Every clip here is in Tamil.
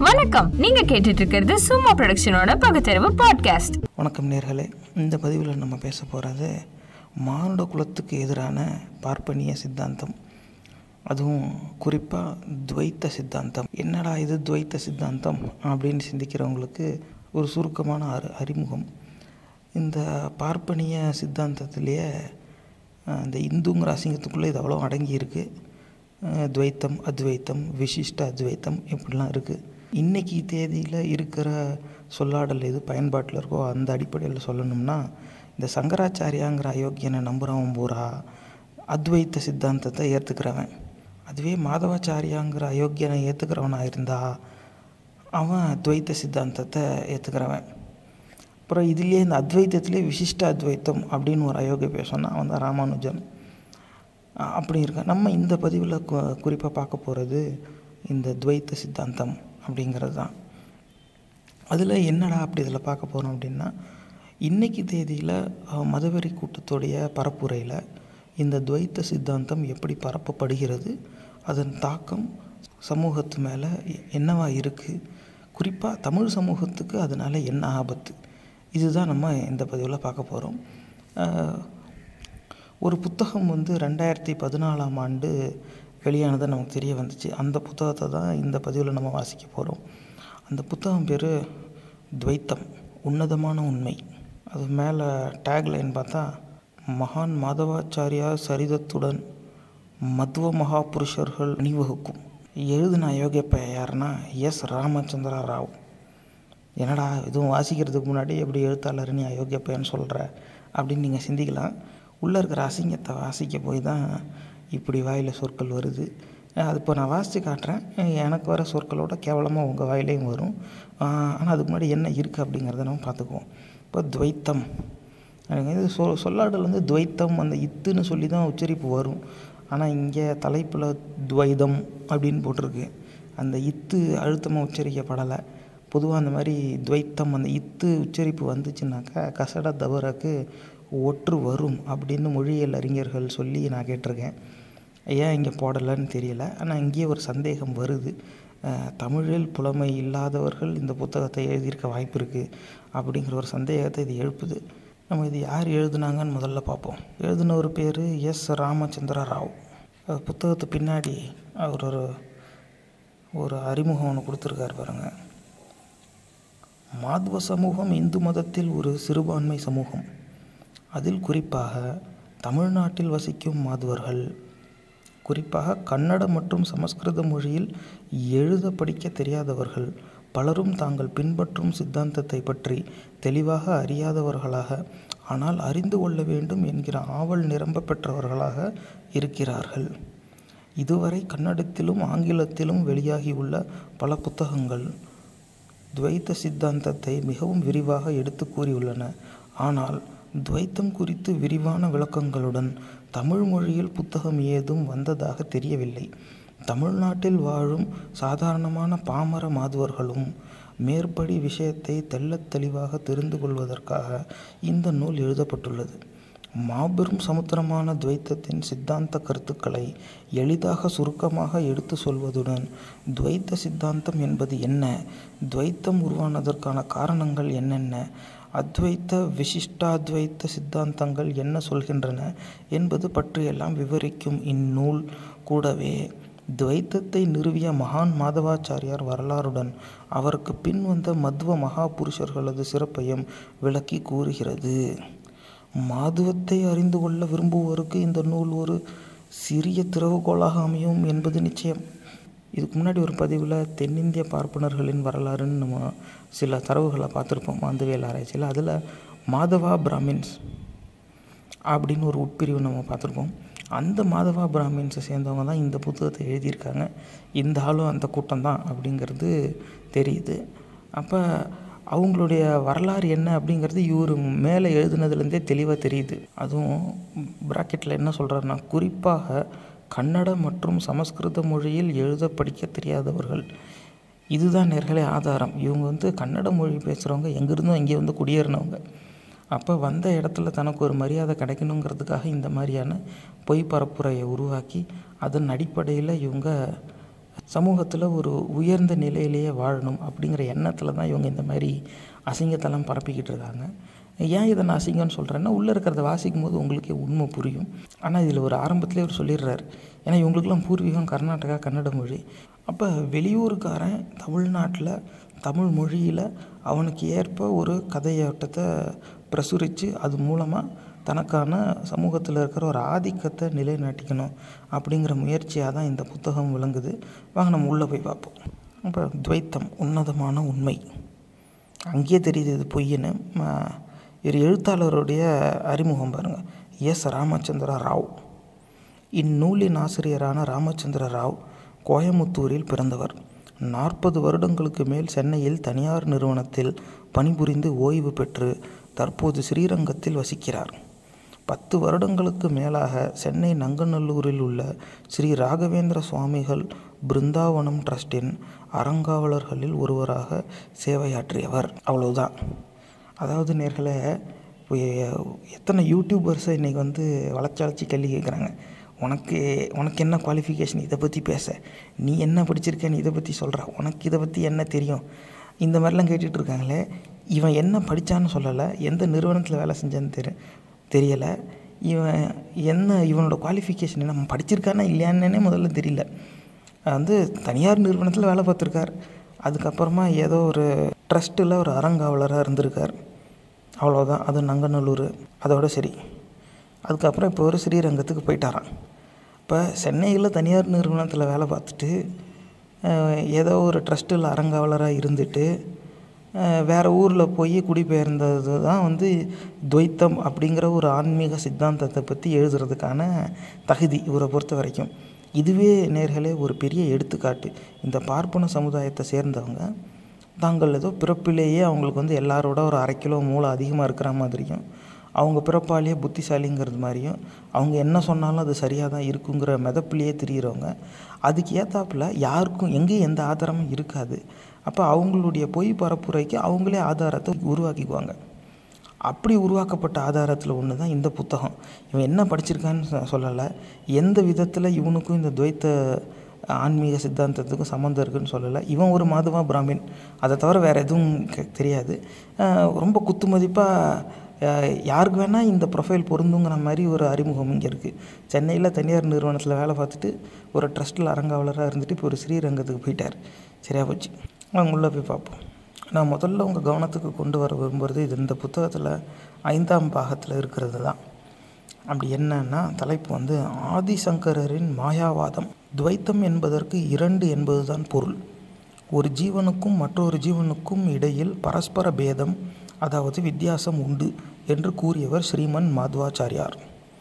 வணக்கம் நீங்க கேட்டுட்டு இருக்கிறது சும்மா ப்ரொடக்ஷனோட பகுத்தறிவு பாட்காஸ்ட் வணக்கம் நேர்களே இந்த பதிவில் நம்ம பேச போகிறது மானுட குலத்துக்கு எதிரான பார்ப்பனிய சித்தாந்தம் அதுவும் குறிப்பாக துவைத்த சித்தாந்தம் என்னடா இது துவைத்த சித்தாந்தம் அப்படின்னு சிந்திக்கிறவங்களுக்கு ஒரு சுருக்கமான அறி அறிமுகம் இந்த பார்ப்பனிய சித்தாந்தத்திலேயே அஹ், இந்த இந்துங்கிற அசிங்கத்துக்குள்ளே இது அவ்வளோ அடங்கி அஹ், துவைத்தம் அத்வைத்தம் விசிஷ்ட அத்வைத்தம் இப்படிலாம் இருக்குது இன்றைக்கி தேதியில் இருக்கிற சொல்லாடல் எது பயன்பாட்டில் இருக்கோ அந்த அடிப்படையில் சொல்லணும்னா இந்த சங்கராச்சாரியாங்கிற அயோக்கியனை நம்புகிறவன் பூரா அத்வைத்த சித்தாந்தத்தை ஏற்றுக்கிறவன் அதுவே மாதவாச்சாரியாங்கிற அயோக்கியனை ஏற்றுக்கிறவனாக இருந்தா அவன் துவைத்த சித்தாந்தத்தை ஏற்றுக்கிறவன் அப்புறம் இதுலேயே இந்த அத்வைத்தத்திலே விசிஷ்ட அத்வைத்தம் அப்படின்னு ஒரு அயோக்கிய பேர் அவன் தான் ராமானுஜன் அஹ் அப்படி இருக்க நம்ம இந்த பதிவில் குறிப்பாக பார்க்க போகிறது இந்த துவைத்த சித்தாந்தம் அப்படிங்கிறது தான் அதில் என்னடா அப்படி இதில் பார்க்க போகிறோம் அப்படின்னா இன்றைக்கி தேதியில் அஹ், மதவெறி கூட்டத்துடைய பரப்புரையில் இந்த துவைத்த சித்தாந்தம் எப்படி பரப்பப்படுகிறது அதன் தாக்கம் சமூகத்து மேலே என்னவா இருக்குது குறிப்பாக தமிழ் சமூகத்துக்கு அதனால் என்ன ஆபத்து இதுதான் நம்ம இந்த பதிவில் பார்க்க போகிறோம் ஒரு புத்தகம் வந்து ரெண்டாயிரத்தி பதினாலாம் ஆண்டு வெளியானது நமக்கு தெரிய வந்துச்சு அந்த புத்தகத்தை தான் இந்த பதிவில் நம்ம வாசிக்க போகிறோம் அந்த புத்தகம் பேர் துவைத்தம் உன்னதமான உண்மை அது மேலே டேக்லைன் பார்த்தா மகான் மாதவாச்சாரியா சரிதத்துடன் மத்வ மகாபுருஷர்கள் அணிவகுக்கும் எழுதின அயோக்கியப்ப யாருன்னா எஸ் ராமச்சந்திரா ராவ் என்னடா இதுவும் வாசிக்கிறதுக்கு முன்னாடி எப்படி எழுத்தாளர் நீ அயோக்கிய பையன் சொல்கிற அப்படின்னு நீங்கள் சிந்திக்கலாம் உள்ளே இருக்கிற அசிங்கத்தை வாசிக்க போய் தான் இப்படி வாயில் சொற்கள் வருது அஹ் அது இப்போ நான் வாசித்து காட்டுறேன் அஹ் எனக்கு வர சொற்களோட கேவலமாக உங்கள் வாயிலையும் வரும் ஆனால் அதுக்கு முன்னாடி என்ன இருக்குது அப்படிங்கிறத நம்ம பார்த்துக்குவோம் இப்போ துவைத்தம் எனக்கு இது சொ சொல்லாடல் வந்து துவைத்தம் அந்த இத்துன்னு சொல்லி தான் உச்சரிப்பு வரும் ஆனால் இங்கே தலைப்பில் துவைதம் அப்படின்னு போட்டிருக்கு அந்த இத்து அழுத்தமாக உச்சரிக்கப்படலை பொதுவாக அந்த மாதிரி துவைத்தம் அந்த இத்து உச்சரிப்பு வந்துச்சுனாக்கா கசட தவறக்கு ஒற்று வரும் அப்படின்னு மொழியியல் அறிஞர்கள் சொல்லி நான் கேட்டிருக்கேன் ஏன் இங்கே போடலைன்னு தெரியல ஆனால் இங்கேயே ஒரு சந்தேகம் வருது அஹ், தமிழில் புலமை இல்லாதவர்கள் இந்த புத்தகத்தை எழுதியிருக்க வாய்ப்பு இருக்குது அப்படிங்கிற ஒரு சந்தேகத்தை இது எழுப்புது நம்ம இது யார் எழுதுனாங்கன்னு முதல்ல பார்ப்போம் எழுதின ஒரு பேர் எஸ் ராமச்சந்திர ராவ் அது புத்தகத்து பின்னாடி அவர் ஒரு ஒரு அறிமுகம் ஒன்று கொடுத்துருக்காரு பாருங்கள் மாத்வ சமூகம் இந்து மதத்தில் ஒரு சிறுபான்மை சமூகம் அதில் குறிப்பாக தமிழ்நாட்டில் வசிக்கும் மாதுவர்கள் குறிப்பாக கன்னட மற்றும் சமஸ்கிருத மொழியில் எழுத படிக்க தெரியாதவர்கள் பலரும் தாங்கள் பின்பற்றும் சித்தாந்தத்தை பற்றி தெளிவாக அறியாதவர்களாக ஆனால் அறிந்து கொள்ள வேண்டும் என்கிற ஆவல் நிரம்ப பெற்றவர்களாக இருக்கிறார்கள் இதுவரை கன்னடத்திலும் ஆங்கிலத்திலும் வெளியாகியுள்ள பல புத்தகங்கள் துவைத்த சித்தாந்தத்தை மிகவும் விரிவாக எடுத்து கூறியுள்ளன ஆனால் துவைத்தம் குறித்து விரிவான விளக்கங்களுடன் தமிழ் மொழியில் புத்தகம் ஏதும் வந்ததாக தெரியவில்லை தமிழ்நாட்டில் வாழும் சாதாரணமான பாமர மாதுவர்களும் மேற்படி விஷயத்தை தெள்ளத் தெளிவாக தெரிந்து கொள்வதற்காக இந்த நூல் எழுதப்பட்டுள்ளது மாபெரும் சமுத்திரமான துவைத்தத்தின் சித்தாந்த கருத்துக்களை எளிதாக சுருக்கமாக எடுத்து சொல்வதுடன் துவைத்த சித்தாந்தம் என்பது என்ன துவைத்தம் உருவானதற்கான காரணங்கள் என்னென்ன அத்வைத்த விசிஷ்டாத்வைத்த சித்தாந்தங்கள் என்ன சொல்கின்றன என்பது பற்றியெல்லாம் விவரிக்கும் இந்நூல் கூடவே துவைத்தத்தை நிறுவிய மகான் மாதவாச்சாரியார் வரலாறுடன் அவருக்கு பின் வந்த மத்வ மகாபுருஷர்களது சிறப்பையும் விளக்கி கூறுகிறது மாதுவத்தை அறிந்து கொள்ள விரும்புவோருக்கு இந்த நூல் ஒரு சிறிய திறவுகோலாக அமையும் என்பது நிச்சயம் இதுக்கு முன்னாடி ஒரு பதிவில் தென்னிந்திய பார்ப்பனர்களின் வரலாறுன்னு நம்ம சில தரவுகளை பார்த்துருப்போம் மாந்தவியல் ஆராய்ச்சியில் அதில் மாதவா பிராமின்ஸ் அப்படின்னு ஒரு உட்பிரிவு நம்ம பார்த்துருப்போம் அந்த மாதவா பிராமின்ஸை சேர்ந்தவங்க தான் இந்த புத்தகத்தை எழுதியிருக்காங்க இந்த ஆளும் அந்த கூட்டம் தான் அப்படிங்கிறது தெரியுது அப்போ அவங்களுடைய வரலாறு என்ன அப்படிங்கிறது இவர் மேலே எழுதுனதுலேருந்தே தெளிவாக தெரியுது அதுவும் ப்ராக்கெட்டில் என்ன சொல்கிறாருன்னா குறிப்பாக கன்னட மற்றும் சமஸ்கிருத மொழியில் எழுத படிக்க தெரியாதவர்கள் இதுதான் நேர்களே ஆதாரம் இவங்க வந்து கன்னட மொழி பேசுகிறவங்க எங்கேருந்தும் இங்கே வந்து குடியேறினவங்க அப்போ வந்த இடத்துல தனக்கு ஒரு மரியாதை கிடைக்கணுங்கிறதுக்காக இந்த மாதிரியான பொய் பரப்புரையை உருவாக்கி அதன் அடிப்படையில் இவங்க சமூகத்தில் ஒரு உயர்ந்த நிலையிலேயே வாழணும் அப்படிங்கிற எண்ணத்தில் தான் இவங்க இந்த மாதிரி அசிங்கத்தெல்லாம் பரப்பிக்கிட்டு இருக்காங்க ஏன் இதை நான் அசிங்கம்னு சொல்கிறேன்னா உள்ளே இருக்கிறத வாசிக்கும் போது உங்களுக்கே உண்மை புரியும் ஆனால் இதில் ஒரு ஆரம்பத்திலே அவர் சொல்லிடுறாரு ஏன்னா இவங்களுக்கெல்லாம் பூர்வீகம் கர்நாடகா கன்னட மொழி அப்போ வெளியூருக்காரன் தமிழ்நாட்டில் தமிழ் மொழியில் அவனுக்கு ஏற்ப ஒரு கதையாட்டத்தை பிரசுரித்து அது மூலமாக தனக்கான சமூகத்தில் இருக்கிற ஒரு ஆதிக்கத்தை நிலைநாட்டிக்கணும் அப்படிங்கிற முயற்சியாக தான் இந்த புத்தகம் விளங்குது வாங்க நம்ம உள்ளே போய் பார்ப்போம் அப்போ துவைத்தம் உன்னதமான உண்மை அங்கேயே தெரியுது இது பொய்ன்னு ம- இவர் எழுத்தாளருடைய அறிமுகம் பாருங்கள் எஸ் ராமச்சந்திர ராவ் இந்நூலின் ஆசிரியரான ராமச்சந்திர ராவ் கோயமுத்தூரில் பிறந்தவர் நாற்பது வருடங்களுக்கு மேல் சென்னையில் தனியார் நிறுவனத்தில் பணிபுரிந்து ஓய்வு பெற்று தற்போது ஸ்ரீரங்கத்தில் வசிக்கிறார் பத்து வருடங்களுக்கு மேலாக சென்னை நங்கநல்லூரில் உள்ள ஸ்ரீ ராகவேந்திர சுவாமிகள் பிருந்தாவனம் ட்ரஸ்டின் அறங்காவலர்களில் ஒருவராக சேவையாற்றியவர் அவ்வளவுதான் அதாவது நேர்களே இப்போ எ- எத்தனை யூடியூபர்ஸை இன்றைக்கி வந்து வளைச்சி வளைச்சி கேள்வி கேட்குறாங்க உனக்கு உனக்கு என்ன குவாலிஃபிகேஷன் இதை பற்றி பேச நீ என்ன படிச்சிருக்கேன்னு இதை பற்றி சொல்கிற உனக்கு இதை பற்றி என்ன தெரியும் இந்த மாதிரிலாம் கேட்டுட்டு இருக்காங்களே இவன் என்ன படித்தான்னு சொல்லலை எந்த நிறுவனத்தில் வேலை செஞ்சேன்னு தெரி தெரியலை இவன் என்ன இவனோட குவாலிஃபிகேஷன் என்ன படிச்சிருக்கானா இல்லையான்னே முதல்ல தெரியல வந்து தனியார் நிறுவனத்தில் வேலை பார்த்துருக்கார் அதுக்கப்புறமா ஏதோ ஒரு ட்ரஸ்ட்டில் ஒரு அறங்காவலராக இருந்திருக்கார் அவ்வளோதான் அது நங்கநல்லூர் அதோட சரி அதுக்கப்புறம் இப்போ ஒரு ஸ்ரீரங்கத்துக்கு போயிட்டாராம் இப்போ சென்னையில் தனியார் நிறுவனத்தில் வேலை பார்த்துட்டு அஹ், ஏதோ ஒரு ட்ரஸ்ட்டில் அறங்காவலராக இருந்துட்டு அஹ், வேற ஊரில் போய் குடிபெயர்ந்தது தான் வந்து துவைத்தம் அப்படிங்கிற ஒரு ஆன்மீக சித்தாந்தத்தை பற்றி எழுதுறதுக்கான தகுதி இவரை பொறுத்த வரைக்கும் இதுவே நேர்களே ஒரு பெரிய எடுத்துக்காட்டு இந்த பார்ப்பன சமுதாயத்தை சேர்ந்தவங்க தாங்கள் ஏதோ பிறப்பிலேயே அவங்களுக்கு வந்து எல்லாரோட ஒரு அரை கிலோ மூளை அதிகமாக இருக்கிற மாதிரியும் அவங்க பிறப்பாலேயே புத்திசாலிங்கிறது மாதிரியும் அவங்க என்ன சொன்னாலும் அது சரியாக தான் இருக்குங்கிற மிதப்பிலேயே திரியிறவங்க அதுக்கு ஏத்தாப்புல யாருக்கும் எங்கேயும் எந்த ஆதாரமும் இருக்காது அப்போ அவங்களுடைய பொய் பரப்புரைக்கு அவங்களே ஆதாரத்தை உருவாக்கிக்குவாங்க அப்படி உருவாக்கப்பட்ட ஆதாரத்தில் ஒன்று தான் இந்த புத்தகம் இவன் என்ன படிச்சிருக்கான்னு சொ- சொல்லலை எந்த விதத்தில் இவனுக்கும் இந்த துவைத்த ஆன்மீக சித்தாந்தத்துக்கும் சம்மந்தம் இருக்குன்னு சொல்லலை இவன் ஒரு மாதவா பிராமின் அதை தவிர வேறு எதுவும் கே- தெரியாது அஹ் ரொம்ப குத்து மதிப்பாக யாருக்கு வேணால் இந்த ப்ரொஃபைல் பொருந்துங்கிற மாதிரி ஒரு அறிமுகம் இங்கே இருக்குது சென்னையில் தனியார் நிறுவனத்தில் வேலை பார்த்துட்டு ஒரு ட்ரஸ்ட்டில் அரங்காவலராக இருந்துட்டு இப்போ ஒரு ஸ்ரீரங்கத்துக்கு போயிட்டார் சரியா போச்சு அவங்க உள்ளே போய் பார்ப்போம் நான் முதல்ல உங்கள் கவனத்துக்கு கொண்டு வர விரும்புகிறது இது இந்த புத்தகத்தில் ஐந்தாம் பாகத்தில் இருக்கிறது தான் அப்படி என்னன்னா தலைப்பு வந்து ஆதிசங்கரரின் மாயாவாதம் துவைத்தம் என்பதற்கு இரண்டு என்பதுதான் பொருள் ஒரு ஜீவனுக்கும் மற்றொரு ஜீவனுக்கும் இடையில் பரஸ்பர பேதம் அதாவது வித்தியாசம் உண்டு என்று கூறியவர் ஸ்ரீமன் மாத்வாச்சாரியார்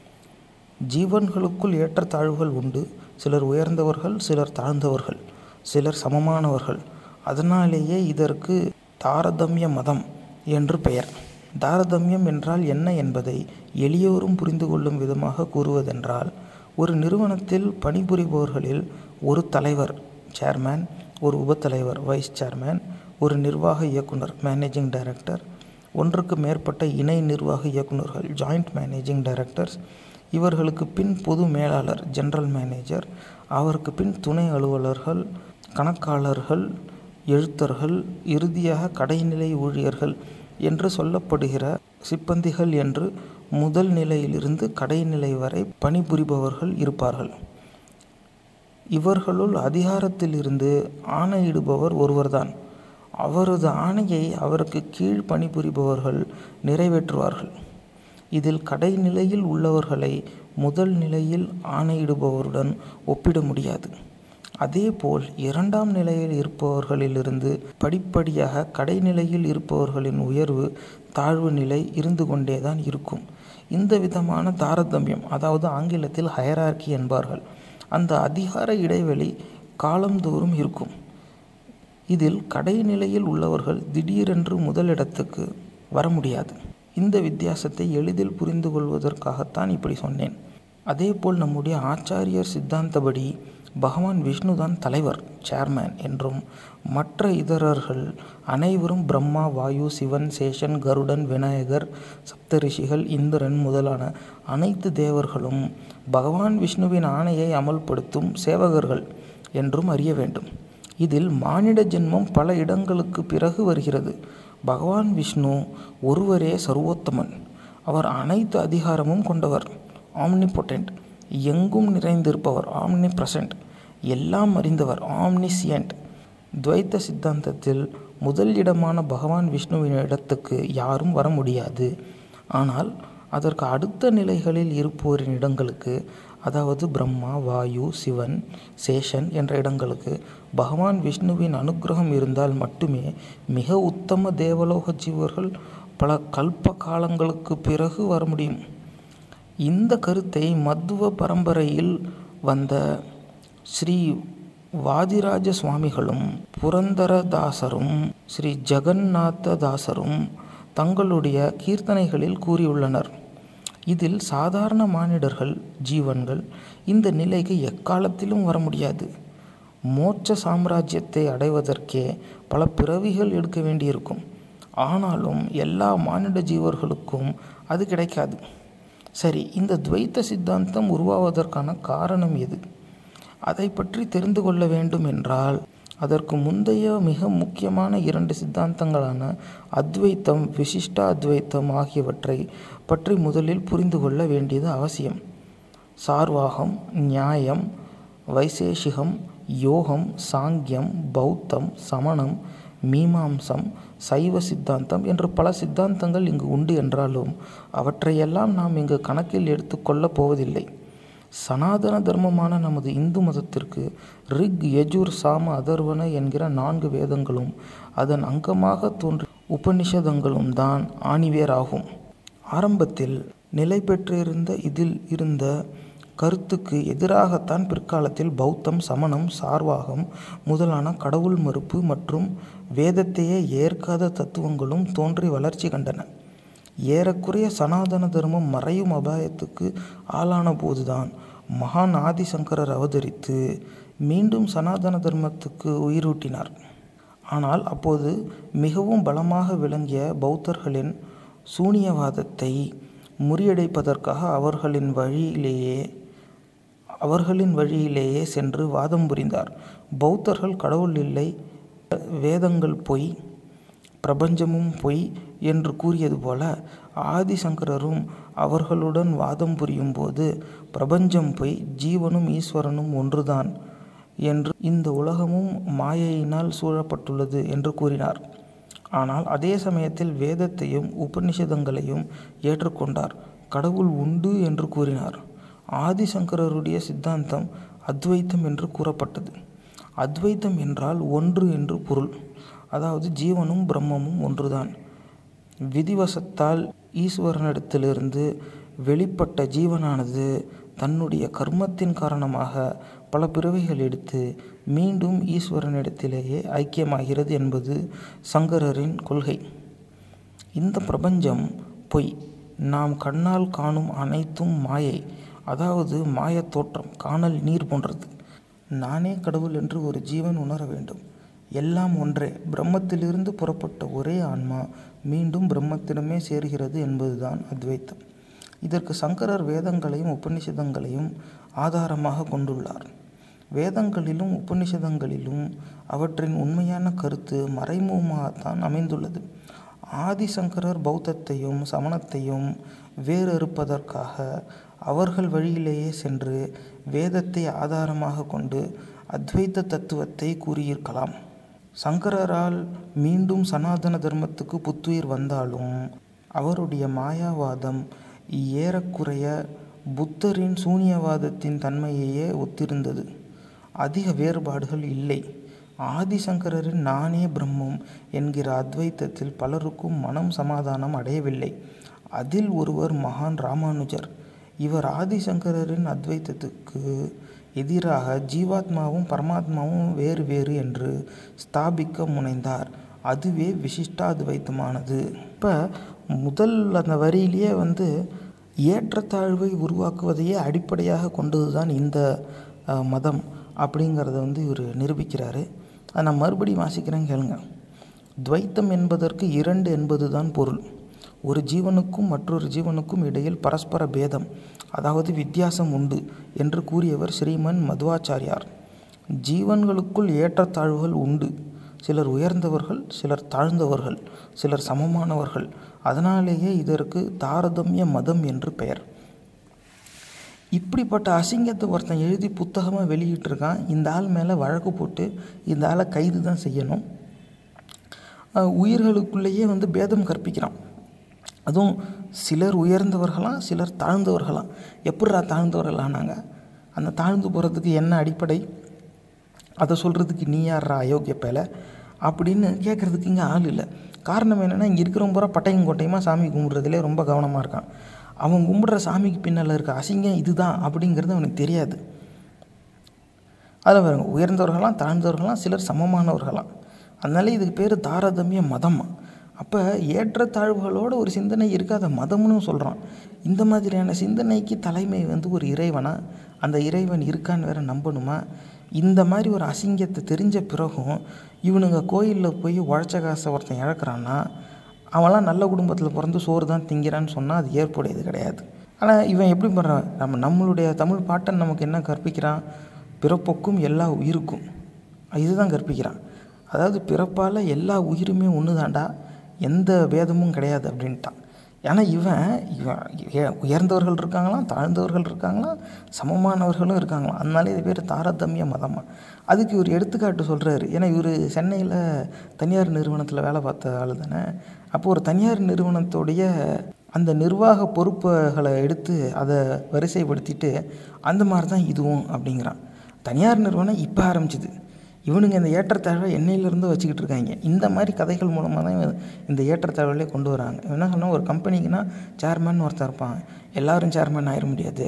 ஜீவன்களுக்குள் ஏற்றத்தாழ்வுகள் உண்டு சிலர் உயர்ந்தவர்கள் சிலர் தாழ்ந்தவர்கள் சிலர் சமமானவர்கள் அதனாலேயே இதற்கு தாரதமிய மதம் என்று பெயர் தாரதமியம் என்றால் என்ன என்பதை எளியோரும் புரிந்து கொள்ளும் விதமாக கூறுவதென்றால் ஒரு நிறுவனத்தில் பணிபுரிபவர்களில் ஒரு தலைவர் சேர்மேன் ஒரு உபத்தலைவர் வைஸ் சேர்மேன் ஒரு நிர்வாக இயக்குனர் மேனேஜிங் டைரக்டர் ஒன்றுக்கு மேற்பட்ட இணை நிர்வாக இயக்குனர்கள் ஜாயிண்ட் மேனேஜிங் டைரக்டர்ஸ் இவர்களுக்கு பின் பொது மேலாளர் ஜெனரல் மேனேஜர் அவருக்கு பின் துணை அலுவலர்கள் கணக்காளர்கள் எழுத்தர்கள் இறுதியாக கடைநிலை ஊழியர்கள் என்று சொல்லப்படுகிற சிப்பந்திகள் என்று முதல் நிலையிலிருந்து கடைநிலை வரை பணிபுரிபவர்கள் இருப்பார்கள் இவர்களுள் அதிகாரத்திலிருந்து ஆணையிடுபவர் ஒருவர்தான் அவரது ஆணையை அவருக்கு கீழ் பணிபுரிபவர்கள் நிறைவேற்றுவார்கள் இதில் கடைநிலையில் உள்ளவர்களை முதல் நிலையில் ஆணையிடுபவருடன் ஒப்பிட முடியாது அதேபோல் இரண்டாம் நிலையில் இருப்பவர்களிலிருந்து படிப்படியாக கடைநிலையில் இருப்பவர்களின் உயர்வு தாழ்வு நிலை இருந்து கொண்டேதான் இருக்கும் இந்த விதமான தாரதமியம் அதாவது ஆங்கிலத்தில் ஹயரார்கி என்பார்கள் அந்த அதிகார இடைவெளி காலந்தோறும் இருக்கும் இதில் கடைநிலையில் உள்ளவர்கள் திடீரென்று முதலிடத்துக்கு வர முடியாது இந்த வித்தியாசத்தை எளிதில் புரிந்து கொள்வதற்காகத்தான் இப்படி சொன்னேன் அதேபோல் நம்முடைய ஆச்சாரியர் சித்தாந்தபடி பகவான் விஷ்ணு தான் தலைவர் சேர்மேன் என்றும் மற்ற இதரர்கள் அனைவரும் பிரம்மா வாயு சிவன் சேஷன் கருடன் விநாயகர் சப்தரிஷிகள் இந்திரன் முதலான அனைத்து தேவர்களும் பகவான் விஷ்ணுவின் ஆணையை அமல்படுத்தும் சேவகர்கள் என்றும் அறிய வேண்டும் இதில் மானிட ஜென்மம் பல இடங்களுக்கு பிறகு வருகிறது பகவான் விஷ்ணு ஒருவரே சர்வோத்தமன் அவர் அனைத்து அதிகாரமும் கொண்டவர் ஆம்னிபொட்டென்ட் எங்கும் நிறைந்திருப்பவர் ஆம்னி பிரசன்ட் எல்லாம் அறிந்தவர் ஆம்னிசியன்ட் துவைத்த சித்தாந்தத்தில் முதல் இடமான பகவான் விஷ்ணுவின் இடத்துக்கு யாரும் வர முடியாது ஆனால் அதற்கு அடுத்த நிலைகளில் இருப்போரின் இடங்களுக்கு அதாவது பிரம்மா வாயு சிவன் சேஷன் என்ற இடங்களுக்கு பகவான் விஷ்ணுவின் அனுக்கிரகம் இருந்தால் மட்டுமே மிக உத்தம தேவலோக ஜீவர்கள் பல கல்ப காலங்களுக்கு பிறகு வர முடியும் இந்த கருத்தை மத்துவ பரம்பரையில் வந்த ஸ்ரீ வாதிராஜ சுவாமிகளும் புரந்தரதாசரும் ஸ்ரீ ஜெகநாததாசரும் தங்களுடைய கீர்த்தனைகளில் கூறியுள்ளனர் இதில் சாதாரண மானிடர்கள் ஜீவன்கள் இந்த நிலைக்கு எக்காலத்திலும் வர முடியாது மோட்ச சாம்ராஜ்யத்தை அடைவதற்கே பல பிறவிகள் எடுக்க வேண்டியிருக்கும் ஆனாலும் எல்லா மானிட ஜீவர்களுக்கும் அது கிடைக்காது சரி இந்த துவைத்த சித்தாந்தம் உருவாவதற்கான காரணம் எது அதை பற்றி தெரிந்து கொள்ள வேண்டும் என்றால் அதற்கு முந்தைய மிக முக்கியமான இரண்டு சித்தாந்தங்களான அத்வைத்தம் விசிஷ்ட அத்வைத்தம் ஆகியவற்றை பற்றி முதலில் புரிந்து கொள்ள வேண்டியது அவசியம் சார்வாகம் நியாயம் வைசேஷிகம் யோகம் சாங்கியம் பௌத்தம் சமணம் மீமாம்சம் சைவ சித்தாந்தம் என்று பல சித்தாந்தங்கள் இங்கு உண்டு என்றாலும் அவற்றையெல்லாம் நாம் இங்கு கணக்கில் எடுத்துக்கொள்ளப் போவதில்லை சனாதன தர்மமான நமது இந்து மதத்திற்கு ரிக் யஜுர் சாம அதர்வன என்கிற நான்கு வேதங்களும் அதன் அங்கமாக தோன்றிய உபனிஷதங்களும் தான் ஆணிவேராகும் ஆரம்பத்தில் நிலை பெற்றிருந்த இதில் இருந்த கருத்துக்கு எதிராகத்தான் பிற்காலத்தில் பௌத்தம் சமணம் சார்வாகம் முதலான கடவுள் மறுப்பு மற்றும் வேதத்தையே ஏற்காத தத்துவங்களும் தோன்றி வளர்ச்சி கண்டன ஏறக்குறைய சனாதன தர்மம் மறையும் அபாயத்துக்கு ஆளான போதுதான் மகான் ஆதிசங்கரர் அவதரித்து மீண்டும் சனாதன தர்மத்துக்கு உயிரூட்டினார் ஆனால் அப்போது மிகவும் பலமாக விளங்கிய பௌத்தர்களின் சூனியவாதத்தை முறியடைப்பதற்காக அவர்களின் வழியிலேயே அவர்களின் வழியிலேயே சென்று வாதம் புரிந்தார் பௌத்தர்கள் கடவுள் இல்லை வேதங்கள் பொய் பிரபஞ்சமும் பொய் என்று கூறியது போல ஆதிசங்கரரும் அவர்களுடன் வாதம் புரியும் போது பிரபஞ்சம் பொய் ஜீவனும் ஈஸ்வரனும் ஒன்றுதான் என்று இந்த உலகமும் மாயையினால் சூழப்பட்டுள்ளது என்று கூறினார் ஆனால் அதே சமயத்தில் வேதத்தையும் உபநிஷதங்களையும் ஏற்றுக்கொண்டார் கடவுள் உண்டு என்று கூறினார் ஆதிசங்கரருடைய சித்தாந்தம் அத்வைத்தம் என்று கூறப்பட்டது அத்வைத்தம் என்றால் ஒன்று என்று பொருள் அதாவது ஜீவனும் பிரம்மமும் ஒன்றுதான் விதிவசத்தால் ஈஸ்வரனிடத்திலிருந்து வெளிப்பட்ட ஜீவனானது தன்னுடைய கர்மத்தின் காரணமாக பல பிறவிகள் எடுத்து மீண்டும் ஈஸ்வரனிடத்திலேயே ஐக்கியமாகிறது என்பது சங்கரரின் கொள்கை இந்த பிரபஞ்சம் பொய் நாம் கண்ணால் காணும் அனைத்தும் மாயை அதாவது மாயத் தோற்றம் காணல் நீர் போன்றது நானே கடவுள் என்று ஒரு ஜீவன் உணர வேண்டும் எல்லாம் ஒன்றே பிரம்மத்திலிருந்து புறப்பட்ட ஒரே ஆன்மா மீண்டும் பிரம்மத்திடமே சேர்கிறது என்பதுதான் அத்வைத்தம் இதற்கு சங்கரர் வேதங்களையும் உபநிஷதங்களையும் ஆதாரமாக கொண்டுள்ளார் வேதங்களிலும் உபநிஷதங்களிலும் அவற்றின் உண்மையான கருத்து மறைமுகமாகத்தான் அமைந்துள்ளது ஆதிசங்கரர் பௌத்தத்தையும் சமணத்தையும் வேறறுப்பதற்காக அவர்கள் வழியிலேயே சென்று வேதத்தை ஆதாரமாக கொண்டு அத்வைத்த தத்துவத்தை கூறியிருக்கலாம் சங்கரரால் மீண்டும் சனாதன தர்மத்துக்கு புத்துயிர் வந்தாலும் அவருடைய மாயாவாதம் ஏறக்குறைய புத்தரின் சூனியவாதத்தின் தன்மையையே ஒத்திருந்தது அதிக வேறுபாடுகள் இல்லை ஆதிசங்கரரின் நானே பிரம்மம் என்கிற அத்வைத்தத்தில் பலருக்கும் மனம் சமாதானம் அடையவில்லை அதில் ஒருவர் மகான் ராமானுஜர் இவர் ஆதிசங்கரரின் அத்வைத்தத்துக்கு எதிராக ஜீவாத்மாவும் பரமாத்மாவும் வேறு வேறு என்று ஸ்தாபிக்க முனைந்தார் அதுவே விசிஷ்டாத்வைத்தமானது இப்போ முதல் அந்த வரியிலேயே வந்து ஏற்றத்தாழ்வை உருவாக்குவதையே அடிப்படையாக கொண்டது தான் இந்த அஹ், மதம் அப்படிங்கிறத வந்து இவர் நிரூபிக்கிறாரு அதை நான் மறுபடியும் வாசிக்கிறேன் கேளுங்க துவைத்தம் என்பதற்கு இரண்டு என்பது தான் பொருள் ஒரு ஜீவனுக்கும் மற்றொரு ஜீவனுக்கும் இடையில் பரஸ்பர பேதம் அதாவது வித்தியாசம் உண்டு என்று கூறியவர் ஸ்ரீமன் மதுவாச்சாரியார் ஜீவன்களுக்குள் ஏற்றத்தாழ்வுகள் உண்டு சிலர் உயர்ந்தவர்கள் சிலர் தாழ்ந்தவர்கள் சிலர் சமமானவர்கள் அதனாலேயே இதற்கு தாரதமிய மதம் என்று பெயர் இப்படிப்பட்ட அசிங்கத்தை ஒருத்தன் எழுதி புத்தகமாக வெளியிட்டிருக்கான் இந்த ஆள் மேலே வழக்கு போட்டு இந்த ஆளை கைது தான் செய்யணும் அஹ் உயிர்களுக்குள்ளேயே வந்து பேதம் கற்பிக்கிறான் அதுவும் சிலர் உயர்ந்தவர்களாம் சிலர் தாழ்ந்தவர்களாம் எப்படிரா தாழ்ந்தவர்களானாங்க அந்த தாழ்ந்து போகிறதுக்கு என்ன அடிப்படை அதை சொல்கிறதுக்கு நீ யார்ரா அயோக்கிய பேல அப்படின்னு கேட்குறதுக்கு இங்கே ஆள் இல்லை காரணம் என்னென்னா இங்கே இருக்கிறவங்க பூரா பட்டையும் கோட்டையுமா சாமி கும்பிட்றதுலே ரொம்ப கவனமாக இருக்கான் அவன் கும்பிட்ற சாமிக்கு பின்னால் இருக்க அசிங்கம் இதுதான் அப்படிங்கிறது அவனுக்கு தெரியாது அதில் பாருங்க உயர்ந்தவர்களாம் தாழ்ந்தவர்களாம் சிலர் சமமானவர்களாம் அதனால இதுக்கு பேர் தாரதமிய மதம் அப்போ ஏற்றத்தாழ்வுகளோட ஒரு சிந்தனை இருக்காத மதம்னு சொல்கிறான் இந்த மாதிரியான சிந்தனைக்கு தலைமை வந்து ஒரு இறைவனா அந்த இறைவன் இருக்கான்னு வேற நம்பணுமா இந்த மாதிரி ஒரு அசிங்கத்தை தெரிஞ்ச பிறகும் இவனுங்க கோயிலில் போய் உழைச்ச காசை ஒருத்தன் இழக்கிறான்னா அவன்லாம் நல்ல குடும்பத்தில் பிறந்து சோறு தான் திங்கிறான்னு சொன்னால் அது ஏற்புடையது கிடையாது ஆனால் இவன் எப்படி பண்ணுறான் நம்ம நம்மளுடைய தமிழ் பாட்டன் நமக்கு என்ன கற்பிக்கிறான் பிறப்புக்கும் எல்லா உயிருக்கும் இதுதான் கற்பிக்கிறான் அதாவது பிறப்பால் எல்லா உயிருமே ஒன்று தாண்டா எந்த பேதமும் கிடையாது அப்படின்ட்டான் ஏன்னா இவன் இவன் ஏ- உயர்ந்தவர்கள் இருக்காங்களாம் தாழ்ந்தவர்கள் இருக்காங்களாம் சமமானவர்களும் இருக்காங்களாம் அதனால இது பேர் தாரதமிய மதமா அதுக்கு இவர் எடுத்துக்காட்டு சொல்கிறாரு ஏன்னா இவர் சென்னையில் தனியார் நிறுவனத்தில் வேலை பார்த்த ஆள் தானே அப்போ ஒரு தனியார் நிறுவனத்துடைய அந்த நிர்வாக பொறுப்புகளை எடுத்து அதை வரிசைப்படுத்திட்டு அந்த மாதிரி தான் இதுவும் அப்படிங்கிறான் தனியார் நிறுவனம் இப்போ ஆரம்பிச்சுது இவனுங்க இந்த ஏற்றத்தாழ்வை எண்ணெயிலிருந்து வச்சுக்கிட்டு இருக்காங்க இந்த மாதிரி கதைகள் மூலமாக தான் இவன் இந்த ஏற்றத்தாழ்வுகளே கொண்டு வராங்க இவன் என்ன சொன்னால் ஒரு கம்பெனிக்குன்னா சேர்மன் ஒருத்தன் இருப்பான் எல்லாரும் சேர்மன் ஆயிட முடியாது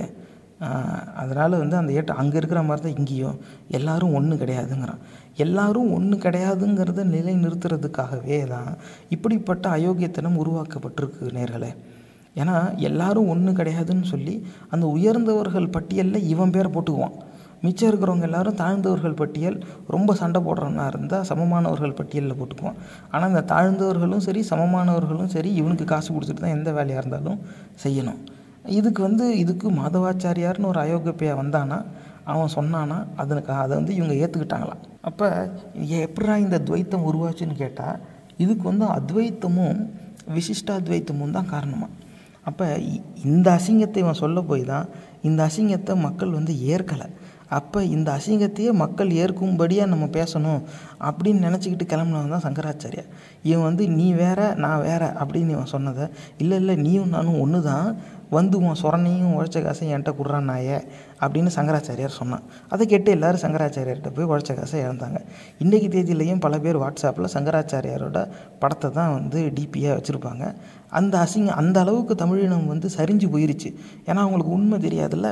அதனால் வந்து அந்த ஏற்ற அங்கே இருக்கிற மாதிரி தான் இங்கேயும் எல்லாரும் ஒன்று கிடையாதுங்கிறான் எல்லாரும் ஒன்று கிடையாதுங்கிறத நிலை நிறுத்துறதுக்காகவே தான் இப்படிப்பட்ட அயோக்கியத்தனம் உருவாக்கப்பட்டிருக்கு நேர்களே ஏன்னா எல்லாரும் ஒன்று கிடையாதுன்னு சொல்லி அந்த உயர்ந்தவர்கள் பட்டியலில் இவன் பேரை போட்டுக்குவான் மிச்சம் இருக்கிறவங்க எல்லாரும் தாழ்ந்தவர்கள் பட்டியல் ரொம்ப சண்டை போடுறவனா இருந்தால் சமமானவர்கள் பட்டியலில் போட்டுக்குவான் ஆனால் இந்த தாழ்ந்தவர்களும் சரி சமமானவர்களும் சரி இவனுக்கு காசு கொடுத்துட்டு தான் எந்த வேலையாக இருந்தாலும் செய்யணும் இதுக்கு வந்து இதுக்கு மாதவாச்சாரியார்னு ஒரு அயோக்கிய வந்தானா அவன் சொன்னானா அதனுக்கு அதை வந்து இவங்க ஏற்றுக்கிட்டாங்களாம் அப்போ எப்படா இந்த துவைத்தம் உருவாச்சுன்னு கேட்டால் இதுக்கு வந்து அத்வைத்தமும் விசிஷ்டாத்வைத்தமும் தான் காரணமாக அப்போ இந்த அசிங்கத்தை இவன் சொல்ல போய் தான் இந்த அசிங்கத்தை மக்கள் வந்து ஏற்கலை அப்போ இந்த அசிங்கத்தையே மக்கள் ஏற்கும்படியாக நம்ம பேசணும் அப்படின்னு நினச்சிக்கிட்டு கிளம்புனவன் தான் சங்கராச்சாரியா இவன் வந்து நீ வேற நான் வேற அப்படின்னு இவன் சொன்னதை இல்லை இல்லை நீயும் நானும் ஒன்று தான் வந்து உன் சொரணையும் உழைச்ச காசையும் என்கிட்ட குடுறான் நாயே அப்படின்னு சங்கராச்சாரியார் சொன்னான் அதை கேட்டு எல்லாரும் சங்கராச்சாரியார்கிட்ட போய் உழைச்ச காசை இழந்தாங்க இன்றைக்கி தேதியிலையும் பல பேர் வாட்ஸ்அப்பில் சங்கராச்சாரியாரோட படத்தை தான் வந்து டிபியாக வச்சுருப்பாங்க அந்த அசிங்கம் அந்த அளவுக்கு தமிழினம் வந்து சரிஞ்சு போயிருச்சு ஏன்னா அவங்களுக்கு உண்மை தெரியாதுல்ல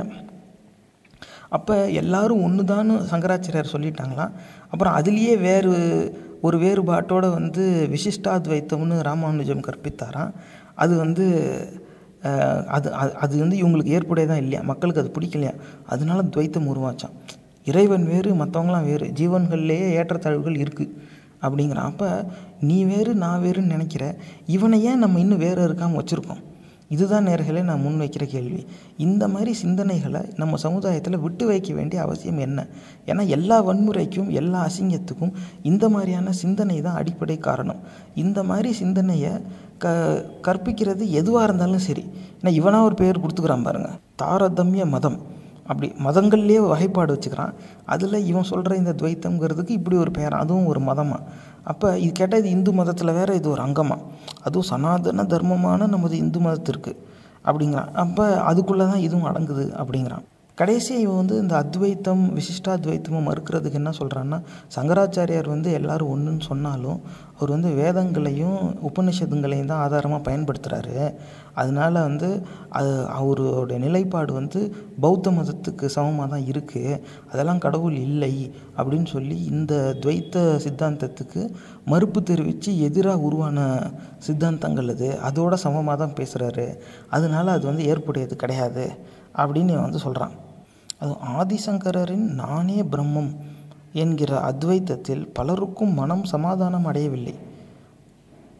அப்போ எல்லாரும் ஒன்று தான் சங்கராச்சாரியார் சொல்லிட்டாங்களாம் அப்புறம் அதுலேயே வேறு ஒரு வேறுபாட்டோட வந்து விசிஷ்டாத்வைத்தம்னு ராமானுஜம் கற்பித்தாராம் அது வந்து அஹ், அது அது- அது வந்து இவங்களுக்கு ஏற்புடையதான் இல்லையா மக்களுக்கு அது பிடிக்கலையா அதனால துவைத்தம் உருவாச்சான் இறைவன் வேறு மற்றவங்களாம் வேறு ஜீவன்கள்லேயே ஏற்றத்தாழ்வுகள் இருக்குது அப்படிங்கிறான் அப்போ நீ வேறு நான் வேறுன்னு நினைக்கிற இவனை ஏன் நம்ம இன்னும் வேறு இருக்காமல் வச்சுருக்கோம் இதுதான் நேர்களே நான் முன்வைக்கிற கேள்வி இந்த மாதிரி சிந்தனைகளை நம்ம சமுதாயத்தில் விட்டு வைக்க வேண்டிய அவசியம் என்ன ஏன்னா எல்லா வன்முறைக்கும் எல்லா அசிங்கத்துக்கும் இந்த மாதிரியான சிந்தனை தான் அடிப்படை காரணம் இந்த மாதிரி சிந்தனையை க கற்பிக்கிறது எதுவாக இருந்தாலும் சரி ஏன்னா இவனாக ஒரு பேர் கொடுத்துக்கிறான் பாருங்க தாரதமிய மதம் அப்படி மதங்கள்லேயே வகைப்பாடு வச்சுக்கிறான் அதில் இவன் சொல்கிற இந்த துவைத்தம்ங்கிறதுக்கு இப்படி ஒரு பேர் அதுவும் ஒரு மதமாக அப்போ இது கேட்டால் இது இந்து மதத்தில் வேற இது ஒரு அங்கமாக அதுவும் சனாதன தர்மமான நமது இந்து மதத்திற்கு அப்படிங்கிறான் அப்போ அதுக்குள்ளே தான் இதுவும் அடங்குது அப்படிங்கிறான் கடைசியாக இவன் வந்து இந்த அத்வைத்தம் விசிஷ்டாத்வைத்தமும் மறுக்கிறதுக்கு என்ன சொல்கிறான்னா சங்கராச்சாரியார் வந்து எல்லாரும் ஒன்றுன்னு சொன்னாலும் அவர் வந்து வேதங்களையும் உபனிஷத்துங்களையும் தான் ஆதாரமாக பயன்படுத்துகிறாரு அதனால வந்து அது அவருடைய நிலைப்பாடு வந்து பௌத்த மதத்துக்கு சமமாக தான் இருக்குது அதெல்லாம் கடவுள் இல்லை அப்படின்னு சொல்லி இந்த துவைத்த சித்தாந்தத்துக்கு மறுப்பு தெரிவித்து எதிராக உருவான சித்தாந்தங்கள் அது அதோட சமமாக தான் பேசுகிறாரு அதனால அது வந்து ஏற்புடையது கிடையாது அப்படின்னு இவன் வந்து சொல்கிறான் அது ஆதிசங்கரரின் நானே பிரம்மம் என்கிற அத்வைத்தத்தில் பலருக்கும் மனம் சமாதானம் அடையவில்லை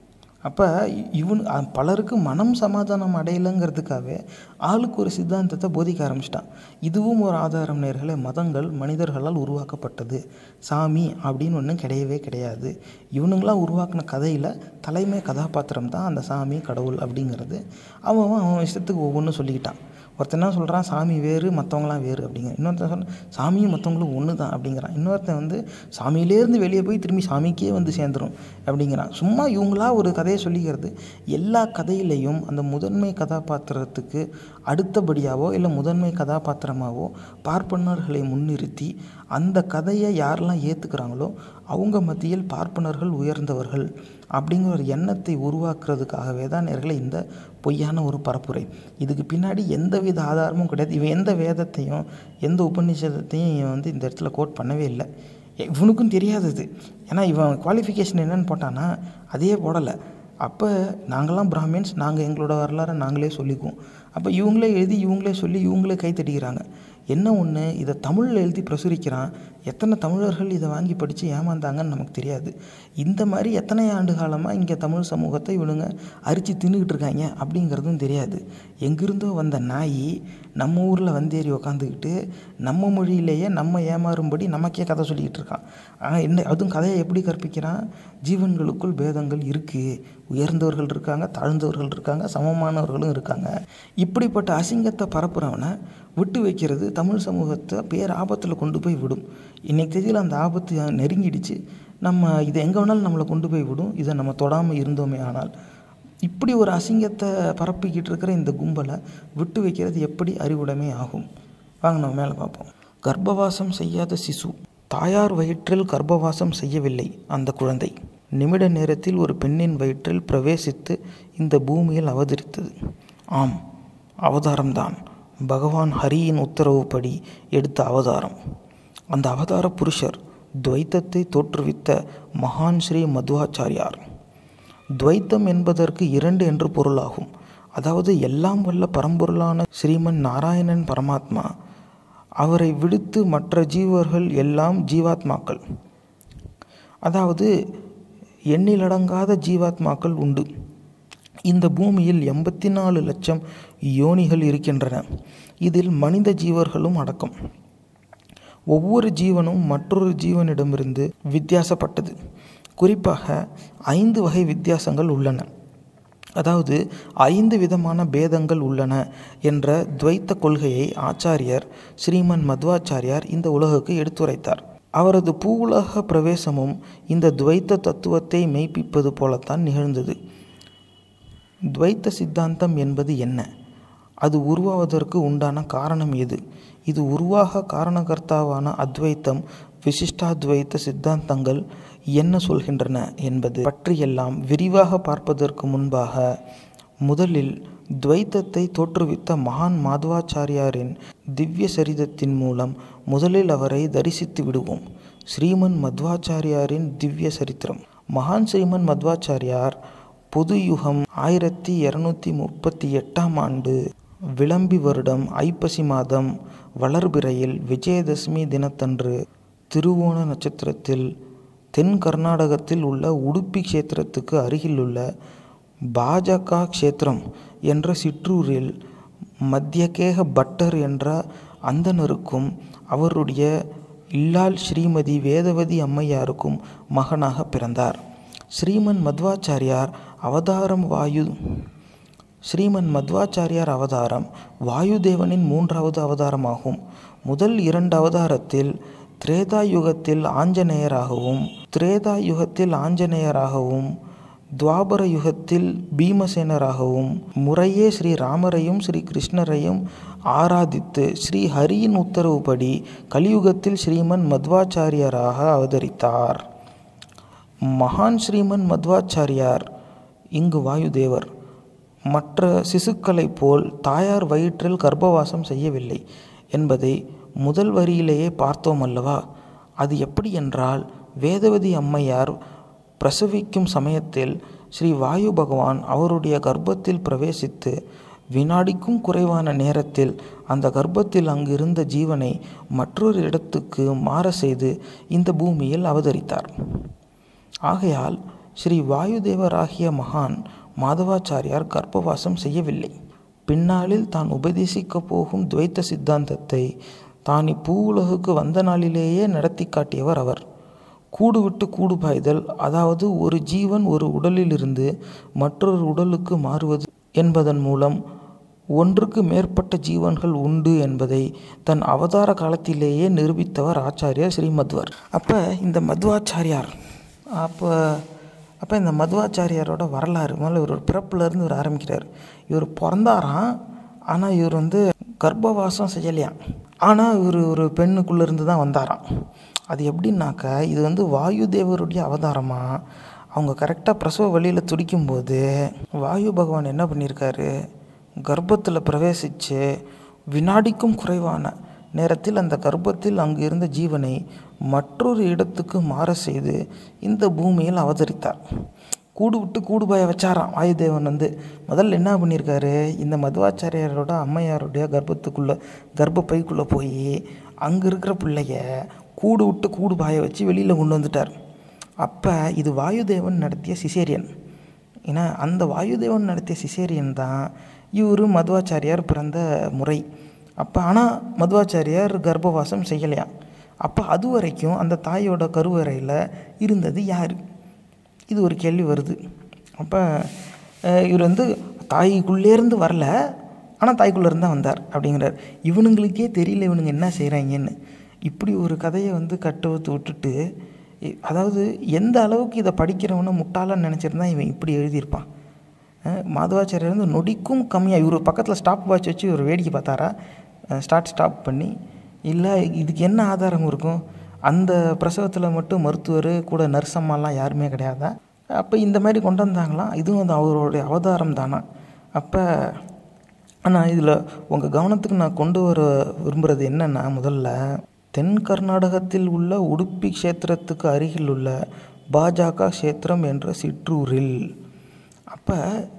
அப்போ இவனு அ- பலருக்கு மனம் சமாதானம் அடையலைங்கிறதுக்காகவே ஆளுக்கு ஒரு சித்தாந்தத்தை போதிக்க ஆரம்பிச்சிட்டான் இதுவும் ஒரு ஆதாரம் நேர்களே மதங்கள் மனிதர்களால் உருவாக்கப்பட்டது சாமி அப்படின்னு ஒன்றும் கிடையவே கிடையாது இவனுங்களாம் உருவாக்கின கதையில் தலைமை கதாபாத்திரம் தான் அந்த சாமி கடவுள் அப்படிங்கிறது அவன் அவன் அவன் இஷ்டத்துக்கு ஒவ்வொன்றும் சொல்லிக்கிட்டான் ஒருத்தன் என்ன சொல்கிறான் சாமி வேறு மற்றவங்களாம் வேறு அப்படிங்கிற இன்னொருத்தன் சொல்கிறான் சாமியும் மற்றவங்களும் ஒன்று தான் அப்படிங்கிறான் இன்னொருத்தன் வந்து சாமியிலேருந்து வெளியே போய் திரும்பி சாமிக்கே வந்து சேர்ந்துரும் அப்படிங்கிறான் சும்மா இவங்களா ஒரு கதையை சொல்லிக்கிறது எல்லா கதையிலையும் அந்த முதன்மை கதாபாத்திரத்துக்கு அடுத்தபடியாவோ இல்லை முதன்மை கதாபாத்திரமாவோ பார்ப்பனர்களை முன்னிறுத்தி அந்த கதையை யாரெல்லாம் ஏற்றுக்கிறாங்களோ அவங்க மத்தியில் பார்ப்பனர்கள் உயர்ந்தவர்கள் அப்படிங்கிற ஒரு எண்ணத்தை உருவாக்குறதுக்காகவே தான் நேர்களை இந்த பொய்யான ஒரு பரப்புரை இதுக்கு பின்னாடி எந்தவித ஆதாரமும் கிடையாது இவன் எந்த வேதத்தையும் எந்த உபநிஷதத்தையும் இவன் வந்து இந்த இடத்துல கோட் பண்ணவே இல்லை இவனுக்கும் தெரியாது இது ஏன்னா இவன் குவாலிஃபிகேஷன் என்னன்னு போட்டான்னா அதையே போடலை அப்போ நாங்களாம் பிராமின்ஸ் நாங்கள் எங்களோட வரலாறை நாங்களே சொல்லிக்குவோம் அப்போ இவங்களே எழுதி இவங்களே சொல்லி இவங்களே கை தட்டிக்கிறாங்க என்ன ஒன்று இதை தமிழில் எழுதி பிரசுரிக்கிறான் எத்தனை தமிழர்கள் இதை வாங்கி படித்து ஏமாந்தாங்கன்னு நமக்கு தெரியாது இந்த மாதிரி எத்தனை ஆண்டு காலமாக இங்கே தமிழ் சமூகத்தை இவனுங்க அரிச்சு தின்னுக்கிட்டு இருக்காங்க அப்படிங்கிறதும் தெரியாது எங்கிருந்தோ வந்த நாய் நம்ம ஊரில் வந்தேறி உக்காந்துக்கிட்டு நம்ம மொழியிலேயே நம்ம ஏமாறும்படி நமக்கே கதை சொல்லிக்கிட்டு இருக்கான் ஆனால் என்ன அதுவும் கதையை எப்படி கற்பிக்கிறான் ஜீவன்களுக்குள் பேதங்கள் இருக்குது உயர்ந்தவர்கள் இருக்காங்க தாழ்ந்தவர்கள் இருக்காங்க சமமானவர்களும் இருக்காங்க இப்படிப்பட்ட அசிங்கத்தை பரப்புறவனை விட்டு வைக்கிறது தமிழ் சமூகத்தை பேர் ஆபத்தில் கொண்டு போய் விடும் இன்னைக்கு தேதியில் அந்த ஆபத்து நெருங்கிடுச்சு நம்ம இதை எங்கே வேணாலும் நம்மளை கொண்டு போய் விடும் இதை நம்ம தொடாமல் இருந்தோமே ஆனால் இப்படி ஒரு அசிங்கத்தை பரப்பிக்கிட்டு இருக்கிற இந்த கும்பலை விட்டு வைக்கிறது எப்படி அறிவுடைமை ஆகும் வாங்க நம்ம மேலே பார்ப்போம் கர்ப்பவாசம் செய்யாத சிசு தாயார் வயிற்றில் கர்ப்பவாசம் செய்யவில்லை அந்த குழந்தை நிமிட நேரத்தில் ஒரு பெண்ணின் வயிற்றில் பிரவேசித்து இந்த பூமியில் அவதரித்தது ஆம் அவதாரம்தான் பகவான் ஹரியின் உத்தரவுப்படி எடுத்த அவதாரம் அந்த அவதார புருஷர் துவைத்தத்தை தோற்றுவித்த மகான் ஸ்ரீ மத்வாச்சாரியார் துவைத்தம் என்பதற்கு இரண்டு என்று பொருளாகும் அதாவது எல்லாம் வல்ல பரம்பொருளான ஸ்ரீமன் நாராயணன் பரமாத்மா அவரை விடுத்து மற்ற ஜீவர்கள் எல்லாம் ஜீவாத்மாக்கள் அதாவது எண்ணிலடங்காத ஜீவாத்மாக்கள் உண்டு இந்த பூமியில் எண்பத்தி நாலு லட்சம் யோனிகள் இருக்கின்றன இதில் மனித ஜீவர்களும் அடக்கம் ஒவ்வொரு ஜீவனும் மற்றொரு ஜீவனிடமிருந்து வித்தியாசப்பட்டது குறிப்பாக ஐந்து வகை வித்தியாசங்கள் உள்ளன அதாவது ஐந்து விதமான பேதங்கள் உள்ளன என்ற துவைத்த கொள்கையை ஆச்சாரியர் ஸ்ரீமன் மத்வாச்சாரியார் இந்த உலகுக்கு எடுத்துரைத்தார் அவரது பூவுலக பிரவேசமும் இந்த துவைத்த தத்துவத்தை மெய்ப்பிப்பது போலத்தான் நிகழ்ந்தது துவைத்த சித்தாந்தம் என்பது என்ன அது உருவாவதற்கு உண்டான காரணம் எது இது உருவாக காரணகர்த்தாவான அத்வைத்தம் விசிஷ்டாத்வைத்த சித்தாந்தங்கள் என்ன சொல்கின்றன என்பது பற்றியெல்லாம் விரிவாக பார்ப்பதற்கு முன்பாக முதலில் துவைத்தத்தை தோற்றுவித்த மகான் மாதவாச்சாரியாரின் திவ்ய சரிதத்தின் மூலம் முதலில் அவரை தரிசித்து விடுவோம் ஸ்ரீமன் மத்வாச்சாரியாரின் திவ்ய சரித்திரம் மகான் ஸ்ரீமன் மத்வாச்சாரியார் பொது யுகம் ஆயிரத்தி இரநூத்தி முப்பத்தி எட்டாம் ஆண்டு விளம்பி வருடம் ஐப்பசி மாதம் வளர்பிறையில் விஜயதசமி தினத்தன்று திருவோண நட்சத்திரத்தில் தென் கர்நாடகத்தில் உள்ள உடுப்பி க்ஷேத்திரத்துக்கு அருகிலுள்ள பாஜக க்ஷேத்திரம் என்ற சிற்றூரில் மத்தியகேக பட்டர் என்ற அந்தணருக்கும் அவருடைய இல்லால் ஸ்ரீமதி வேதவதி அம்மையாருக்கும் மகனாக பிறந்தார் ஸ்ரீமன் மத்வாச்சாரியார் அவதாரம் வாயு ஸ்ரீமன் மத்வாச்சாரியார் அவதாரம் வாயுதேவனின் மூன்றாவது அவதாரமாகும் முதல் இரண்டு அவதாரத்தில் திரேதா யுகத்தில் ஆஞ்சநேயராகவும் திரேதா யுகத்தில் ஆஞ்சநேயராகவும் துவாபர யுகத்தில் பீமசேனராகவும் முறையே ஸ்ரீ ராமரையும் ஸ்ரீ கிருஷ்ணரையும் ஆராதித்து ஸ்ரீ ஹரியின் உத்தரவுப்படி கலியுகத்தில் ஸ்ரீமன் மத்வாச்சாரியராக அவதரித்தார் மகான் ஸ்ரீமன் மத்வாச்சாரியார் இங்கு வாயுதேவர் மற்ற சிசுக்களைப் போல் தாயார் வயிற்றில் கர்ப்பவாசம் செய்யவில்லை என்பதை முதல் வரியிலேயே பார்த்தோம் அல்லவா அது எப்படி என்றால் வேதவதி அம்மையார் பிரசவிக்கும் சமயத்தில் ஸ்ரீ வாயு பகவான் அவருடைய கர்ப்பத்தில் பிரவேசித்து வினாடிக்கும் குறைவான நேரத்தில் அந்த கர்ப்பத்தில் அங்கிருந்த ஜீவனை மற்றொரு இடத்துக்கு மாற செய்து இந்த பூமியில் அவதரித்தார் ஆகையால் ஸ்ரீ வாயுதேவராகிய மகான் மாதவாச்சாரியார் கர்ப்பவாசம் செய்யவில்லை பின்னாளில் தான் உபதேசிக்கப் போகும் துவைத்த சித்தாந்தத்தை தான் இப்பூவுலகுக்கு வந்த நாளிலேயே நடத்தி காட்டியவர் அவர் கூடு விட்டு கூடு பாய்தல் அதாவது ஒரு ஜீவன் ஒரு உடலிலிருந்து மற்றொரு உடலுக்கு மாறுவது என்பதன் மூலம் ஒன்றுக்கு மேற்பட்ட ஜீவன்கள் உண்டு என்பதை தன் அவதார காலத்திலேயே நிரூபித்தவர் ஆச்சாரியார் ஸ்ரீ மத்வர் அப்போ இந்த மத்வாச்சாரியார் அப்போ அப்போ இந்த மத்வாச்சாரியாரோட வரலாறு முதல்ல இவர் பிறப்புலேருந்து இவர் ஆரம்பிக்கிறார் இவர் பிறந்தாராம் ஆனால் இவர் வந்து கர்ப்பவாசம் செய்யலையாம் ஆனால் இவர் ஒரு பெண்ணுக்குள்ளேருந்து தான் வந்தாராம் அது எப்படின்னாக்க இது வந்து வாயு தேவருடைய அவதாரமாக அவங்க கரெக்டாக பிரசவ வழியில் துடிக்கும்போது வாயு பகவான் என்ன பண்ணியிருக்காரு கர்ப்பத்தில் பிரவேசித்து வினாடிக்கும் குறைவான நேரத்தில் அந்த கர்ப்பத்தில் அங்கு இருந்த ஜீவனை மற்றொரு இடத்துக்கு மாற செய்து இந்த பூமியில் அவதரித்தார் கூடு விட்டு கூடு பாய வச்சாராம் வாயுதேவன் வந்து முதல்ல என்ன பண்ணியிருக்காரு இந்த மதுவாச்சாரியாரோட அம்மையாருடைய கர்ப்பத்துக்குள்ளே கர்ப்பப்பைக்குள்ளே போய் அங்கே இருக்கிற பிள்ளைய கூடு விட்டு கூடு பாய வச்சு வெளியில் கொண்டு வந்துட்டார் அப்போ இது வாயுதேவன் நடத்திய சிசேரியன் ஏன்னா அந்த வாயுதேவன் நடத்திய சிசேரியன் தான் இவர் மதுவாச்சாரியார் பிறந்த முறை அப்போ ஆனால் மதுவாச்சாரியார் கர்ப்பவாசம் செய்யலையாம் அப்போ அது வரைக்கும் அந்த தாயோட கருவறையில் இருந்தது யார் இது ஒரு கேள்வி வருது அப்போ இவர் வந்து தாய்க்குள்ளேருந்து வரல ஆனால் தாய்க்குள்ளேருந்து தான் வந்தார் அப்படிங்கிறார் இவனுங்களுக்கே தெரியல இவனுங்க என்ன செய்கிறாங்கன்னு இப்படி ஒரு கதையை வந்து கட்டுவத்து விட்டுட்டு இ- அதாவது எந்த அளவுக்கு இதை படிக்கிறவனை முட்டாளன்னு நினச்சிருந்தா இவன் இப்படி எழுதியிருப்பான் அஹ் மாதவாச்சாரியர் வந்து நொடிக்கும் கம்மியாக இவர் பக்கத்தில் ஸ்டாப் வாட்ச் வச்சு இவர் வேடிக்கை பார்த்தாரா ஸ்டார்ட் ஸ்டாப் பண்ணி இல்லை இதுக்கு என்ன ஆதாரம் இருக்கும் அந்த பிரசவத்தில் மட்டும் மருத்துவர் கூட நர்ஸ் அம்மாலாம் யாருமே கிடையாதா அப்போ இந்த மாதிரி கொண்டு வந்தாங்களாம் இதுவும் அது அவருடைய அவதாரம் தானா அப்போ ஆனால் இதில் உங்கள் கவனத்துக்கு நான் கொண்டு வர விரும்புகிறது என்னென்னா முதல்ல தென் கர்நாடகத்தில் உள்ள உடுப்பி க்ஷேத்திரத்துக்கு அருகில் உள்ள பாஜக க்ஷேத்திரம் என்ற சிற்றூரில் அப்போ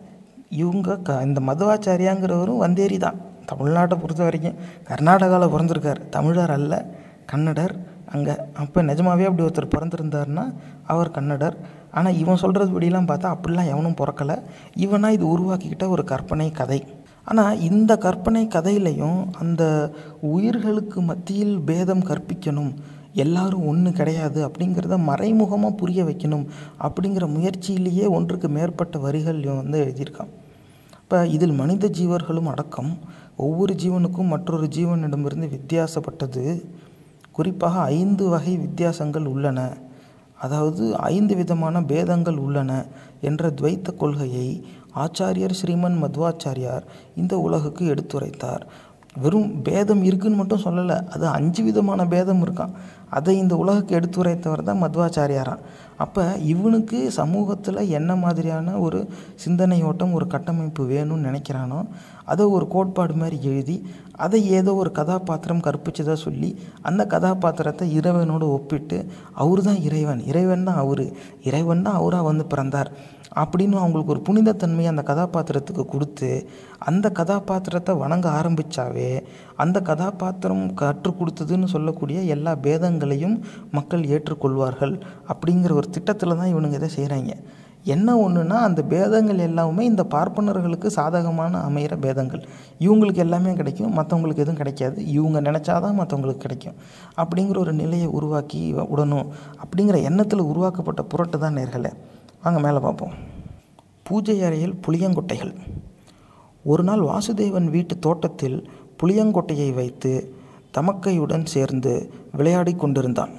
இவங்க க இந்த மதுவாச்சாரியாங்கிறவரும் வந்தேரி தான் தமிழ்நாட்டை பொறுத்த வரைக்கும் கர்நாடகாவில் பிறந்திருக்கார் தமிழர் அல்ல கன்னடர் அங்கே அப்போ நிஜமாவே அப்படி ஒருத்தர் பிறந்திருந்தாருன்னா அவர் கன்னடர் ஆனால் இவன் சொல்கிறது படியெல்லாம் பார்த்தா அப்படிலாம் எவனும் பிறக்கலை இவனா இது உருவாக்கிக்கிட்ட ஒரு கற்பனை கதை ஆனால் இந்த கற்பனை கதையிலையும் அந்த உயிர்களுக்கு மத்தியில் பேதம் கற்பிக்கணும் எல்லாரும் ஒன்று கிடையாது அப்படிங்கிறத மறைமுகமாக புரிய வைக்கணும் அப்படிங்கிற முயற்சியிலேயே ஒன்றுக்கு மேற்பட்ட வரிகள் இவன் வந்து எழுதியிருக்கான் இப்போ இதில் மனித ஜீவர்களும் அடக்கம் ஒவ்வொரு ஜீவனுக்கும் மற்றொரு ஜீவனிடமிருந்து வித்தியாசப்பட்டது குறிப்பாக ஐந்து வகை வித்தியாசங்கள் உள்ளன அதாவது ஐந்து விதமான பேதங்கள் உள்ளன என்ற துவைத்த கொள்கையை ஆச்சாரியர் ஸ்ரீமன் மத்வாச்சாரியார் இந்த உலகுக்கு எடுத்துரைத்தார் வெறும் பேதம் இருக்குன்னு மட்டும் சொல்லலை அது அஞ்சு விதமான பேதம் இருக்கான் அதை இந்த உலகுக்கு எடுத்துரைத்தவர் தான் மத்வாச்சாரியாராம் அப்போ இவனுக்கு சமூகத்தில் என்ன மாதிரியான ஒரு சிந்தனை ஓட்டம் ஒரு கட்டமைப்பு வேணும்னு நினைக்கிறானோ அதை ஒரு கோட்பாடு மாதிரி எழுதி அதை ஏதோ ஒரு கதாபாத்திரம் கற்பிச்சதாக சொல்லி அந்த கதாபாத்திரத்தை இறைவனோடு ஒப்பிட்டு அவர் தான் இறைவன் இறைவன் தான் அவர் இறைவன் தான் அவராக வந்து பிறந்தார் அப்படின்னு அவங்களுக்கு ஒரு புனிதத்தன்மையை அந்த கதாபாத்திரத்துக்கு கொடுத்து அந்த கதாபாத்திரத்தை வணங்க ஆரம்பித்தாவே அந்த கதாபாத்திரம் கற்றுக் கொடுத்ததுன்னு சொல்லக்கூடிய எல்லா பேதங்களையும் மக்கள் ஏற்றுக்கொள்வார்கள் அப்படிங்கிற ஒரு திட்டத்தில் தான் இவனுங்க இதை செய்கிறாங்க என்ன ஒன்றுனா அந்த பேதங்கள் எல்லாமே இந்த பார்ப்பனர்களுக்கு சாதகமான அமைகிற பேதங்கள் இவங்களுக்கு எல்லாமே கிடைக்கும் மற்றவங்களுக்கு எதுவும் கிடைக்காது இவங்க நினச்சாதான் மற்றவங்களுக்கு கிடைக்கும் அப்படிங்கிற ஒரு நிலையை உருவாக்கி விடணும் அப்படிங்கிற எண்ணத்தில் உருவாக்கப்பட்ட புரட்டு தான் நேர்களே வாங்க மேலே பார்ப்போம் பூஜை அறையில் புளியங்கொட்டைகள் ஒரு நாள் வாசுதேவன் வீட்டு தோட்டத்தில் புளியங்கொட்டையை வைத்து தமக்கையுடன் சேர்ந்து விளையாடிக் கொண்டிருந்தான்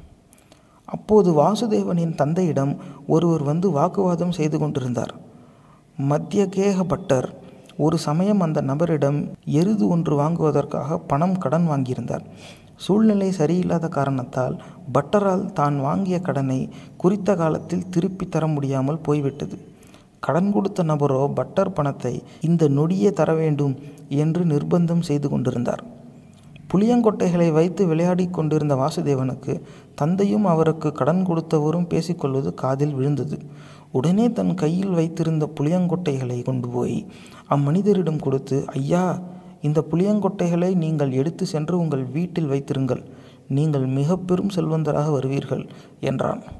அப்போது வாசுதேவனின் தந்தையிடம் ஒருவர் வந்து வாக்குவாதம் செய்து கொண்டிருந்தார் மத்தியகேக பட்டர் ஒரு சமயம் அந்த நபரிடம் எருது ஒன்று வாங்குவதற்காக பணம் கடன் வாங்கியிருந்தார் சூழ்நிலை சரியில்லாத காரணத்தால் பட்டரால் தான் வாங்கிய கடனை குறித்த காலத்தில் திருப்பி தர முடியாமல் போய்விட்டது கடன் கொடுத்த நபரோ பட்டர் பணத்தை இந்த நொடியே தர வேண்டும் என்று நிர்பந்தம் செய்து கொண்டிருந்தார் புளியங்கொட்டைகளை வைத்து விளையாடிக் கொண்டிருந்த வாசுதேவனுக்கு தந்தையும் அவருக்கு கடன் கொடுத்தவரும் பேசிக்கொள்வது காதில் விழுந்தது உடனே தன் கையில் வைத்திருந்த புளியங்கொட்டைகளை கொண்டு போய் அம்மனிதரிடம் கொடுத்து ஐயா இந்த புளியங்கொட்டைகளை நீங்கள் எடுத்து சென்று உங்கள் வீட்டில் வைத்திருங்கள் நீங்கள் மிக பெரும் செல்வந்தராக வருவீர்கள் என்றான்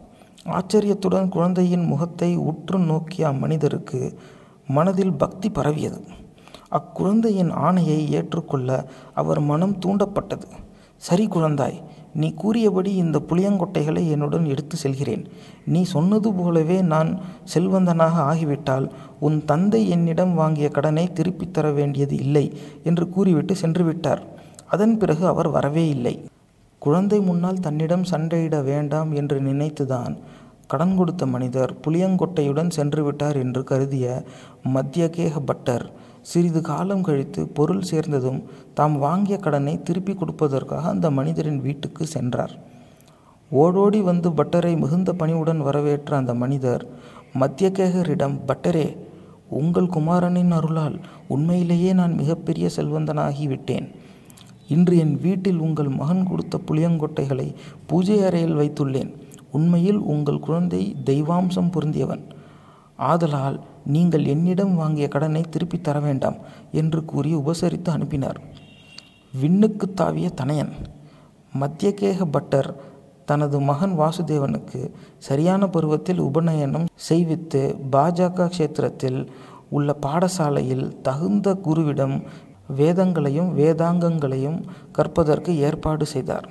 ஆச்சரியத்துடன் குழந்தையின் முகத்தை உற்று நோக்கிய அம்மனிதருக்கு மனதில் பக்தி பரவியது அக்குழந்தையின் ஆணையை ஏற்றுக்கொள்ள அவர் மனம் தூண்டப்பட்டது சரி குழந்தாய் நீ கூறியபடி இந்த புளியங்கொட்டைகளை என்னுடன் எடுத்து செல்கிறேன் நீ சொன்னது போலவே நான் செல்வந்தனாக ஆகிவிட்டால் உன் தந்தை என்னிடம் வாங்கிய கடனை திருப்பித் தர வேண்டியது இல்லை என்று கூறிவிட்டு சென்று விட்டார் அதன் பிறகு அவர் வரவே இல்லை குழந்தை முன்னால் தன்னிடம் சண்டையிட வேண்டாம் என்று நினைத்துதான் கடன் கொடுத்த மனிதர் புளியங்கொட்டையுடன் சென்று விட்டார் என்று கருதிய மத்தியகேக பட்டர் சிறிது காலம் கழித்து பொருள் சேர்ந்ததும் தாம் வாங்கிய கடனை திருப்பி கொடுப்பதற்காக அந்த மனிதரின் வீட்டுக்கு சென்றார் ஓடோடி வந்து பட்டரை மிகுந்த பணிவுடன் வரவேற்ற அந்த மனிதர் மத்தியகேகரிடம் பட்டரே உங்கள் குமாரனின் அருளால் உண்மையிலேயே நான் மிகப்பெரிய செல்வந்தனாகி விட்டேன் இன்று என் வீட்டில் உங்கள் மகன் கொடுத்த புளியங்கொட்டைகளை பூஜை அறையில் வைத்துள்ளேன் உண்மையில் உங்கள் குழந்தை தெய்வாம்சம் பொருந்தியவன் ஆதலால் நீங்கள் என்னிடம் வாங்கிய கடனை திருப்பித் தர வேண்டாம் என்று கூறி உபசரித்து அனுப்பினார் விண்ணுக்கு தாவிய தனையன் மத்தியகேக பட்டர் தனது மகன் வாசுதேவனுக்கு சரியான பருவத்தில் உபநயனம் செய்வித்து பாஜக க்ஷேத்திரத்தில் உள்ள பாடசாலையில் தகுந்த குருவிடம் வேதங்களையும் வேதாங்கங்களையும் கற்பதற்கு ஏற்பாடு செய்தார்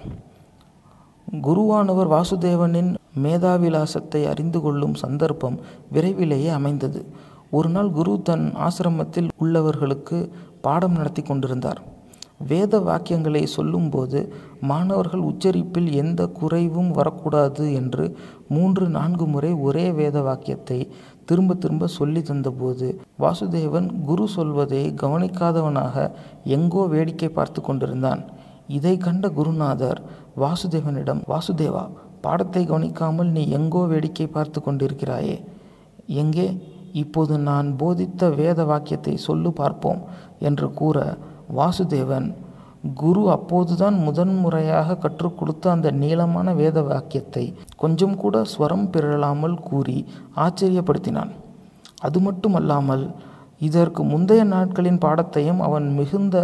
குருவானவர் வாசுதேவனின் மேதாவிலாசத்தை அறிந்து கொள்ளும் சந்தர்ப்பம் விரைவிலேயே அமைந்தது ஒரு நாள் குரு தன் ஆசிரமத்தில் உள்ளவர்களுக்கு பாடம் நடத்தி கொண்டிருந்தார் வேத வாக்கியங்களை சொல்லும்போது மாணவர்கள் உச்சரிப்பில் எந்த குறைவும் வரக்கூடாது என்று மூன்று நான்கு முறை ஒரே வேத வாக்கியத்தை திரும்ப திரும்ப சொல்லி தந்தபோது வாசுதேவன் குரு சொல்வதை கவனிக்காதவனாக எங்கோ வேடிக்கை பார்த்து கொண்டிருந்தான் இதை கண்ட குருநாதர் வாசுதேவனிடம் வாசுதேவா பாடத்தை கவனிக்காமல் நீ எங்கோ வேடிக்கை பார்த்து கொண்டிருக்கிறாயே எங்கே இப்போது நான் போதித்த வேத வாக்கியத்தை சொல்லு பார்ப்போம் என்று கூற வாசுதேவன் குரு அப்போதுதான் முதன்முறையாக கற்றுக் கொடுத்த அந்த நீளமான வேத வாக்கியத்தை கொஞ்சம் கூட ஸ்வரம் பிறழாமல் கூறி ஆச்சரியப்படுத்தினான் அது மட்டுமல்லாமல் இதற்கு முந்தைய நாட்களின் பாடத்தையும் அவன் மிகுந்த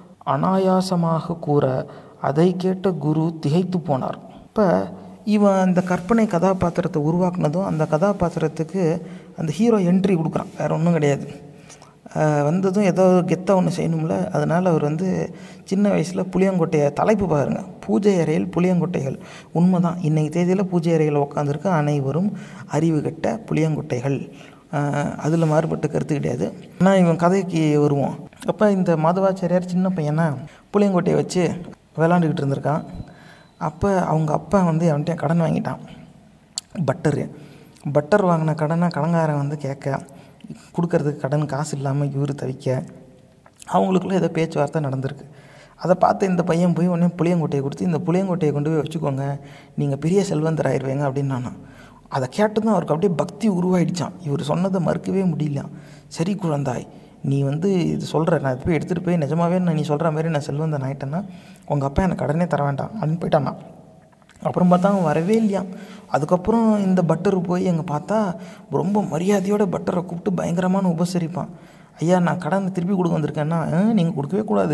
அனாயாசமாக கூற அதை கேட்ட குரு திகைத்து போனார் இப்போ இவன் அந்த கற்பனை கதாபாத்திரத்தை உருவாக்குனதும் அந்த கதாபாத்திரத்துக்கு அந்த ஹீரோ என்ட்ரி கொடுக்குறான் வேறு ஒன்றும் கிடையாது ஆஹ் வந்ததும் ஏதோ கெத்தாக ஒன்று செய்யணும்ல அதனால் அவர் வந்து சின்ன வயசில் புளியங்கொட்டையை தலைப்பு பாருங்கள் பூஜை அறையில் புளியங்கொட்டைகள் உண்மைதான் இன்னைக்கு தேதியில் பூஜை அறையில் உட்காந்துருக்க அனைவரும் அறிவு கெட்ட புளியங்கொட்டைகள் அதில் மாறுபட்ட கருத்து கிடையாது ஆனால் இவன் கதைக்கு வருவோம் அப்போ இந்த மாதவாச்சாரியார் சின்ன பையனா புளியங்கொட்டையை வச்சு விளாண்டுக்கிட்டு இருந்திருக்கான் அப்போ அவங்க அப்பா வந்து அவன்கிட்ட கடன் வாங்கிட்டான் பட்டரு பட்டர் வாங்கின கடனை கடங்காரன் வந்து கேட்க கொடுக்கறதுக்கு கடன் காசு இல்லாமல் இவர் தவிக்க அவங்களுக்குள்ள ஏதோ பேச்சுவார்த்தை நடந்திருக்கு அதை பார்த்து இந்த பையன் போய் உடனே புளியங்கொட்டையை கொடுத்து இந்த புளியங்கொட்டையை கொண்டு போய் வச்சுக்கோங்க நீங்கள் பெரிய செல்வந்தர் ஆயிடுவீங்க அப்படின்னு நானா அதை கேட்டதும் அவருக்கு அப்படியே பக்தி உருவாயிடுச்சான் இவர் சொன்னதை மறுக்கவே முடியல சரி குழந்தாய் நீ வந்து இது சொல்கிற நான் இது போய் எடுத்துகிட்டு போய் நிஜமாவே நான் நீ சொல்கிற மாதிரி நான் செல்வந்தன் ஆயிட்டேன்னா உங்கள் அப்பா எனக்கு கடனே தர வேண்டாம் அப்படின்னு போயிட்டானா அப்புறம் பார்த்தா அவன் வரவே இல்லையாம் அதுக்கப்புறம் இந்த பட்டர் போய் அங்கே பார்த்தா ரொம்ப மரியாதையோட பட்டரை கூப்பிட்டு பயங்கரமான உபசரிப்பான் ஐயா நான் கடன் திருப்பி கொடுக்க வந்திருக்கேன்னா நீங்கள் கொடுக்கவே கூடாது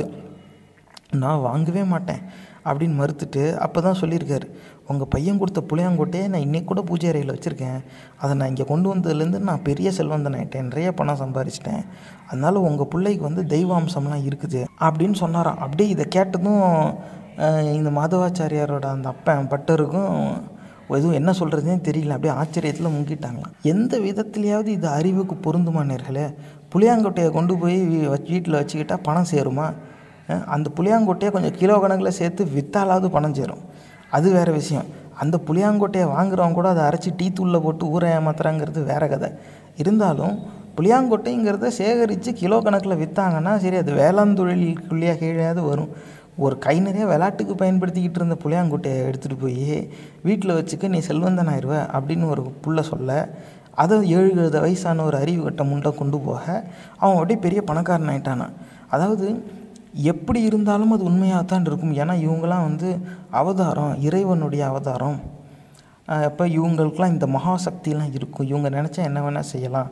நான் வாங்கவே மாட்டேன் அப்படின்னு மறுத்துட்டு அப்போ தான் சொல்லியிருக்காரு உங்கள் பையன் கொடுத்த புளியாங்கொட்டையை நான் இன்னைக்கு கூட பூஜை அறையில் வச்சுருக்கேன் அதை நான் இங்கே கொண்டு வந்ததுலேருந்து நான் பெரிய செல்வந்தன் ஆகிட்டேன் நிறைய பணம் சம்பாரிச்சிட்டேன் அதனால் உங்கள் பிள்ளைக்கு வந்து தெய்வாம்சம்லாம் இருக்குது அப்படின்னு சொன்னாராம் அப்படியே இதை கேட்டதும் அஹ், இந்த மாதவாச்சாரியாரோட அந்த அப்பன் பட்டருக்கும் எதுவும் என்ன சொல்கிறதுனே தெரியல அப்படியே ஆச்சரியத்தில் முங்கிட்டாங்களாம் எந்த விதத்துலையாவது இது அறிவுக்கு பொருந்துமா நேர்களே புளியாங்கொட்டையை கொண்டு போய் வீட்டில் வச்சுக்கிட்டா பணம் சேருமா அஹ் அந்த புளியாங்கொட்டையை கொஞ்சம் கிலோ கணக்கில் சேர்த்து விற்றாலாவது பணம் சேரும் அது வேறு விஷயம் அந்த புளியாங்கொட்டையை வாங்குறவங்க கூட அதை அரைச்சி டீ தூளில் போட்டு ஊற ஏமாத்துறாங்கிறது வேற கதை இருந்தாலும் புளியாங்கொட்டைங்கிறத சேகரித்து கிலோ கணக்கில் விற்றாங்கன்னா சரி அது வேளாண் தொழிலுக்குள்ளேயே கீழேயாவது வரும் ஒரு கை நிறைய விளாட்டுக்கு பயன்படுத்திக்கிட்டு இருந்த புளியாங்கொட்டையை எடுத்துகிட்டு போய் வீட்டில் வச்சுக்க நீ செல்வந்தன் ஆயிடுவ அப்படின்னு ஒரு புள்ள சொல்ல அதை ஏழு எழுத வயசான ஒரு அறிவு கட்ட முண்டை கொண்டு போக அவன் அப்படியே பெரிய பணக்காரன் ஆயிட்டானான் அதாவது எப்படி இருந்தாலும் அது உண்மையாக தான் இருக்கும் ஏன்னா இவங்கெல்லாம் வந்து அவதாரம் இறைவனுடைய அவதாரம் அப்போ இவங்களுக்கெல்லாம் இந்த மகாசக்திலாம் இருக்கும் இவங்க நினச்சா என்ன வேணால் செய்யலாம்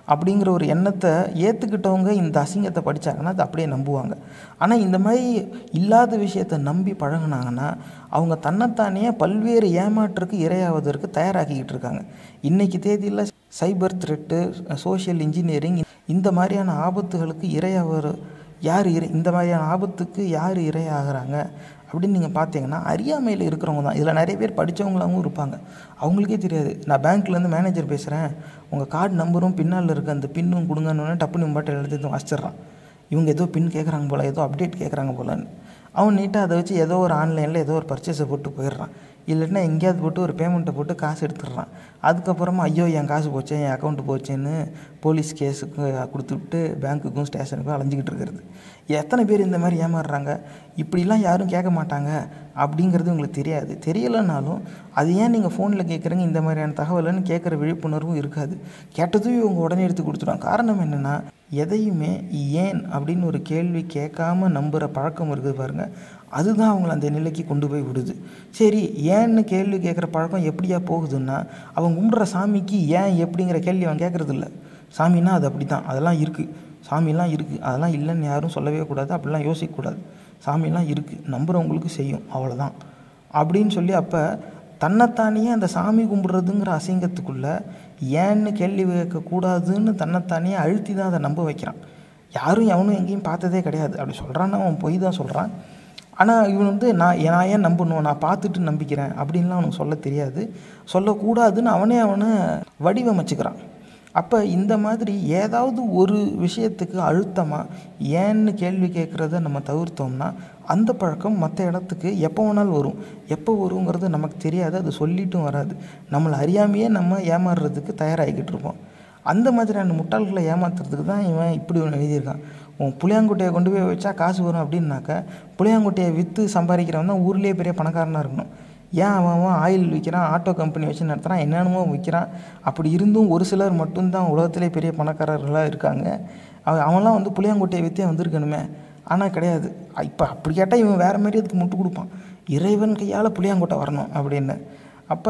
அப்படிங்கிற ஒரு எண்ணத்தை ஏற்றுக்கிட்டவங்க இந்த அசிங்கத்தை படித்தாங்கன்னா அது அப்படியே நம்புவாங்க ஆனால் இந்த மாதிரி இல்லாத விஷயத்தை நம்பி பழகுனாங்கன்னா அவங்க தன்னைத்தானே பல்வேறு ஏமாற்றுக்கு இரையாவதற்கு தயாராகிக்கிட்டு இருக்காங்க இன்றைக்கி தேதியில் சைபர் த்ரெட்டு சோஷியல் இன்ஜினியரிங் இந்த மாதிரியான ஆபத்துகளுக்கு இரையாவர் யார் இறை இந்த மாதிரியான ஆபத்துக்கு யார் இரையாகிறாங்க அப்படின்னு நீங்கள் பார்த்தீங்கன்னா அறியாமையில் இருக்கிறவங்க தான் இதில் நிறைய பேர் படித்தவங்களாகவும் இருப்பாங்க அவங்களுக்கே தெரியாது நான் பேங்க்லேருந்து மேனேஜர் பேசுகிறேன் உங்கள் கார்டு நம்பரும் பின்னால் இருக்க அந்த பின்னும் கொடுங்கன்னு டப்புன்னு பாட்டில் எழுதி வாசிச்சிட்றான் இவங்க ஏதோ பின் கேட்குறாங்க போல் ஏதோ அப்டேட் கேட்குறாங்க போலன்னு அவன் நீட்டாக அதை வச்சு ஏதோ ஒரு ஆன்லைனில் ஏதோ ஒரு பர்ச்சேஸை போட்டு போயிடுறான் இல்லைன்னா எங்கேயாவது போட்டு ஒரு பேமெண்ட்டை போட்டு காசு எடுத்துடுறான் அதுக்கப்புறமா ஐயோ என் காசு போச்சே என் அக்கௌண்ட்டு போச்சேன்னு போலீஸ் கேஸுக்கு கொடுத்துட்டு பேங்க்குக்கும் ஸ்டேஷனுக்கும் அலைஞ்சிக்கிட்டு இருக்கிறது எத்தனை பேர் இந்த மாதிரி ஏமாறுறாங்க இப்படிலாம் யாரும் கேட்க மாட்டாங்க அப்படிங்கிறது உங்களுக்கு தெரியாது தெரியலைனாலும் அது ஏன் நீங்கள் ஃபோனில் கேட்குறீங்க இந்த மாதிரியான தகவல்னு கேட்குற விழிப்புணர்வும் இருக்காது கேட்டதும் இவங்க உடனே எடுத்து கொடுத்துருவாங்க காரணம் என்னென்னா எதையுமே ஏன் அப்படின்னு ஒரு கேள்வி கேட்காம நம்புகிற பழக்கம் இருக்குது பாருங்கள் அதுதான் அவங்கள அந்த நிலைக்கு கொண்டு போய் விடுது சரி ஏன்னு கேள்வி கேட்குற பழக்கம் எப்படியா போகுதுன்னா அவன் கும்பிட்ற சாமிக்கு ஏன் எப்படிங்கிற கேள்வி அவன் கேட்குறது இல்லை சாமின்னா அது அப்படி தான் அதெல்லாம் இருக்குது சாமிலாம் இருக்குது அதெல்லாம் இல்லைன்னு யாரும் சொல்லவே கூடாது அப்படிலாம் யோசிக்கக்கூடாது சாமிலாம் இருக்குது நம்புகிறவங்களுக்கு செய்யும் அவ்வளோதான் அப்படின்னு சொல்லி அப்போ தன்னைத்தானே அந்த சாமி கும்பிட்றதுங்கிற அசிங்கத்துக்குள்ளே ஏன்னு கேள்வி கேட்கக்கூடாதுன்னு தன்னைத்தானே அழுத்தி தான் அதை நம்ப வைக்கிறான் யாரும் எவனும் எங்கேயும் பார்த்ததே கிடையாது அப்படி சொல்கிறான்னா அவன் பொய் தான் சொல்கிறான் ஆனால் இவன் வந்து நான் நான் ஏன் நம்பணும் நான் பார்த்துட்டு நம்பிக்கிறேன் அப்படின்லாம் அவனுக்கு சொல்ல தெரியாது சொல்லக்கூடாதுன்னு அவனே அவனை வடிவமைச்சுக்கிறான் அப்போ இந்த மாதிரி ஏதாவது ஒரு விஷயத்துக்கு அழுத்தமாக ஏன்னு கேள்வி கேட்குறத நம்ம தவிர்த்தோம்னா அந்த பழக்கம் மற்ற இடத்துக்கு எப்போ வேணாலும் வரும் எப்போ வருங்கிறது நமக்கு தெரியாது அது சொல்லிட்டும் வராது நம்மளை அறியாமையே நம்ம ஏமாறுறதுக்கு தயாராகிக்கிட்டு இருப்போம் அந்த மாதிரியான முட்டாள்களை ஏமாத்துறதுக்கு தான் இவன் இப்படி ஒன்று எழுதியிருக்கான் உன் புளியாங்குட்டையை கொண்டு போய் வச்சா காசு வரும் அப்படின்னாக்க புளியாங்குட்டையை விற்று சம்பாதிக்கிறவன் தான் ஊர்லேயே பெரிய பணக்காரனாக இருக்கணும் ஏன் அவன் அவன் ஆயில் விற்கிறான் ஆட்டோ கம்பெனி வச்சு நடத்துகிறான் என்னென்னமோ விற்கிறான் அப்படி இருந்தும் ஒரு சிலர் மட்டும்தான் உலகத்திலே பெரிய பணக்காரர்களாக இருக்காங்க அவன் அவன்லாம் வந்து புளியாங்குட்டையை விற்றே வந்திருக்கணுமே ஆனால் கிடையாது இப்போ அப்படி கேட்டால் இவன் வேறு மாதிரி அதுக்கு முட்டு கொடுப்பான் இறைவன் கையால் புளியாங்குட்டை வரணும் அப்படின்னு அப்போ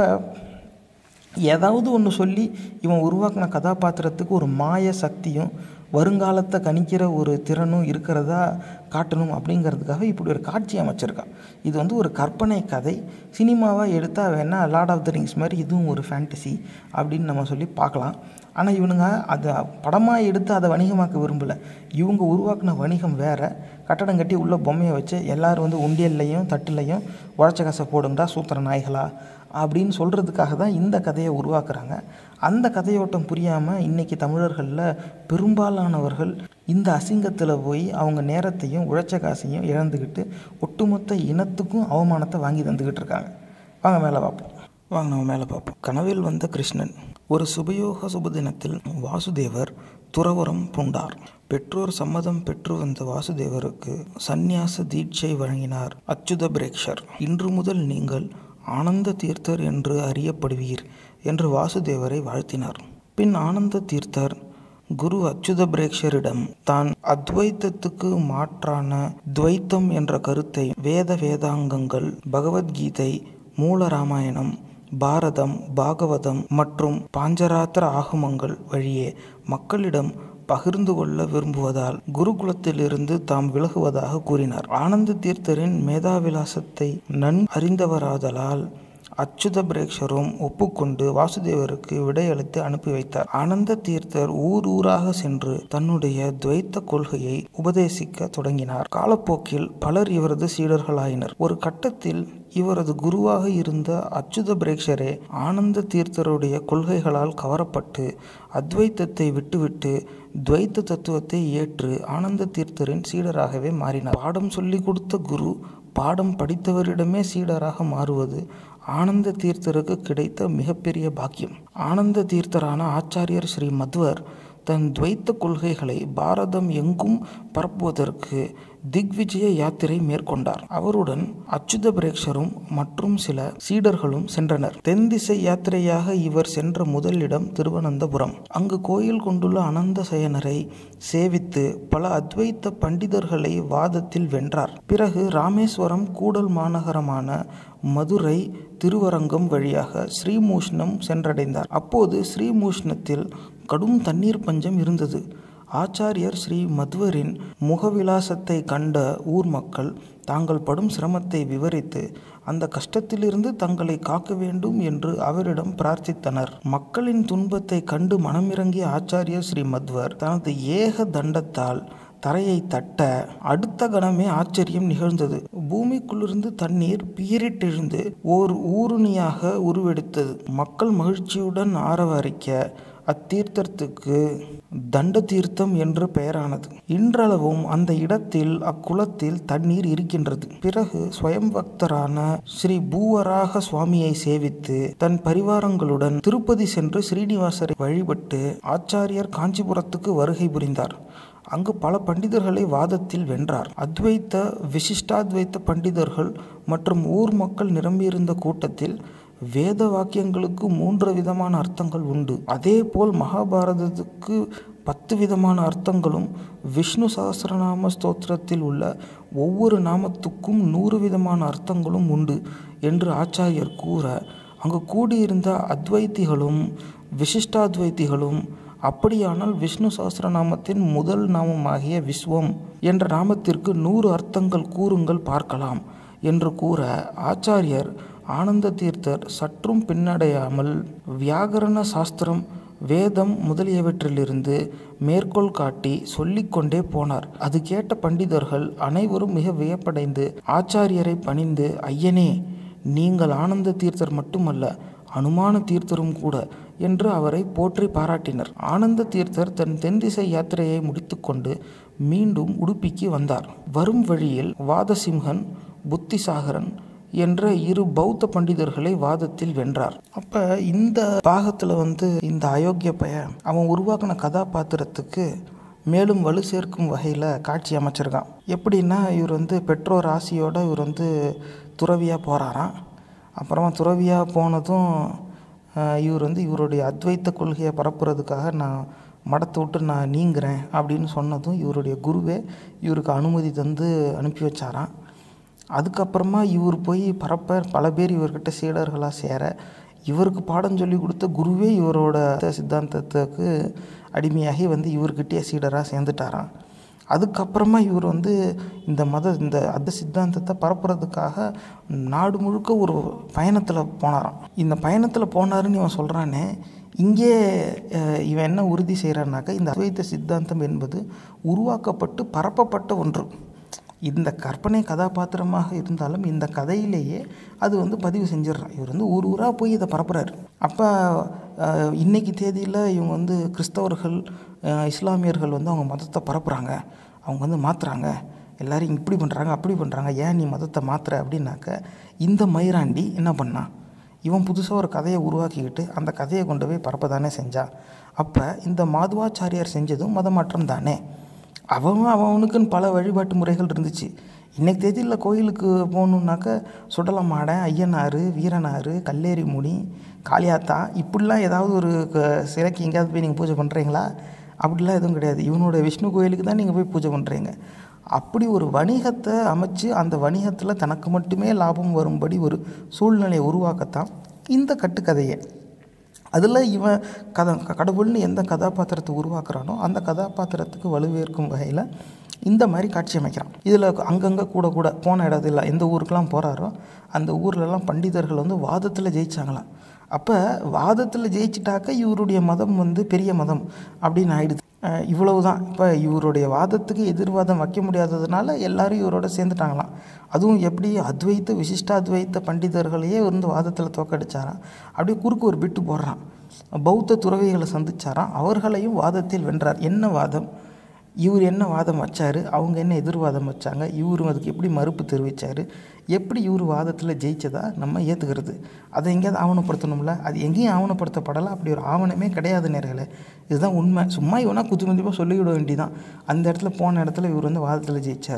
ஏதாவது ஒன்று சொல்லி இவன் உருவாக்கின கதாபாத்திரத்துக்கு ஒரு மாய சக்தியும் வருங்காலத்தை கணிக்கிற ஒரு திறனும் இருக்கிறதா காட்டணும் அப்படிங்கிறதுக்காக இப்படி ஒரு காட்சி அமைச்சிருக்கான் இது வந்து ஒரு கற்பனை கதை சினிமாவாக எடுத்தால் வேணால் லார்ட் ஆஃப் த ரிங்ஸ் மாதிரி இதுவும் ஒரு ஃபேண்டசி அப்படின்னு நம்ம சொல்லி பார்க்கலாம் ஆனால் இவனுங்க அதை படமாக எடுத்து அதை வணிகமாக்க விரும்பலை இவங்க உருவாக்கின வணிகம் வேறு கட்டடம் கட்டி உள்ள பொம்மையை வச்சு எல்லோரும் வந்து உண்டியல்லையும் தட்டுலையும் உழைச்ச காசை போடுங்கடா சூத்திர நாய்களா அப்படின்னு சொல்கிறதுக்காக தான் இந்த கதையை உருவாக்குறாங்க அந்த கதையோட்டம் புரியாமல் இன்றைக்கி தமிழர்களில் பெரும்பாலானவர்கள் இந்த அசிங்கத்தில் போய் அவங்க நேரத்தையும் உழைச்ச காசையும் இழந்துக்கிட்டு ஒட்டுமொத்த இனத்துக்கும் அவமானத்தை வாங்கி தந்துக்கிட்டு இருக்காங்க வாங்க மேலே பார்ப்போம் வாங்க நம்ம மேலே பார்ப்போம் கனவில் வந்த கிருஷ்ணன் ஒரு சுபயோக சுபதினத்தில் வாசுதேவர் துறவரம் பூண்டார் பெற்றோர் சம்மதம் பெற்று வந்த வாசுதேவருக்கு சந்நியாச தீட்சை வழங்கினார் அச்சுத பிரேக்ஷர் இன்று முதல் நீங்கள் ஆனந்த தீர்த்தர் என்று அறியப்படுவீர் என்று வாசுதேவரை வாழ்த்தினார் பின் ஆனந்த தீர்த்தர் குரு அச்சுத பிரேக்ஷரிடம் தான் அத்வைத்தத்துக்கு மாற்றான துவைத்தம் என்ற கருத்தை வேத வேதாங்கங்கள் பகவத்கீதை மூல ராமாயணம் பாரதம் பாகவதம் மற்றும் பாஞ்சராத்திர ஆகமங்கள் வழியே மக்களிடம் பகிர்ந்து கொள்ள விரும்புவதால் குருகுலத்திலிருந்து தாம் விலகுவதாக கூறினார் ஆனந்த தீர்த்தரின் மேதாவிலாசத்தை நன் அறிந்தவராதலால் அச்சுத பிரேக்ஷரும் ஒப்புக்கொண்டு வாசுதேவருக்கு விடையளித்து அனுப்பி வைத்தார் ஆனந்த தீர்த்தர் ஊர் ஊராக சென்று தன்னுடைய துவைத்த கொள்கையை உபதேசிக்க தொடங்கினார் காலப்போக்கில் பலர் இவரது சீடர்களாயினர் ஒரு கட்டத்தில் இவரது குருவாக இருந்த அச்சுத பிரேக்ஷரே ஆனந்த தீர்த்தருடைய கொள்கைகளால் கவரப்பட்டு அத்வைத்தத்தை விட்டுவிட்டு துவைத்த தத்துவத்தை ஏற்று ஆனந்த தீர்த்தரின் சீடராகவே மாறினார் பாடம் சொல்லி கொடுத்த குரு பாடம் படித்தவரிடமே சீடராக மாறுவது ஆனந்த தீர்த்தருக்கு கிடைத்த மிகப்பெரிய பாக்கியம் ஆனந்த தீர்த்தரான ஆச்சாரியர் ஸ்ரீ மத்வர் தன் துவைத்த கொள்கைகளை பாரதம் எங்கும் பரப்புவதற்கு திக்விஜய யாத்திரை மேற்கொண்டார் அவருடன் அச்சுத பிரேக்ஷரும் மற்றும் சில சீடர்களும் சென்றனர் தென் திசை யாத்திரையாக இவர் சென்ற முதல் இடம் திருவனந்தபுரம் அங்கு கோயில் கொண்டுள்ள அனந்த சயனரை சேவித்து பல அத்வைத்த பண்டிதர்களை வாதத்தில் வென்றார் பிறகு ராமேஸ்வரம் கூடல் மாநகரமான மதுரை திருவரங்கம் வழியாக ஸ்ரீமூஷ்ணம் சென்றடைந்தார் அப்போது ஸ்ரீமூஷ்ணத்தில் கடும் தண்ணீர் பஞ்சம் இருந்தது ஆச்சாரியர் ஸ்ரீ மத்வரின் முகவிலாசத்தை கண்ட ஊர் மக்கள் தாங்கள் படும் சிரமத்தை விவரித்து அந்த கஷ்டத்திலிருந்து தங்களை காக்க வேண்டும் என்று அவரிடம் பிரார்த்தித்தனர் மக்களின் துன்பத்தை கண்டு மனமிறங்கிய ஆச்சாரியர் ஸ்ரீ மத்வர் தனது ஏக தண்டத்தால் தரையை தட்ட அடுத்த கணமே ஆச்சரியம் நிகழ்ந்தது பூமிக்குள்ளிருந்து தண்ணீர் பீரிட்டெழுந்து ஓர் ஊருணியாக உருவெடுத்தது மக்கள் மகிழ்ச்சியுடன் ஆரவரிக்க அத்தீர்த்தத்துக்கு தண்ட தீர்த்தம் என்று பெயரானது இன்றளவும் அந்த இடத்தில் அக்குளத்தில் தண்ணீர் இருக்கின்றது பிறகு ஸ்வயம் பக்தரான ஸ்ரீ பூவராக சுவாமியை சேவித்து தன் பரிவாரங்களுடன் திருப்பதி சென்று ஸ்ரீனிவாசரை வழிபட்டு ஆச்சாரியர் காஞ்சிபுரத்துக்கு வருகை புரிந்தார் அங்கு பல பண்டிதர்களை வாதத்தில் வென்றார் அத்வைத்த விசிஷ்டாத்வைத்த பண்டிதர்கள் மற்றும் ஊர் மக்கள் நிரம்பியிருந்த கூட்டத்தில் வேத வாக்கியங்களுக்கு மூன்று விதமான அர்த்தங்கள் உண்டு அதே போல் மகாபாரதத்துக்கு பத்து விதமான அர்த்தங்களும் விஷ்ணு சகசிரநாம ஸ்தோத்திரத்தில் உள்ள ஒவ்வொரு நாமத்துக்கும் நூறு விதமான அர்த்தங்களும் உண்டு என்று ஆச்சாரியர் கூற அங்கு கூடியிருந்த அத்வைத்திகளும் விசிஷ்டாத்வைத்திகளும் அப்படியானால் விஷ்ணு சகசிரநாமத்தின் முதல் நாமமாகிய விஸ்வம் என்ற நாமத்திற்கு நூறு அர்த்தங்கள் கூறுங்கள் பார்க்கலாம் என்று கூற ஆச்சாரியர் ஆனந்த தீர்த்தர் சற்றும் பின்னடையாமல் வியாகரண சாஸ்திரம் வேதம் முதலியவற்றிலிருந்து மேற்கோள் காட்டி சொல்லிக்கொண்டே போனார் அது கேட்ட பண்டிதர்கள் அனைவரும் மிக வியப்படைந்து ஆச்சாரியரை பணிந்து ஐயனே நீங்கள் ஆனந்த தீர்த்தர் மட்டுமல்ல அனுமான தீர்த்தரும் கூட என்று அவரை போற்றி பாராட்டினர் ஆனந்த தீர்த்தர் தன் தென்திசை யாத்திரையை முடித்துக்கொண்டு மீண்டும் உடுப்பிக்கு வந்தார் வரும் வழியில் வாதசிம்ஹன் புத்திசாகரன் என்ற இரு பௌத்த பண்டிதர்களை வாதத்தில் வென்றார் அப்ப இந்த பாகத்துல வந்து இந்த அயோக்கிய பைய அவன் உருவாக்கின கதாபாத்திரத்துக்கு மேலும் வலு சேர்க்கும் வகையில் காட்சி அமைச்சிருக்கான் எப்படின்னா இவர் வந்து பெற்றோர் ஆசையோட இவர் வந்து துறவியாக போகிறாராம் அப்புறமா துறவியாக போனதும் இவர் வந்து இவருடைய அத்வைத்த கொள்கையை பரப்புறதுக்காக நான் மடத்தை விட்டு நான் நீங்கிறேன் அப்படின்னு சொன்னதும் இவருடைய குருவே இவருக்கு அனுமதி தந்து அனுப்பி வச்சாராம் அதுக்கப்புறமா இவர் போய் பரப்ப பல பேர் இவர்கிட்ட சீடர்களாக சேர இவருக்கு பாடம் சொல்லி கொடுத்த குருவே இவரோட சித்தாந்தத்துக்கு அடிமையாகி வந்து இவர்கிட்டயே சீடராக சேர்ந்துட்டாராம் அதுக்கப்புறமா இவர் வந்து இந்த மத இந்த அத்த சித்தாந்தத்தை பரப்புறதுக்காக நாடு முழுக்க ஒரு பயணத்தில் போனாராம் இந்த பயணத்தில் போனாருன்னு இவன் சொல்கிறானே இங்கே இவன் என்ன உறுதி செய்கிறான்னாக்கா இந்த அத்வைத்த சித்தாந்தம் என்பது உருவாக்கப்பட்டு பரப்பப்பட்ட ஒன்று இந்த கற்பனை கதாபாத்திரமாக இருந்தாலும் இந்த கதையிலேயே அது வந்து பதிவு செஞ்சிடுறான் இவர் வந்து ஊர் ஊராக போய் இதை பரப்புகிறார் அப்போ இன்னைக்கு தேதியில் இவங்க வந்து கிறிஸ்தவர்கள் இஸ்லாமியர்கள் வந்து அவங்க மதத்தை பரப்புகிறாங்க அவங்க வந்து மாற்றுறாங்க எல்லோரும் இப்படி பண்ணுறாங்க அப்படி பண்ணுறாங்க ஏன் நீ மதத்தை மாற்றுற அப்படின்னாக்க இந்த மயிராண்டி என்ன பண்ணான் இவன் புதுசாக ஒரு கதையை உருவாக்கிக்கிட்டு அந்த கதையை கொண்டு போய் பரப்ப தானே செஞ்சான் அப்போ இந்த மாதுவாச்சாரியார் செஞ்சதும் மதமாற்றம் தானே அவன் அவனுக்குன்னு பல வழிபாட்டு முறைகள் இருந்துச்சு இன்றைக்கு தேதியில் கோயிலுக்கு போகணுன்னாக்க சுடலமாடன் ஐயனார் வீரனார் கல்லேரி முனி காளியாத்தா இப்படிலாம் ஏதாவது ஒரு சிலைக்கு எங்கேயாவது போய் நீங்கள் பூஜை பண்ணுறீங்களா அப்படிலாம் எதுவும் கிடையாது இவனோட விஷ்ணு கோயிலுக்கு தான் நீங்கள் போய் பூஜை பண்ணுறீங்க அப்படி ஒரு வணிகத்தை அமைச்சு அந்த வணிகத்தில் தனக்கு மட்டுமே லாபம் வரும்படி ஒரு சூழ்நிலையை உருவாக்கத்தான் இந்த கட்டுக்கதையை அதில் இவன் கதை கடவுள்னு எந்த கதாபாத்திரத்தை உருவாக்குறானோ அந்த கதாபாத்திரத்துக்கு வலுவேற்கும் வகையில் இந்த மாதிரி காட்சி அமைக்கிறான் இதில் அங்கங்கே கூட கூட போன இடத்துல எந்த ஊருக்கெலாம் போகிறாரோ அந்த ஊர்லலாம் பண்டிதர்கள் வந்து வாதத்தில் ஜெயிச்சாங்களாம் அப்போ வாதத்தில் ஜெயிச்சிட்டாக்க இவருடைய மதம் வந்து பெரிய மதம் அப்படின்னு ஆயிடுது இவ்வளவு தான் இப்போ இவருடைய வாதத்துக்கு எதிர்வாதம் வைக்க முடியாததுனால எல்லாரும் இவரோட சேர்ந்துட்டாங்களாம் அதுவும் எப்படி அத்வைத்த விசிஷ்டாத்வைத்த பண்டிதர்களையே வந்து வாதத்தில் தோக்கடிச்சாராம் அப்படியே குறுக்கு ஒரு பிட்டு போடுறான் பௌத்த துறவிகளை சந்திச்சாராம் அவர்களையும் வாதத்தில் வென்றார் என்ன வாதம் இவர் என்ன வாதம் வச்சார் அவங்க என்ன எதிர்வாதம் வச்சாங்க இவரும் அதுக்கு எப்படி மறுப்பு தெரிவித்தார் எப்படி இவர் வாதத்தில் ஜெயிச்சதா நம்ம ஏற்றுக்கிறது அதை எங்கேயாவது ஆவணப்படுத்தணும்ல அது எங்கேயும் ஆவணப்படுத்தப்படலை அப்படி ஒரு ஆவணமே கிடையாது நேர்களே இதுதான் உண்மை சும்மா இவனா குத்துமதிப்பாக சொல்லிவிட வேண்டியதான் அந்த இடத்துல போன இடத்துல இவர் வந்து வாதத்தில் ஜெயிச்சார்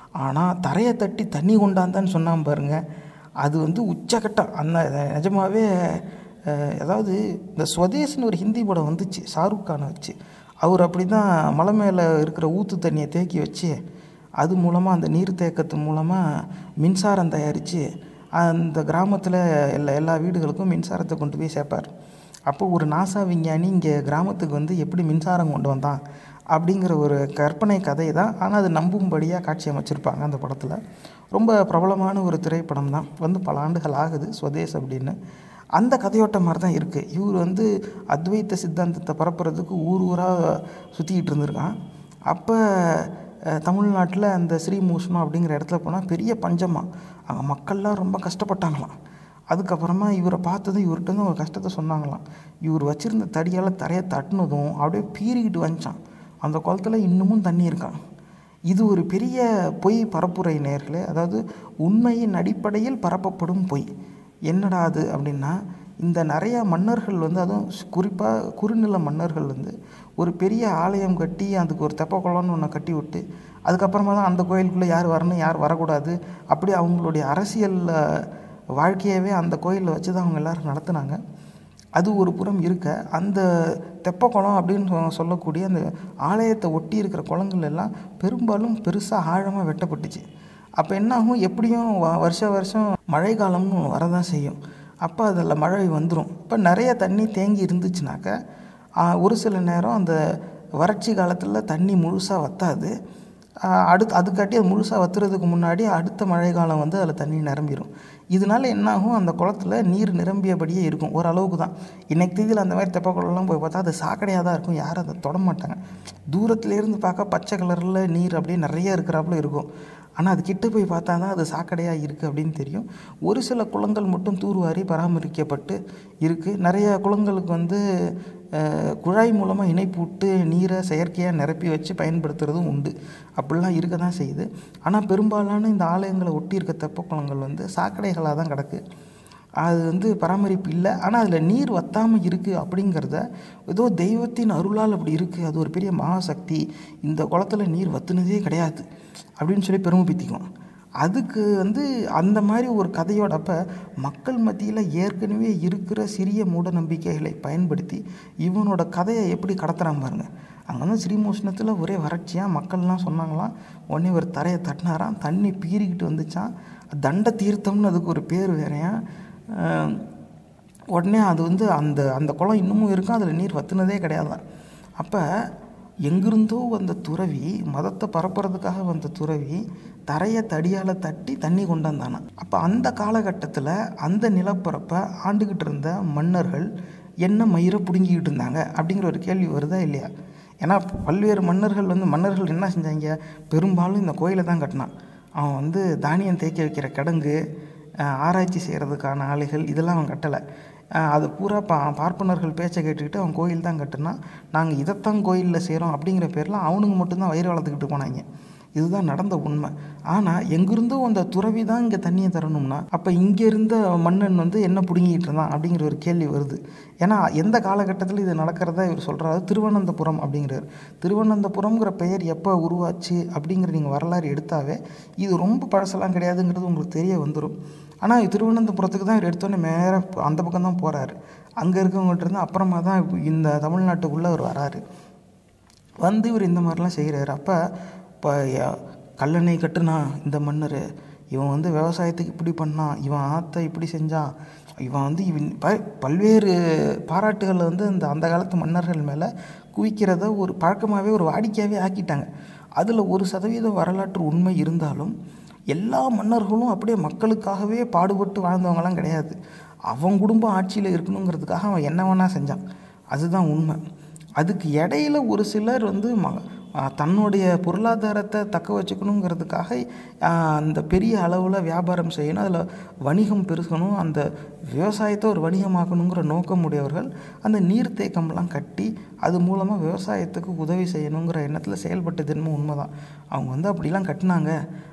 ஆனால் தரையை தட்டி தண்ணி கொண்டாந்தான்னு சொன்னான் பாருங்க அது வந்து உச்சகட்டம் அந்த நிஜமாவே அஹ், அதாவது இந்த ஸ்வதேஷ்னு ஒரு ஹிந்தி படம் வந்துச்சு ஷாருக் கானை வச்சு அவர் அப்படி தான் மலை மேலே இருக்கிற ஊற்று தண்ணியை தேக்கி வச்சு அது மூலமாக அந்த நீர் தேக்கத்து மூலமாக மின்சாரம் தயாரித்து அந்த கிராமத்தில் எல்லா எல்லா வீடுகளுக்கும் மின்சாரத்தை கொண்டு போய் சேர்ப்பார் அப்போ ஒரு நாசா விஞ்ஞானி இங்கே கிராமத்துக்கு வந்து எப்படி மின்சாரம் கொண்டு வந்தான் அப்படிங்கிற ஒரு கற்பனை கதை தான் ஆனால் அது நம்பும்படியாக காட்சி அமைச்சிருப்பாங்க அந்த படத்தில் ரொம்ப பிரபலமான ஒரு திரைப்படம் தான் வந்து பல ஆண்டுகள் ஆகுது ஸ்வதேஷ் அப்படின்னு அந்த கதையோட்ட மாதிரி தான் இருக்குது இவர் வந்து அத்வைத்த சித்தாந்தத்தை பரப்புறதுக்கு ஊர் ஊராக சுற்றிக்கிட்டு இருந்திருக்கான் அப்போ தமிழ்நாட்டில் அந்த ஸ்ரீமூஷ்ணம் அப்படிங்கிற இடத்துல போனால் பெரிய பஞ்சமா அங்கே மக்கள்லாம் ரொம்ப கஷ்டப்பட்டாங்களாம் அதுக்கப்புறமா இவரை பார்த்ததும் இவர்கிட்ட இருந்து ஒரு கஷ்டத்தை சொன்னாங்களாம் இவர் வச்சுருந்த தடியால் தரையை தட்டினதும் அப்படியே பீறிக்கிட்டு வந்துச்சான் அந்த குளத்துல இன்னமும் தண்ணி இருக்கான் இது ஒரு பெரிய பொய் பரப்புரை நேர்களே அதாவது உண்மையின் அடிப்படையில் பரப்பப்படும் பொய் என்னடா அது அப்படின்னா இந்த நிறைய மன்னர்கள் வந்து அதுவும் குறிப்பாக குறுநில மன்னர்கள் வந்து ஒரு பெரிய ஆலயம் கட்டி அதுக்கு ஒரு தெப்பக்குளம்னு ஒன்று கட்டி விட்டு அதுக்கப்புறமா தான் அந்த கோயிலுக்குள்ளே யார் வரணும் யார் வரக்கூடாது அப்படி அவங்களுடைய அரசியல் அஹ், வாழ்க்கையவே அந்த கோயிலில் வச்சு தான் அவங்க எல்லோரும் நடத்துனாங்க அது ஒரு புறம் இருக்க அந்த தெப்பக்குளம் அப்படின்னு சொ- சொல்லக்கூடிய அந்த ஆலயத்தை ஒட்டி இருக்கிற குளங்கள் எல்லாம் பெரும்பாலும் பெருசாக ஆழமாக வெட்டப்பட்டுச்சு அப்போ என்ன ஆகும் எப்படியும் வ- வருஷ வருஷம் மழை காலம்னு ஒன்று வரதான் செய்யும் அப்போ அதில் மழை வந்துடும் இப்போ நிறைய தண்ணி தேங்கி இருந்துச்சுனாக்க ஆ, ஒரு சில நேரம் அந்த வறட்சி காலத்தில் தண்ணி முழுசாக வத்தாது அடுத்து அதுக்காட்டி அது முழுசாக வத்துறதுக்கு முன்னாடி அடுத்த மழை காலம் வந்து அதில் தண்ணி நிரம்பிடும் இதனால என்னாகும் அந்த குளத்துல நீர் நிரம்பியபடியே இருக்கும் ஓரளவுக்கு தான் இன்னைக்கு தேதியில் அந்த மாதிரி தெப்ப குளம்லாம் போய் பார்த்தா அது சாக்கடையாக தான் இருக்கும் யாரும் அதை தொட மாட்டாங்க தூரத்துலேருந்து பார்க்க பச்சை கலரில் நீர் அப்படியே நிறைய இருக்கிறாப்புல இருக்கும் ஆனால் அது கிட்ட போய் பார்த்தா தான் அது சாக்கடையாக இருக்குது அப்படின்னு தெரியும் ஒரு சில குளங்கள் மட்டும் தூர்வாரி பராமரிக்கப்பட்டு இருக்குது நிறைய குளங்களுக்கு வந்து அஹ், குழாய் மூலமாக இணைப்பு விட்டு நீரை செயற்கையாக நிரப்பி வச்சு பயன்படுத்துகிறதும் உண்டு அப்படிலாம் இருக்க தான் செய்யுது ஆனால் பெரும்பாலான இந்த ஆலயங்களை ஒட்டி இருக்க தெப்ப குளங்கள் வந்து சாக்கடைகளாக தான் கிடக்கு அது வந்து பராமரிப்பு இல்லை ஆனால் அதில் நீர் வத்தாமல் இருக்குது அப்படிங்கிறத ஏதோ தெய்வத்தின் அருளால் அப்படி இருக்குது அது ஒரு பெரிய மகாசக்தி இந்த குளத்துல நீர் வத்துனதே கிடையாது அப்படின்னு சொல்லி பெருமைப்படுத்திக்குவோம் அதுக்கு வந்து அந்த மாதிரி ஒரு கதையோடப்ப மக்கள் மத்தியில் ஏற்கனவே இருக்கிற சிறிய மூட நம்பிக்கைகளை பயன்படுத்தி இவனோட கதையை எப்படி கடத்துறான் பாருங்க அங்கே வந்து ஸ்ரீமோஷ்ணத்தில் ஒரே வறட்சியாக மக்கள்லாம் சொன்னாங்களாம் உடனே ஒரு தரையை தட்டினாராம் தண்ணி பீறிக்கிட்டு வந்துச்சான் தண்ட தீர்த்தம்னு அதுக்கு ஒரு பேர் வேறையா அஹ் உடனே அது வந்து அந்த அந்த குளம் இன்னமும் இருக்கும் அதில் நீர் வத்துனதே கிடையாதான் அப்போ எங்கிருந்தோ வந்த துறவி மதத்தை பரப்புறதுக்காக வந்த துறவி தரையை தடியால் தட்டி தண்ணி கொண்டாந்தானா அப்போ அந்த காலகட்டத்தில் அந்த நிலப்பரப்பை ஆண்டுக்கிட்டு இருந்த மன்னர்கள் என்ன மயிரை பிடுங்கிக்கிட்டு இருந்தாங்க அப்படிங்கிற ஒரு கேள்வி வருதா இல்லையா ஏன்னா பல்வேறு மன்னர்கள் வந்து மன்னர்கள் என்ன செஞ்சாங்க பெரும்பாலும் இந்த கோயிலை தான் கட்டினான் அவன் வந்து தானியம் தேக்கி வைக்கிற கிடங்கு அஹ், ஆராய்ச்சி செய்கிறதுக்கான ஆலைகள் இதெல்லாம் அவன் கட்டலை அஹ், அது பூரா பா பார்ப்பனர்கள் பேச்சை கேட்டுக்கிட்டு அவன் கோயில் தான் கட்டுனான் நாங்கள் இதைத்தான் கோயிலில் செய்கிறோம் அப்படிங்கிற பேரில் அவனுங்க மட்டும்தான் வயிறு வளர்த்துக்கிட்டு போனாங்க இதுதான் நடந்த உண்மை ஆனால் எங்கிருந்தோ அந்த துறவி தான் இங்கே தண்ணியை தரணும்னா அப்போ இங்கே இருந்த மன்னன் வந்து என்ன பிடுங்கிட்டு இருந்தான் அப்படிங்கிற ஒரு கேள்வி வருது ஏன்னா எந்த காலகட்டத்தில் இது நடக்கிறதா இவர் சொல்கிறாரு திருவனந்தபுரம் அப்படிங்கிறார் திருவனந்தபுரம்ங்கிற பெயர் எப்போ உருவாச்சு அப்படிங்கிற நீங்கள் வரலாறு எடுத்தாவே இது ரொம்ப பழசெல்லாம் கிடையாதுங்கிறது உங்களுக்கு தெரிய வந்துடும் ஆனால் திருவனந்தபுரத்துக்கு தான் இவர் எடுத்தோன்னே மேலே அந்த பக்கம் தான் போகிறாரு அங்கே இருக்கவங்கள்ட்ட இருந்து அப்புறமா தான் இப்ப இந்த தமிழ்நாட்டுக்குள்ளே அவர் வராரு வந்து இவர் இந்த மாதிரிலாம் செய்கிறாரு அப்போ இப்போ கல்லணை கட்டுனா இந்த மன்னர் இவன் வந்து விவசாயத்துக்கு இப்படி பண்ணான் இவன் ஆற்றை இப்படி செஞ்சான் இவன் வந்து இவன் ப பல்வேறு பாராட்டுகளை வந்து இந்த அந்த காலத்து மன்னர்கள் மேலே குவிக்கிறத ஒரு பழக்கமாகவே ஒரு வாடிக்கையாகவே ஆக்கிட்டாங்க அதில் ஒரு சதவீத வரலாற்று உண்மை இருந்தாலும் எல்லா மன்னர்களும் அப்படியே மக்களுக்காகவே பாடுபட்டு வாழ்ந்தவங்கலாம் கிடையாது அவன் குடும்பம் ஆட்சியில் இருக்கணுங்கிறதுக்காக அவன் என்ன வேணா செஞ்சான் அதுதான் உண்மை அதுக்கு இடையில ஒரு சிலர் வந்து ம ஆ, தன்னுடைய பொருளாதாரத்தை தக்க வச்சுக்கணுங்கிறதுக்காக ஆ, அந்த பெரிய அளவில் வியாபாரம் செய்யணும் அதில் வணிகம் பெருகணும் அந்த விவசாயத்தை ஒரு வணிகமாக்கணுங்கிற நோக்கம் உடையவர்கள் அந்த நீர்த்தேக்கம்லாம் கட்டி அது மூலமாக விவசாயத்துக்கு உதவி செய்யணுங்கிற எண்ணத்தில் செயல்பட்டது என்னமோ உண்மைதான் அவங்க வந்து அப்படிலாம் கட்டினாங்க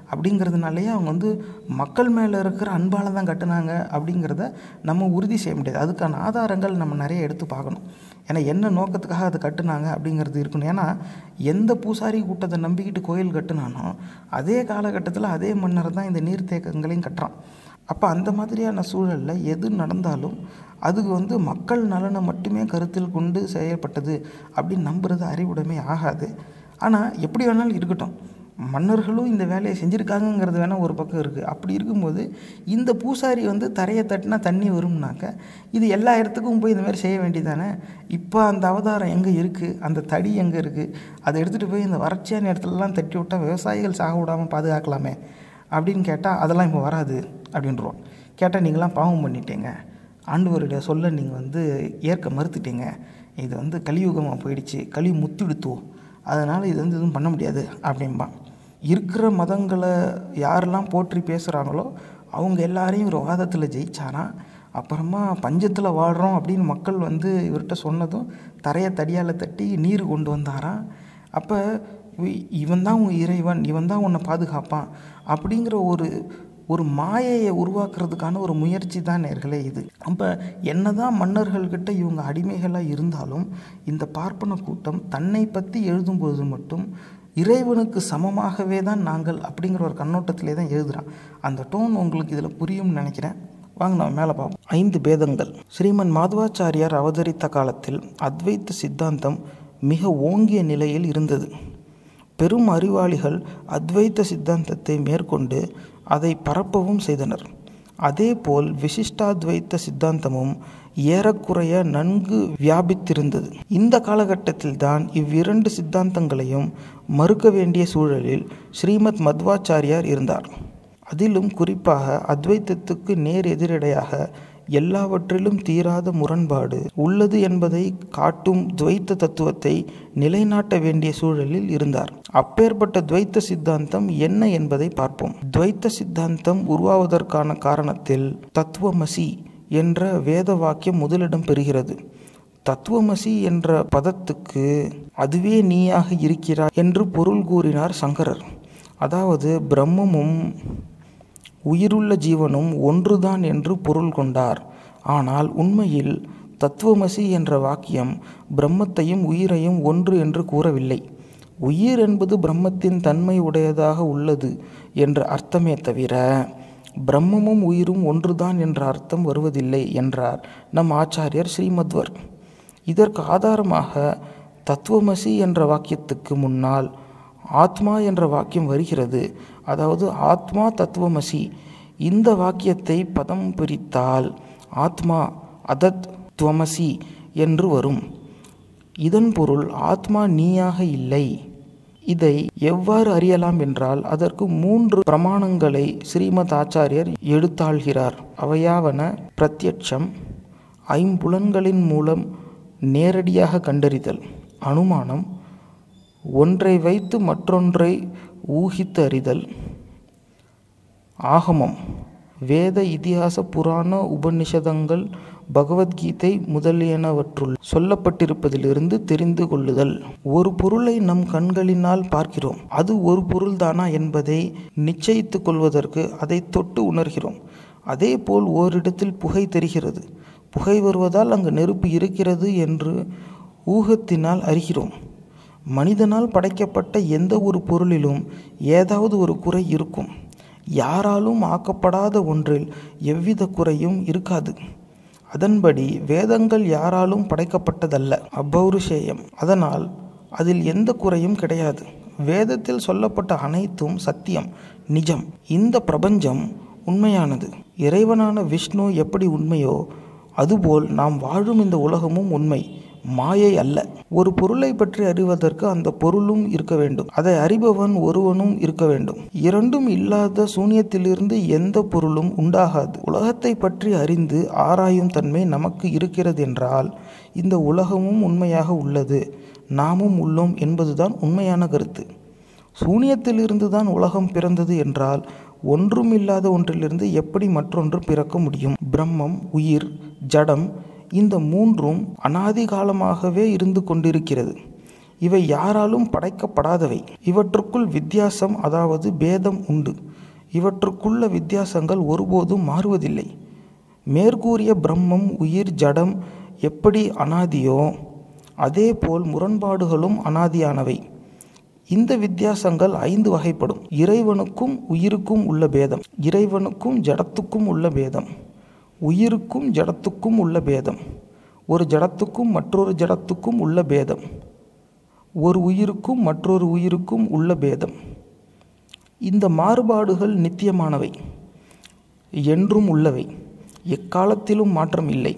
அப்படிங்கிறதுனாலேயே அவங்க வந்து மக்கள் மேலே இருக்கிற அன்பால் தான் கட்டுனாங்க அப்படிங்கிறத நம்ம உறுதி செய்ய முடியாது அதுக்கான ஆதாரங்கள் நம்ம நிறைய எடுத்து பார்க்கணும் ஏன்னா என்ன நோக்கத்துக்காக அது கட்டுனாங்க அப்படிங்கிறது இருக்கணும் ஏன்னா எந்த பூசாரி கூட்டத்தை நம்பிக்கிட்டு கோயில் கட்டுனானோ அதே காலகட்டத்தில் அதே மன்னர் தான் இந்த நீர்த்தேக்கங்களையும் கட்டுறான் அப்போ அந்த மாதிரியான சூழலில் எது நடந்தாலும் அது வந்து மக்கள் நலனை மட்டுமே கருத்தில் கொண்டு செயல்பட்டது அப்படின்னு நம்புறது அறிவுடைமை ஆகாது ஆனால் எப்படி வேணாலும் இருக்கட்டும் மன்னர்களும் இந்த வேலையை செஞ்சுருக்காங்கங்கிறது வேணால் ஒரு பக்கம் இருக்குது அப்படி இருக்கும்போது இந்த பூசாரி வந்து தரையை தட்டினா தண்ணி வரும்னாக்க இது எல்லா இடத்துக்கும் போய் இந்த மாதிரி செய்ய வேண்டியதானே இப்போ அந்த அவதாரம் எங்கே இருக்குது அந்த தடி எங்கே இருக்குது அதை எடுத்துகிட்டு போய் இந்த வறட்சியான இடத்துலலாம் தட்டி விட்டால் விவசாயிகள் சாக விடாமல் பாதுகாக்கலாமே அப்படின்னு கேட்டால் அதெல்லாம் இப்போ வராது அப்படின்றோம் கேட்டால் நீங்களாம் பாவம் பண்ணிட்டீங்க ஆண்டவருடைய சொல்ல நீங்கள் வந்து ஏற்க மறுத்துட்டீங்க இது வந்து கலியுகமாக போயிடுச்சு கலி முத்திடுத்துவோம் அதனால் இது வந்து எதுவும் பண்ண முடியாது அப்படிம்பான் இருக்கிற மதங்களை யாரெல்லாம் போற்றி பேசுகிறாங்களோ அவங்க எல்லாரையும் ஒரு வாதத்தில் ஜெயிச்சானா அப்புறமா பஞ்சத்தில் வாழ்கிறோம் அப்படின்னு மக்கள் வந்து இவர்கிட்ட சொன்னதும் தரையை தடியால் தட்டி நீர் கொண்டு வந்தாராம் அப்போ இவன் தான் உன் இறைவன் இவன் தான் உன்னை பாதுகாப்பான் அப்படிங்கிற ஒரு ஒரு மாயையை உருவாக்குறதுக்கான ஒரு முயற்சி தான் நேர்களே இது அப்போ என்னதான் மன்னர்கள்கிட்ட இவங்க அடிமைகளாக இருந்தாலும் இந்த பார்ப்பன கூட்டம் தன்னை பற்றி எழுதும்போது மட்டும் இறைவனுக்கு சமமாகவே தான் நாங்கள் அப்படிங்கிற ஒரு கண்ணோட்டத்திலே தான் எழுதுகிறான் அந்த டோன் உங்களுக்கு இதில் புரியும்னு நினைக்கிறேன் வாங்க நம்ம மேலே பார்ப்போம் ஐந்து பேதங்கள் ஸ்ரீமன் மாதவாச்சாரியார் அவதரித்த காலத்தில் அத்வைத்த சித்தாந்தம் மிக ஓங்கிய நிலையில் இருந்தது பெரும் அறிவாளிகள் அத்வைத்த சித்தாந்தத்தை மேற்கொண்டு அதை பரப்பவும் செய்தனர் அதேபோல் விசிஷ்டாத்வைத்த சித்தாந்தமும் ஏறக்குறைய நன்கு வியாபித்திருந்தது இந்த காலகட்டத்தில்தான் இவ்விரண்டு சித்தாந்தங்களையும் மறுக்க வேண்டிய சூழலில் ஸ்ரீமத் மத்வாச்சாரியார் இருந்தார் அதிலும் குறிப்பாக அத்வைத்தத்துக்கு நேர் எதிரடையாக எல்லாவற்றிலும் தீராத முரண்பாடு உள்ளது என்பதை காட்டும் துவைத்த தத்துவத்தை நிலைநாட்ட வேண்டிய சூழலில் இருந்தார் அப்பேற்பட்ட துவைத்த சித்தாந்தம் என்ன என்பதை பார்ப்போம் துவைத்த சித்தாந்தம் உருவாவதற்கான காரணத்தில் தத்துவமசி என்ற வேத வாக்கியம் முதலிடம் பெறுகிறது தத்துவமசி என்ற பதத்துக்கு அதுவே நீயாக இருக்கிறார் என்று பொருள் கூறினார் சங்கரர் அதாவது பிரம்மமும் உயிருள்ள ஜீவனும் ஒன்றுதான் என்று பொருள் கொண்டார் ஆனால் உண்மையில் தத்துவமசி என்ற வாக்கியம் பிரம்மத்தையும் உயிரையும் ஒன்று என்று கூறவில்லை உயிர் என்பது பிரம்மத்தின் தன்மை உடையதாக உள்ளது என்ற அர்த்தமே தவிர பிரம்மமும் உயிரும் ஒன்றுதான் என்ற அர்த்தம் வருவதில்லை என்றார் நம் ஆச்சாரியர் ஸ்ரீமத்வர் இதற்கு ஆதாரமாக தத்துவமசி என்ற வாக்கியத்துக்கு முன்னால் ஆத்மா என்ற வாக்கியம் வருகிறது அதாவது ஆத்மா தத்துவமசி இந்த வாக்கியத்தை பதம் பிரித்தால் ஆத்மா அதத் துவமசி என்று வரும் இதன் பொருள் ஆத்மா நீயாக இல்லை இதை எவ்வாறு அறியலாம் என்றால் அதற்கு மூன்று பிரமாணங்களை ஸ்ரீமத் ஆச்சாரியர் எடுத்தாள்கிறார் அவையாவன பிரத்யட்சம் ஐம்புலன்களின் மூலம் நேரடியாக கண்டறிதல் அனுமானம் ஒன்றை வைத்து மற்றொன்றை ஊகித்து அறிதல் ஆகமம் வேத இதிகாச புராண உபநிஷதங்கள் பகவத்கீதை முதலியனவற்றுள் சொல்லப்பட்டிருப்பதிலிருந்து தெரிந்து கொள்ளுதல் ஒரு பொருளை நம் கண்களினால் பார்க்கிறோம் அது ஒரு பொருள்தானா என்பதை நிச்சயித்து கொள்வதற்கு அதை தொட்டு உணர்கிறோம் அதே போல் ஓரிடத்தில் புகை தெரிகிறது புகை வருவதால் அங்கு நெருப்பு இருக்கிறது என்று ஊகத்தினால் அறிகிறோம் மனிதனால் படைக்கப்பட்ட எந்த ஒரு பொருளிலும் ஏதாவது ஒரு குறை இருக்கும் யாராலும் ஆக்கப்படாத ஒன்றில் எவ்வித குறையும் இருக்காது அதன்படி வேதங்கள் யாராலும் படைக்கப்பட்டதல்ல அப்பௌருஷேயம் அதனால் அதில் எந்த குறையும் கிடையாது வேதத்தில் சொல்லப்பட்ட அனைத்தும் சத்தியம் நிஜம் இந்த பிரபஞ்சம் உண்மையானது இறைவனான விஷ்ணு எப்படி உண்மையோ அதுபோல் நாம் வாழும் இந்த உலகமும் உண்மை மாயை அல்ல ஒரு பொருளை பற்றி அறிவதற்கு அந்த பொருளும் இருக்க வேண்டும் அதை அறிபவன் ஒருவனும் இருக்க வேண்டும் இரண்டும் இல்லாத சூன்யத்திலிருந்து எந்த பொருளும் உண்டாகாது உலகத்தை பற்றி அறிந்து ஆராயும் தன்மை நமக்கு இருக்கிறது என்றால் இந்த உலகமும் உண்மையாக உள்ளது நாமும் உள்ளோம் என்பதுதான் உண்மையான கருத்து சூனியத்திலிருந்து தான் உலகம் பிறந்தது என்றால் ஒன்றும் இல்லாத ஒன்றிலிருந்து எப்படி மற்றொன்று பிறக்க முடியும் பிரம்மம் உயிர் ஜடம் இந்த மூன்றும் அனாதி காலமாகவே இருந்து கொண்டிருக்கிறது இவை யாராலும் படைக்கப்படாதவை இவற்றுக்குள் வித்தியாசம் அதாவது பேதம் உண்டு இவற்றுக்குள்ள வித்தியாசங்கள் ஒருபோதும் மாறுவதில்லை மேற்கூறிய பிரம்மம் உயிர் ஜடம் எப்படி அனாதியோ அதேபோல் முரண்பாடுகளும் அனாதியானவை இந்த வித்தியாசங்கள் ஐந்து வகைப்படும் இறைவனுக்கும் உயிருக்கும் உள்ள பேதம் இறைவனுக்கும் ஜடத்துக்கும் உள்ள பேதம் உயிருக்கும் ஜடத்துக்கும் உள்ள பேதம் ஒரு ஜடத்துக்கும் மற்றொரு ஜடத்துக்கும் உள்ள பேதம் ஒரு உயிருக்கும் மற்றொரு உயிருக்கும் உள்ள பேதம் இந்த மாறுபாடுகள் நித்தியமானவை என்றும் உள்ளவை எக்காலத்திலும் மாற்றம் இல்லை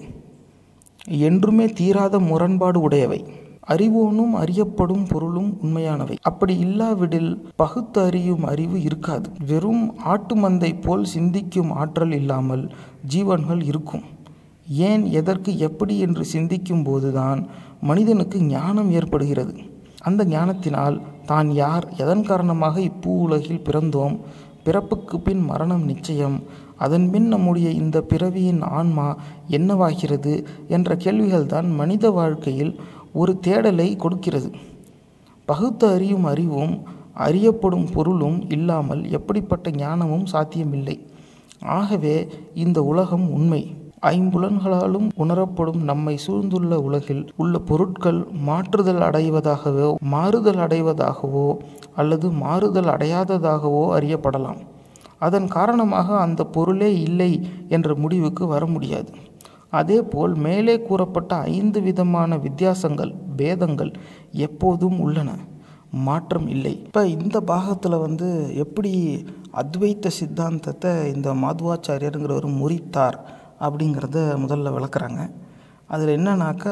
என்றுமே தீராத முரண்பாடு உடையவை அறிவோனும் அறியப்படும் பொருளும் உண்மையானவை அப்படி இல்லாவிடில் பகுத்து அறியும் அறிவு இருக்காது வெறும் ஆட்டு மந்தை போல் சிந்திக்கும் ஆற்றல் இல்லாமல் ஜீவன்கள் இருக்கும் ஏன் எதற்கு எப்படி என்று சிந்திக்கும் போதுதான் மனிதனுக்கு ஞானம் ஏற்படுகிறது அந்த ஞானத்தினால் தான் யார் எதன் காரணமாக இப்பூ உலகில் பிறந்தோம் பிறப்புக்கு பின் மரணம் நிச்சயம் அதன் பின் நம்முடைய இந்த பிறவியின் ஆன்மா என்னவாகிறது என்ற கேள்விகள்தான் மனித வாழ்க்கையில் ஒரு தேடலை கொடுக்கிறது பகுத்து அறியும் அறிவும் அறியப்படும் பொருளும் இல்லாமல் எப்படிப்பட்ட ஞானமும் சாத்தியமில்லை ஆகவே இந்த உலகம் உண்மை ஐம்புலன்களாலும் உணரப்படும் நம்மை சூழ்ந்துள்ள உலகில் உள்ள பொருட்கள் மாற்றுதல் அடைவதாகவோ மாறுதல் அடைவதாகவோ அல்லது மாறுதல் அடையாததாகவோ அறியப்படலாம் அதன் காரணமாக அந்த பொருளே இல்லை என்ற முடிவுக்கு வர முடியாது அதேபோல் மேலே கூறப்பட்ட ஐந்து விதமான வித்தியாசங்கள் பேதங்கள் எப்போதும் உள்ளன மாற்றம் இல்லை இப்போ இந்த பாகத்தில் வந்து எப்படி அத்வைத்த சித்தாந்தத்தை இந்த மாதுவாச்சாரியருங்கிறவர் முறித்தார் அப்படிங்கிறத முதல்ல விளக்குறாங்க அதில் என்னன்னாக்கா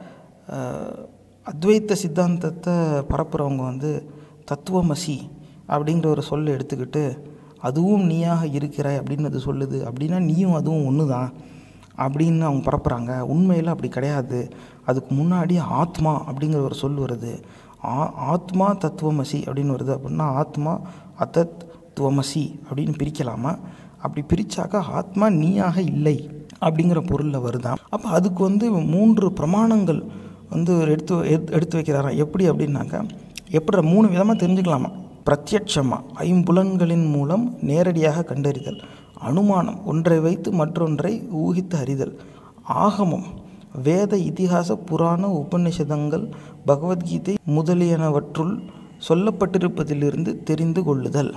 அஹ், அத்வைத்த சித்தாந்தத்தை பரப்புகிறவங்க வந்து தத்துவமசி அப்படிங்கிற ஒரு சொல்லை எடுத்துக்கிட்டு அதுவும் நீயாக இருக்கிறாய் அப்படின்னு அது சொல்லுது அப்படின்னா நீயும் அதுவும் ஒன்று தான் அப்படின்னு அவங்க பரப்புகிறாங்க உண்மையில் அப்படி கிடையாது அதுக்கு முன்னாடி ஆத்மா அப்படிங்கிற ஒரு சொல் வருது ஆ ஆத்மா தத்துவமசி அப்படின்னு வருது அப்படின்னா ஆத்மா அத்தத் துவமசி அப்படின்னு பிரிக்கலாமா அப்படி பிரித்தாக்கா ஆத்மா நீயாக இல்லை அப்படிங்கிற பொருளில் வருதான் அப்போ அதுக்கு வந்து மூன்று பிரமாணங்கள் வந்து எடுத்து எடுத்து- எடுத்து வைக்கிறாராம் எப்படி அப்படின்னாக்கா எப்படி மூணு விதமாக தெரிஞ்சுக்கலாமா பிரத்யட்சமா ஐம்புலன்களின் மூலம் நேரடியாக கண்டறிதல் அனுமானம் ஒன்றை வைத்து மற்றொன்றை ஊகித்து அறிதல் ஆகமம் வேத இதிகாச புராண உபநிஷதங்கள் பகவத்கீதை முதலியனவற்றுள் சொல்லப்பட்டிருப்பதிலிருந்து தெரிந்து கொள்ளுதல்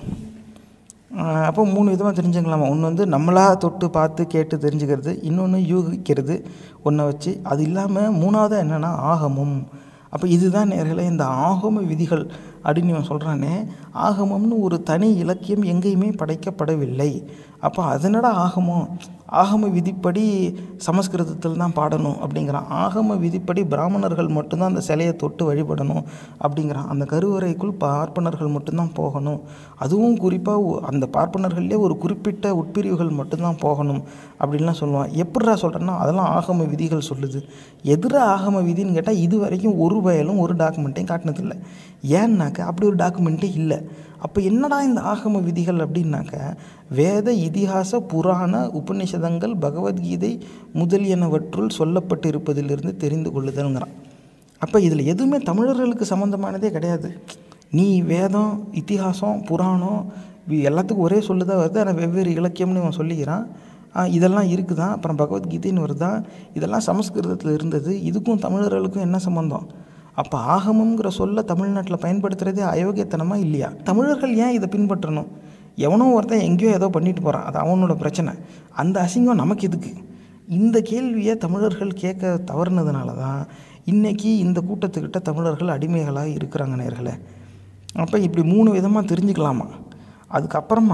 ஆஹ் அப்போ மூணு விதமாக தெரிஞ்சுக்கலாமா ஒன்று வந்து நம்மளாக தொட்டு பார்த்து கேட்டு தெரிஞ்சுக்கிறது இன்னொன்று யூகிக்கிறது ஒன்றை வச்சு அது இல்லாமல் மூணாவது என்னென்னா ஆகமம் அப்போ இதுதான் நேர்களே இந்த ஆகம விதிகள் அப்படின்னு இவன் சொல்கிறானே ஆகமம்னு ஒரு தனி இலக்கியம் எங்கேயுமே படைக்கப்படவில்லை அப்போ அதனடா ஆகமம் ஆகம விதிப்படி சமஸ்கிருதத்தில் தான் பாடணும் அப்படிங்கிறான் ஆகம விதிப்படி பிராமணர்கள் மட்டும்தான் அந்த சிலையை தொட்டு வழிபடணும் அப்படிங்கிறான் அந்த கருவறைக்குள் பார்ப்பனர்கள் மட்டும்தான் போகணும் அதுவும் குறிப்பாக அந்த பார்ப்பனர்கள்லேயே ஒரு குறிப்பிட்ட உட்பிரிவுகள் மட்டும்தான் போகணும் அப்படின்லாம் சொல்லுவான் எப்படிடா சொல்கிறேன்னா அதெல்லாம் ஆகம விதிகள் சொல்லுது எதிர ஆகம விதின்னு கேட்டால் இது வரைக்கும் ஒரு வயலும் ஒரு டாக்குமெண்ட்டையும் காட்டினதில்லை ஏன்னாக்க அப்படி ஒரு டாக்குமெண்ட்டே இல்லை அப்போ என்னடா இந்த ஆகம விதிகள் அப்படின்னாக்க வேத இதிகாச புராண உபநிஷதங்கள் பகவத்கீதை முதலியனவற்றுள் சொல்லப்பட்டு இருப்பதிலிருந்து தெரிந்து கொள்ளுதல்ங்கிறான் அப்போ இதில் எதுவுமே தமிழர்களுக்கு சம்மந்தமானதே கிடையாது நீ வேதம் இதிகாசம் புராணம் இ- எல்லாத்துக்கும் ஒரே சொல்லுதான் வருது ஆனால் வெவ்வேறு இலக்கியம்னு இவன் சொல்லிக்கிறான் ஆ, இதெல்லாம் இருக்குதான் அப்புறம் பகவத்கீதைன்னு வருதா இதெல்லாம் சமஸ்கிருதத்தில் இருந்தது இதுக்கும் தமிழர்களுக்கும் என்ன சம்மந்தம் அப்போ ஆகமங்கிற சொல்ல தமிழ்நாட்டில் பயன்படுத்துகிறதே அயோக்கியத்தனமா இல்லையா தமிழர்கள் ஏன் இதை பின்பற்றணும் எவனோ ஒருத்தன் எங்கேயோ ஏதோ பண்ணிட்டு போகிறான் அது அவனோட பிரச்சனை அந்த அசிங்கம் நமக்கு எதுக்கு இந்த கேள்வியை தமிழர்கள் கேட்க தவறுனதுனால தான் இன்றைக்கி இந்த கூட்டத்துக்கிட்ட தமிழர்கள் அடிமைகளாக இருக்கிறாங்க நேர்களே அப்போ இப்படி மூணு விதமாக தெரிஞ்சுக்கலாமா அதுக்கப்புறமா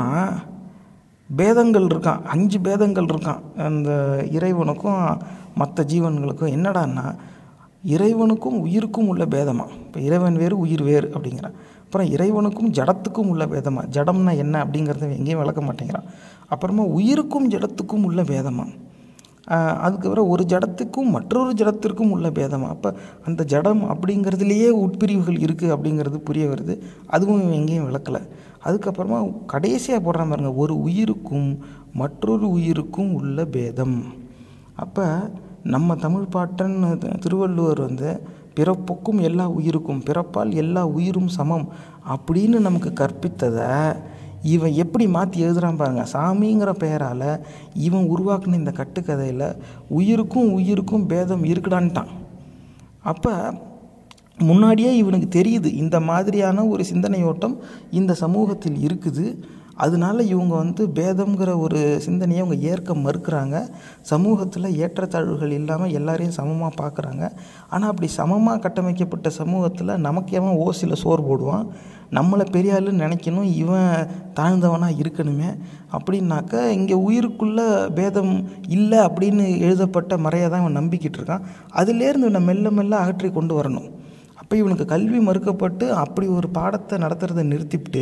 பேதங்கள் இருக்கான் அஞ்சு பேதங்கள் இருக்கான் அந்த இறைவனுக்கும் மற்ற ஜீவன்களுக்கும் என்னடான்னா இறைவனுக்கும் உயிருக்கும் உள்ள பேதமா இப்போ இறைவன் வேறு உயிர் வேறு அப்படிங்கிறான் அப்புறம் இறைவனுக்கும் ஜடத்துக்கும் உள்ள பேதமா ஜடம்னா என்ன அப்படிங்கிறத எங்கேயும் விளக்க மாட்டேங்கிறான் அப்புறமா உயிருக்கும் ஜடத்துக்கும் உள்ள பேதமா ஆஹ் அதுக்கப்புறம் ஒரு ஜடத்துக்கும் மற்றொரு ஜடத்திற்கும் உள்ள பேதமா அப்போ அந்த ஜடம் அப்படிங்கிறதுலையே உட்பிரிவுகள் இருக்குது அப்படிங்கிறது புரிய வருது அதுவும் இவன் எங்கேயும் விளக்கலை அதுக்கப்புறமா கடைசியாக போடுறான் பாருங்க ஒரு உயிருக்கும் மற்றொரு உயிருக்கும் உள்ள பேதம் அப்போ நம்ம தமிழ் பாட்டன் தி- திருவள்ளுவர் வந்து பிறப்புக்கும் எல்லா உயிருக்கும் பிறப்பால் எல்லா உயிரும் சமம் அப்படின்னு நமக்கு கற்பித்ததை இவன் எப்படி மாற்றி எழுதுறான் பாருங்க சாமிங்கிற பெயரால் இவன் உருவாக்குன இந்த கட்டுக்கதையில் உயிருக்கும் உயிருக்கும் பேதம் இருக்குடான்ட்டான் அப்போ முன்னாடியே இவனுக்கு தெரியுது இந்த மாதிரியான ஒரு சிந்தனையோட்டம் இந்த சமூகத்தில் இருக்குது அதனால இவங்க வந்து பேதம்ங்கிற ஒரு சிந்தனையை அவங்க ஏற்க மறுக்கிறாங்க சமூகத்தில் ஏற்றத்தாழ்வுகள் இல்லாமல் எல்லாரையும் சமமாக பார்க்குறாங்க ஆனால் அப்படி சமமாக கட்டமைக்கப்பட்ட சமூகத்தில் நமக்கு எவன் ஓசியில் சோறு போடுவான் நம்மளை பெரிய ஆளுன்னு நினைக்கணும் இவன் தாழ்ந்தவனாக இருக்கணுமே அப்படின்னாக்க இங்கே உயிருக்குள்ள பேதம் இல்லை அப்படின்னு எழுதப்பட்ட மறையை தான் இவன் நம்பிக்கிட்டு இருக்கான் அதுலேருந்து இவனை மெல்ல மெல்ல அகற்றி கொண்டு வரணும் அப்போ இவனுக்கு கல்வி மறுக்கப்பட்டு அப்படி ஒரு பாடத்தை நடத்துகிறத நிறுத்திவிட்டு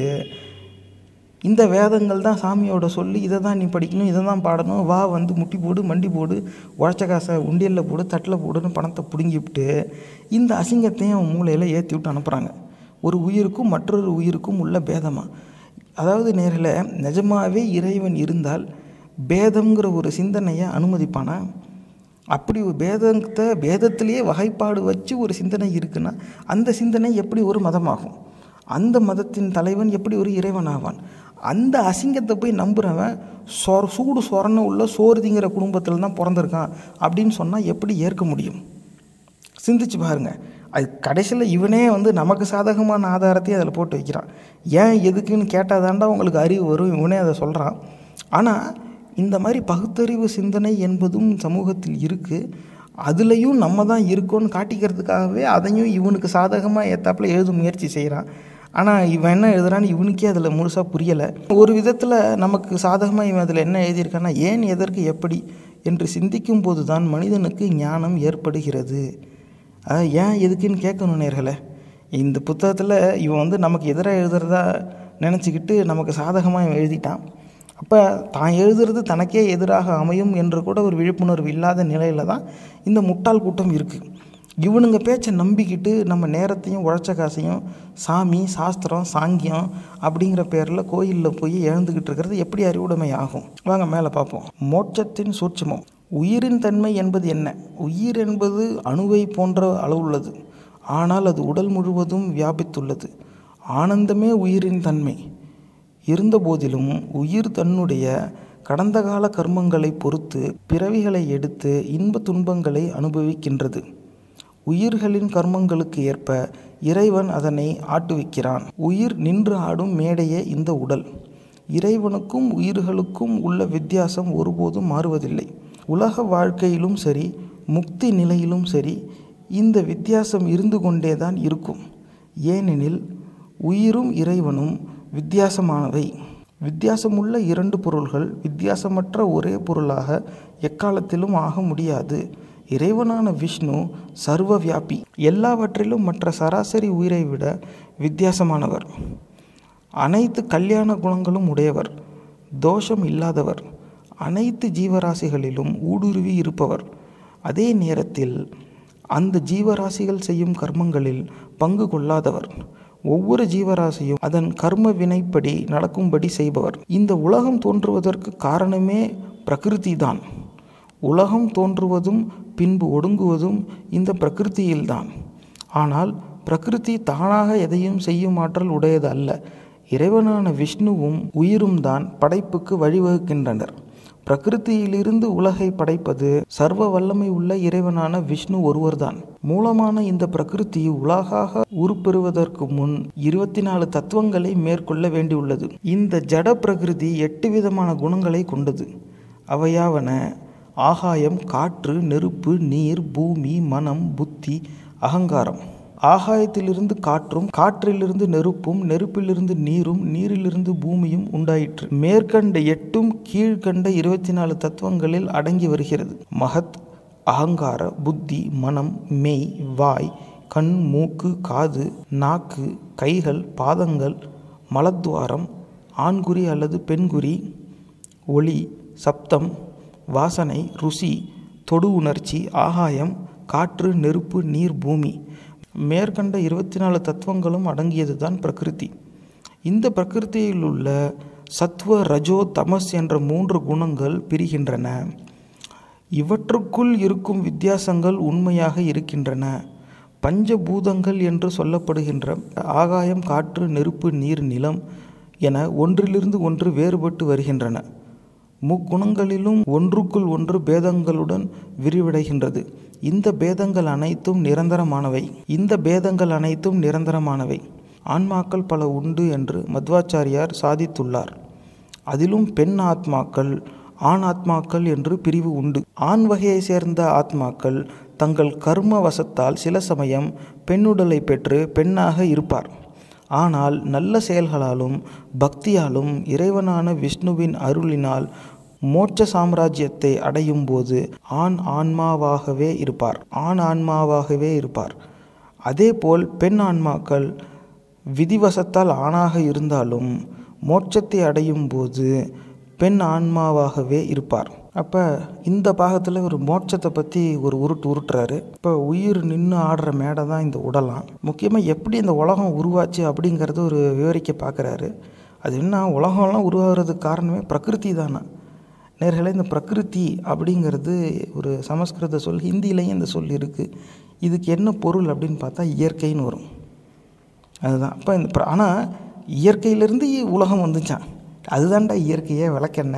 இந்த வேதங்கள் தான் சாமியோட சொல்லி இதை தான் நீ படிக்கணும் இதை தான் பாடணும் வா வந்து முட்டி போடு மண்டி போடு உழைச்ச காசை உண்டியலில் போடு தட்டில் போடுன்னு பணத்தை பிடுங்கிவிட்டு இந்த அசிங்கத்தையும் அவன் மூளையில் ஏற்றி விட்டு அனுப்புகிறாங்க ஒரு உயிருக்கும் மற்றொரு உயிருக்கும் உள்ள பேதமாக அதாவது நேரில் நிஜமாகவே இறைவன் இருந்தால் பேதம்ங்கிற ஒரு சிந்தனையை அனுமதிப்பானா அப்படி ஒரு பேதத்தை பேதத்திலேயே வகைப்பாடு வச்சு ஒரு சிந்தனை இருக்குன்னா அந்த சிந்தனை எப்படி ஒரு மதமாகும் அந்த மதத்தின் தலைவன் எப்படி ஒரு இறைவன் ஆவான் அந்த அசிங்கத்தை போய் நம்புகிறவன் சொர சூடு சொரண உள்ள சோறுதிங்கிற குடும்பத்தில் தான் பிறந்திருக்கான் அப்படின்னு சொன்னால் எப்படி ஏற்க முடியும் சிந்திச்சு பாருங்க அது கடைசியில் இவனே வந்து நமக்கு சாதகமான ஆதாரத்தையும் அதில் போட்டு வைக்கிறான் ஏன் எதுக்குன்னு கேட்டால் தாண்டா உங்களுக்கு அறிவு வரும் இவனே அதை சொல்கிறான் ஆனால் இந்த மாதிரி பகுத்தறிவு சிந்தனை என்பதும் சமூகத்தில் இருக்குது அதுலேயும் நம்ம தான் இருக்கோன்னு காட்டிக்கிறதுக்காகவே அதையும் இவனுக்கு சாதகமாக ஏத்தாப்புல எழுதும் முயற்சி செய்கிறான் ஆனால் இவன் என்ன எழுதுறான்னு இவனுக்கே அதில் முழுசாக புரியலை ஒரு விதத்தில் நமக்கு சாதகமாக இவன் அதில் என்ன எழுதியிருக்கான்னா ஏன் எதற்கு எப்படி என்று சிந்திக்கும் போது தான் மனிதனுக்கு ஞானம் ஏற்படுகிறது அதான் ஏன் எதுக்குன்னு கேட்கணும் நேர்களே இந்த புத்தகத்தில் இவன் வந்து நமக்கு எதிராக எழுதுறதா நினச்சிக்கிட்டு நமக்கு சாதகமாக இவன் எழுதிட்டான் அப்போ தான் எழுதுறது தனக்கே எதிராக அமையும் என்று கூட ஒரு விழிப்புணர்வு இல்லாத நிலையில் தான் இந்த முட்டாள் கூட்டம் இருக்குது இவனுங்க பேச்சை நம்பிக்கிட்டு நம்ம நேரத்தையும் உழைச்ச காசையும் சாமி சாஸ்திரம் சாங்கியம் அப்படிங்கிற பேரில் கோயிலில் போய் எழுந்துக்கிட்டு இருக்கிறது எப்படி அறிவுடைமை ஆகும் வாங்க மேலே பார்ப்போம் மோட்சத்தின் சூட்சமம் உயிரின் தன்மை என்பது என்ன உயிர் என்பது அணுவை போன்ற அளவுள்ளது ஆனால் அது உடல் முழுவதும் வியாபித்துள்ளது ஆனந்தமே உயிரின் தன்மை இருந்தபோதிலும் உயிர் தன்னுடைய கடந்த கால கர்மங்களை பொறுத்து பிறவிகளை எடுத்து இன்ப துன்பங்களை அனுபவிக்கின்றது உயிர்களின் கர்மங்களுக்கு ஏற்ப இறைவன் அதனை ஆட்டுவிக்கிறான் உயிர் நின்று ஆடும் மேடையே இந்த உடல் இறைவனுக்கும் உயிர்களுக்கும் உள்ள வித்தியாசம் ஒருபோதும் மாறுவதில்லை உலக வாழ்க்கையிலும் சரி முக்தி நிலையிலும் சரி இந்த வித்தியாசம் இருந்து கொண்டேதான் இருக்கும் ஏனெனில் உயிரும் இறைவனும் வித்தியாசமானவை வித்தியாசமுள்ள இரண்டு பொருள்கள் வித்தியாசமற்ற ஒரே பொருளாக எக்காலத்திலும் ஆக முடியாது இறைவனான விஷ்ணு சர்வ வியாபி எல்லாவற்றிலும் மற்ற சராசரி உயிரை விட வித்தியாசமானவர் அனைத்து கல்யாண குணங்களும் உடையவர் தோஷம் இல்லாதவர் அனைத்து ஜீவராசிகளிலும் ஊடுருவி இருப்பவர் அதே நேரத்தில் அந்த ஜீவராசிகள் செய்யும் கர்மங்களில் பங்கு கொள்ளாதவர் ஒவ்வொரு ஜீவராசியும் அதன் கர்ம வினைப்படி நடக்கும்படி செய்பவர் இந்த உலகம் தோன்றுவதற்கு காரணமே பிரகிருதி தான் உலகம் தோன்றுவதும் பின்பு ஒடுங்குவதும் இந்த பிரகிருதியில்தான் ஆனால் பிரகிருதி தானாக எதையும் செய்யும் ஆற்றல் உடையது அல்ல இறைவனான விஷ்ணுவும் உயிரும் தான் படைப்புக்கு வழிவகுக்கின்றனர் பிரகிருதியிலிருந்து உலகை படைப்பது சர்வ வல்லமை உள்ள இறைவனான விஷ்ணு ஒருவர்தான் மூலமான இந்த பிரகிருதி உலகாக உருப்பெறுவதற்கு முன் இருபத்தி நாலு தத்துவங்களை மேற்கொள்ள வேண்டியுள்ளது இந்த ஜட பிரகிருதி எட்டு விதமான குணங்களை கொண்டது அவையாவன ஆகாயம் காற்று நெருப்பு நீர் பூமி மனம் புத்தி அகங்காரம் ஆகாயத்திலிருந்து காற்றும் காற்றிலிருந்து நெருப்பும் நெருப்பிலிருந்து நீரும் நீரிலிருந்து பூமியும் உண்டாயிற்று மேற்கண்ட எட்டும் கீழ்கண்ட இருபத்தி நாலு தத்துவங்களில் அடங்கி வருகிறது மகத் அகங்கார புத்தி மனம் மெய் வாய் கண் மூக்கு காது நாக்கு கைகள் பாதங்கள் மலத்வாரம் ஆண்குறி அல்லது பெண்குறி ஒளி சப்தம் வாசனை ருசி தொடு உணர்ச்சி ஆகாயம் காற்று நெருப்பு நீர் பூமி மேற்கண்ட இருபத்தி நாலு தத்துவங்களும் அடங்கியது தான் பிரகிருதி இந்த பிரகிருதியில் உள்ள சத்வ ரஜோ தமஸ் என்ற மூன்று குணங்கள் பிரிகின்றன இவற்றுக்குள் இருக்கும் வித்தியாசங்கள் உண்மையாக இருக்கின்றன பஞ்சபூதங்கள் என்று சொல்லப்படுகின்ற ஆகாயம் காற்று நெருப்பு நீர் நிலம் என ஒன்றிலிருந்து ஒன்று வேறுபட்டு வருகின்றன முக்குணங்களிலும் ஒன்றுக்குள் ஒன்று பேதங்களுடன் விரிவடைகின்றது இந்த பேதங்கள் அனைத்தும் நிரந்தரமானவை இந்த பேதங்கள் அனைத்தும் நிரந்தரமானவை ஆன்மாக்கள் பல உண்டு என்று மத்வாச்சாரியார் சாதித்துள்ளார் அதிலும் பெண் ஆத்மாக்கள் ஆண் ஆத்மாக்கள் என்று பிரிவு உண்டு ஆண் வகையை சேர்ந்த ஆத்மாக்கள் தங்கள் கர்ம வசத்தால் சில சமயம் பெண்ணுடலை பெற்று பெண்ணாக இருப்பார் ஆனால் நல்ல செயல்களாலும் பக்தியாலும் இறைவனான விஷ்ணுவின் அருளினால் மோட்ச சாம்ராஜ்யத்தை அடையும் போது ஆண் ஆன்மாவாகவே இருப்பார் ஆண் ஆன்மாவாகவே இருப்பார் அதேபோல் பெண் ஆன்மாக்கள் விதிவசத்தால் ஆணாக இருந்தாலும் மோட்சத்தை அடையும் போது பெண் ஆன்மாவாகவே இருப்பார் அப்போ இந்த பாகத்தில் ஒரு மோட்சத்தை பற்றி ஒரு உருட்டு உருட்டுறாரு இப்போ உயிர் நின்று ஆடுற மேடை தான் இந்த உடலாம் முக்கியமாக எப்படி இந்த உலகம் உருவாச்சு அப்படிங்கிறது ஒரு விவரிக்க பார்க்குறாரு அது என்ன உலகம்லாம் உருவாகிறதுக்கு காரணமே பிரகிருதி தானே நேர்களே இந்த பிரகிருதி அப்படிங்கிறது ஒரு சமஸ்கிருத சொல் ஹிந்திலையும் இந்த சொல் இருக்குது இதுக்கு என்ன பொருள் அப்படின்னு பார்த்தா இயற்கைன்னு வரும் அதுதான் அப்போ இந்த ஆனால் இயற்கையிலேருந்து உலகம் வந்துச்சான் அதுதான்டா இயற்கையே விளக்கெண்ண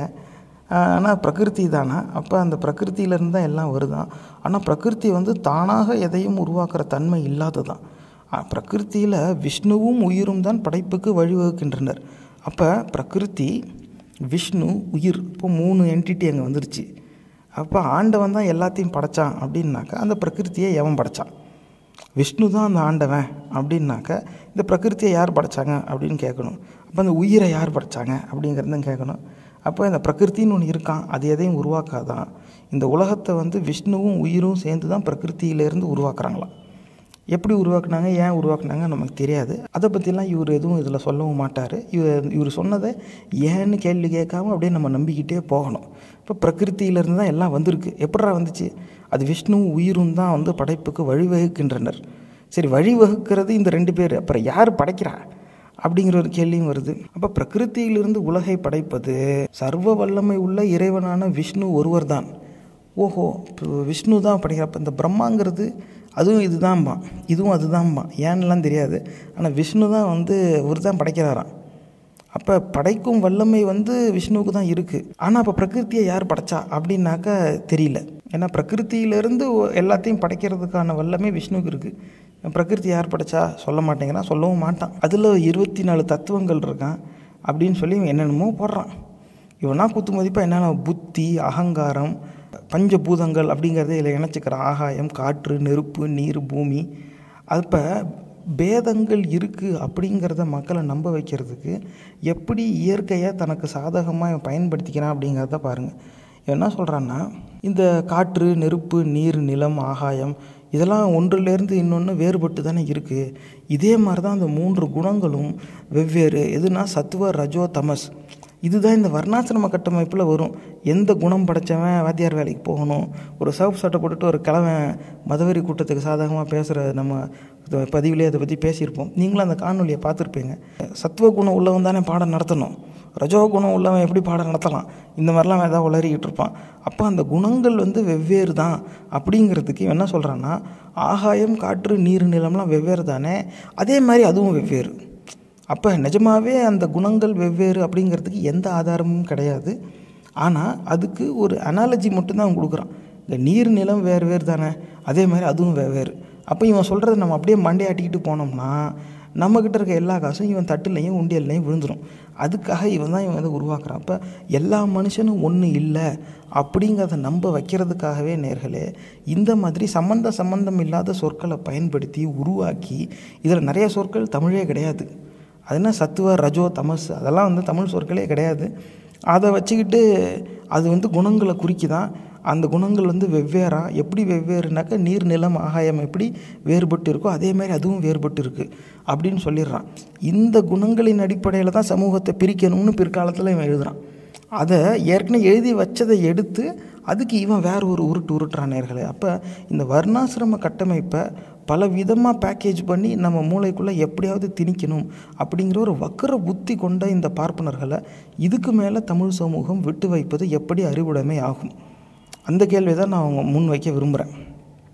ஆனால் பிரகிருதி தானே அப்போ அந்த பிரகிருத்தியிலேருந்து தான் எல்லாம் வருதான் ஆனால் பிரகிருதி வந்து தானாக எதையும் உருவாக்குற தன்மை இல்லாததான் பிரகிருத்தியில் விஷ்ணுவும் உயிரும் தான் படைப்புக்கு வழிவகுக்கின்றனர் அப்போ பிரகிருதி விஷ்ணு உயிர் இப்போ மூணு என்டிட்டி அங்கே வந்துருச்சு அப்போ ஆண்டவன் தான் எல்லாத்தையும் படைச்சான் அப்படின்னாக்கா அந்த பிரகிருத்தியை எவன் படைச்சான் விஷ்ணு தான் அந்த ஆண்டவன் அப்படின்னாக்க இந்த பிரகிருத்தியை யார் படைச்சாங்க அப்படின்னு கேட்கணும் அப்போ அந்த உயிரை யார் படைச்சாங்க அப்படிங்கிறதும் கேட்கணும் அப்போ இந்த பிரகிருத்தின்னு ஒன்று இருக்கான் அது எதையும் உருவாக்காதான் இந்த உலகத்தை வந்து விஷ்ணுவும் உயிரும் சேர்ந்து தான் பிரகிருத்தியிலேருந்து உருவாக்குறாங்களாம் எப்படி உருவாக்குனாங்க ஏன் உருவாக்குனாங்க நமக்கு தெரியாது அதை பற்றிலாம் இவர் எதுவும் இதில் சொல்லவும் மாட்டார் இவர் இவர் சொன்னதை ஏன்னு கேள்வி கேட்காம அப்படியே நம்ம நம்பிக்கிட்டே போகணும் இப்போ பிரகிருத்தியிலேருந்து தான் எல்லாம் வந்திருக்கு எப்படா வந்துச்சு அது விஷ்ணுவும் உயிரும் தான் வந்து படைப்புக்கு வழிவகுக்கின்றனர் சரி வழிவகுக்கிறது இந்த ரெண்டு பேர் அப்புறம் யார் படைக்கிறா அப்படிங்கிற ஒரு கேள்வியும் வருது அப்போ பிரகிருத்தியிலிருந்து உலகை படைப்பது சர்வ வல்லமை உள்ள இறைவனான விஷ்ணு ஒருவர் தான் ஓஹோ விஷ்ணு தான் படைக்கிறப்ப இந்த பிரம்மாங்கிறது அதுவும் இதுதான்பா இதுவும் அதுதான்பா ஏன்னுலாம் தெரியாது ஆனால் விஷ்ணு தான் வந்து ஒரு தான் படைக்கிறாராம் அப்போ படைக்கும் வல்லமை வந்து விஷ்ணுவுக்கு தான் இருக்குது ஆனால் அப்போ பிரகிருத்தியை யார் படைச்சா அப்படின்னாக்கா தெரியல ஏன்னா பிரகிருத்தியிலேருந்து எல்லாத்தையும் படைக்கிறதுக்கான வல்லமை விஷ்ணுவுக்கு இருக்குது பிரகிருதி யார் படைச்சா சொல்ல மாட்டேங்கிறான் சொல்லவும் மாட்டான் அதில் இருபத்தி நாலு தத்துவங்கள் இருக்கான் அப்படின்னு சொல்லி இவன் என்னென்னமோ போடுறான் இவனா குத்து மதிப்பாக என்னென்ன புத்தி அகங்காரம் பஞ்சபூதங்கள் அப்படிங்கிறத இதில் இணைச்சிக்கிறான் ஆகாயம் காற்று நெருப்பு நீர் பூமி அப்போ பேதங்கள் இருக்குது அப்படிங்கிறத மக்களை நம்ப வைக்கிறதுக்கு எப்படி இயற்கையை தனக்கு சாதகமாக பயன்படுத்திக்கிறான் அப்படிங்கிறத பாருங்கள் என்ன சொல்கிறான்னா இந்த காற்று நெருப்பு நீர் நிலம் ஆகாயம் இதெல்லாம் ஒன்றுலேருந்து இன்னொன்று வேறுபட்டு தானே இருக்குது இதே மாதிரி தான் அந்த மூன்று குணங்களும் வெவ்வேறு எதுனா சத்துவ ரஜோ தமஸ் இதுதான் இந்த வர்ணாசிரம கட்டமைப்பில் வரும் எந்த குணம் படைச்சவன் வாத்தியார் வேலைக்கு போகணும் ஒரு சவப்பு சட்டை போட்டுட்டு ஒரு கிழவன் மதவெறி கூட்டத்துக்கு சாதகமாக பேசுகிற நம்ம பதிவிலே அதை பற்றி பேசியிருப்போம் நீங்களும் அந்த காணொலியை பார்த்துருப்பீங்க சத்துவ குணம் உள்ளவன் தானே பாடம் நடத்தணும் ரஜோ குணம் உள்ளவன் எப்படி பாடம் நடத்தலாம் இந்த மாதிரிலாம் ஏதாவது உளறிக்கிட்டு இருப்பான் அப்போ அந்த குணங்கள் வந்து வெவ்வேறு தான் அப்படிங்கிறதுக்கு இவன் என்ன சொல்கிறான்னா ஆகாயம் காற்று நீர் நிலம்லாம் வெவ்வேறு தானே அதே மாதிரி அதுவும் வெவ்வேறு அப்போ நிஜமாகவே அந்த குணங்கள் வெவ்வேறு அப்படிங்கிறதுக்கு எந்த ஆதாரமும் கிடையாது ஆனால் அதுக்கு ஒரு அனாலஜி மட்டும்தான் அவன் கொடுக்குறான் இந்த நீர் நிலம் வேறு வேறு தானே அதே மாதிரி அதுவும் வெவ்வேறு அப்போ இவன் சொல்கிறத நம்ம அப்படியே மண்டையாட்டிக்கிட்டு போனோம்னா நம்மக்கிட்ட இருக்க எல்லா காசும் இவன் தட்டுலையும் உண்டியல்லையும் விழுந்துடும் அதுக்காக இவன் தான் இவன் இதை உருவாக்குறான் அப்போ எல்லா மனுஷனும் ஒன்று இல்லை அப்படிங்கிறத நம்ப வைக்கிறதுக்காகவே நேர்களே இந்த மாதிரி சம்மந்த சம்மந்தம் இல்லாத சொற்களை பயன்படுத்தி உருவாக்கி இதில் நிறைய சொற்கள் தமிழே கிடையாது அது என்ன சத்துவ ரஜோ தமஸ் அதெல்லாம் வந்து தமிழ் சொற்களே கிடையாது அதை வச்சுக்கிட்டு அது வந்து குணங்களை குறிக்குதான் அந்த குணங்கள் வந்து வெவ்வேறா எப்படி வெவ்வேறுனாக்கா நீர் நிலம் ஆகாயம் எப்படி வேறுபட்டு இருக்கோ அதே மாதிரி அதுவும் வேறுபட்டு இருக்குது அப்படின்னு சொல்லிடுறான் இந்த குணங்களின் அடிப்படையில் தான் சமூகத்தை பிரிக்கணும்னு பிற்காலத்தில் இவன் எழுதுகிறான் அதை ஏற்கனவே எழுதி வச்சதை எடுத்து அதுக்கு இவன் வேற ஒரு உருட்டு உருட்டுறான் நேர்களே அப்போ இந்த வர்ணாசிரம கட்டமைப்பை பல விதமாக பேக்கேஜ் பண்ணி நம்ம மூளைக்குள்ளே எப்படியாவது திணிக்கணும் அப்படிங்கிற ஒரு வக்கர புத்தி கொண்ட இந்த பார்ப்பனர்களை இதுக்கு மேலே தமிழ் சமூகம் விட்டு வைப்பது எப்படி அறிவுடைமை ஆகும் அந்த கேள்வி தான் நான் அவங்க முன் வைக்க விரும்புகிறேன்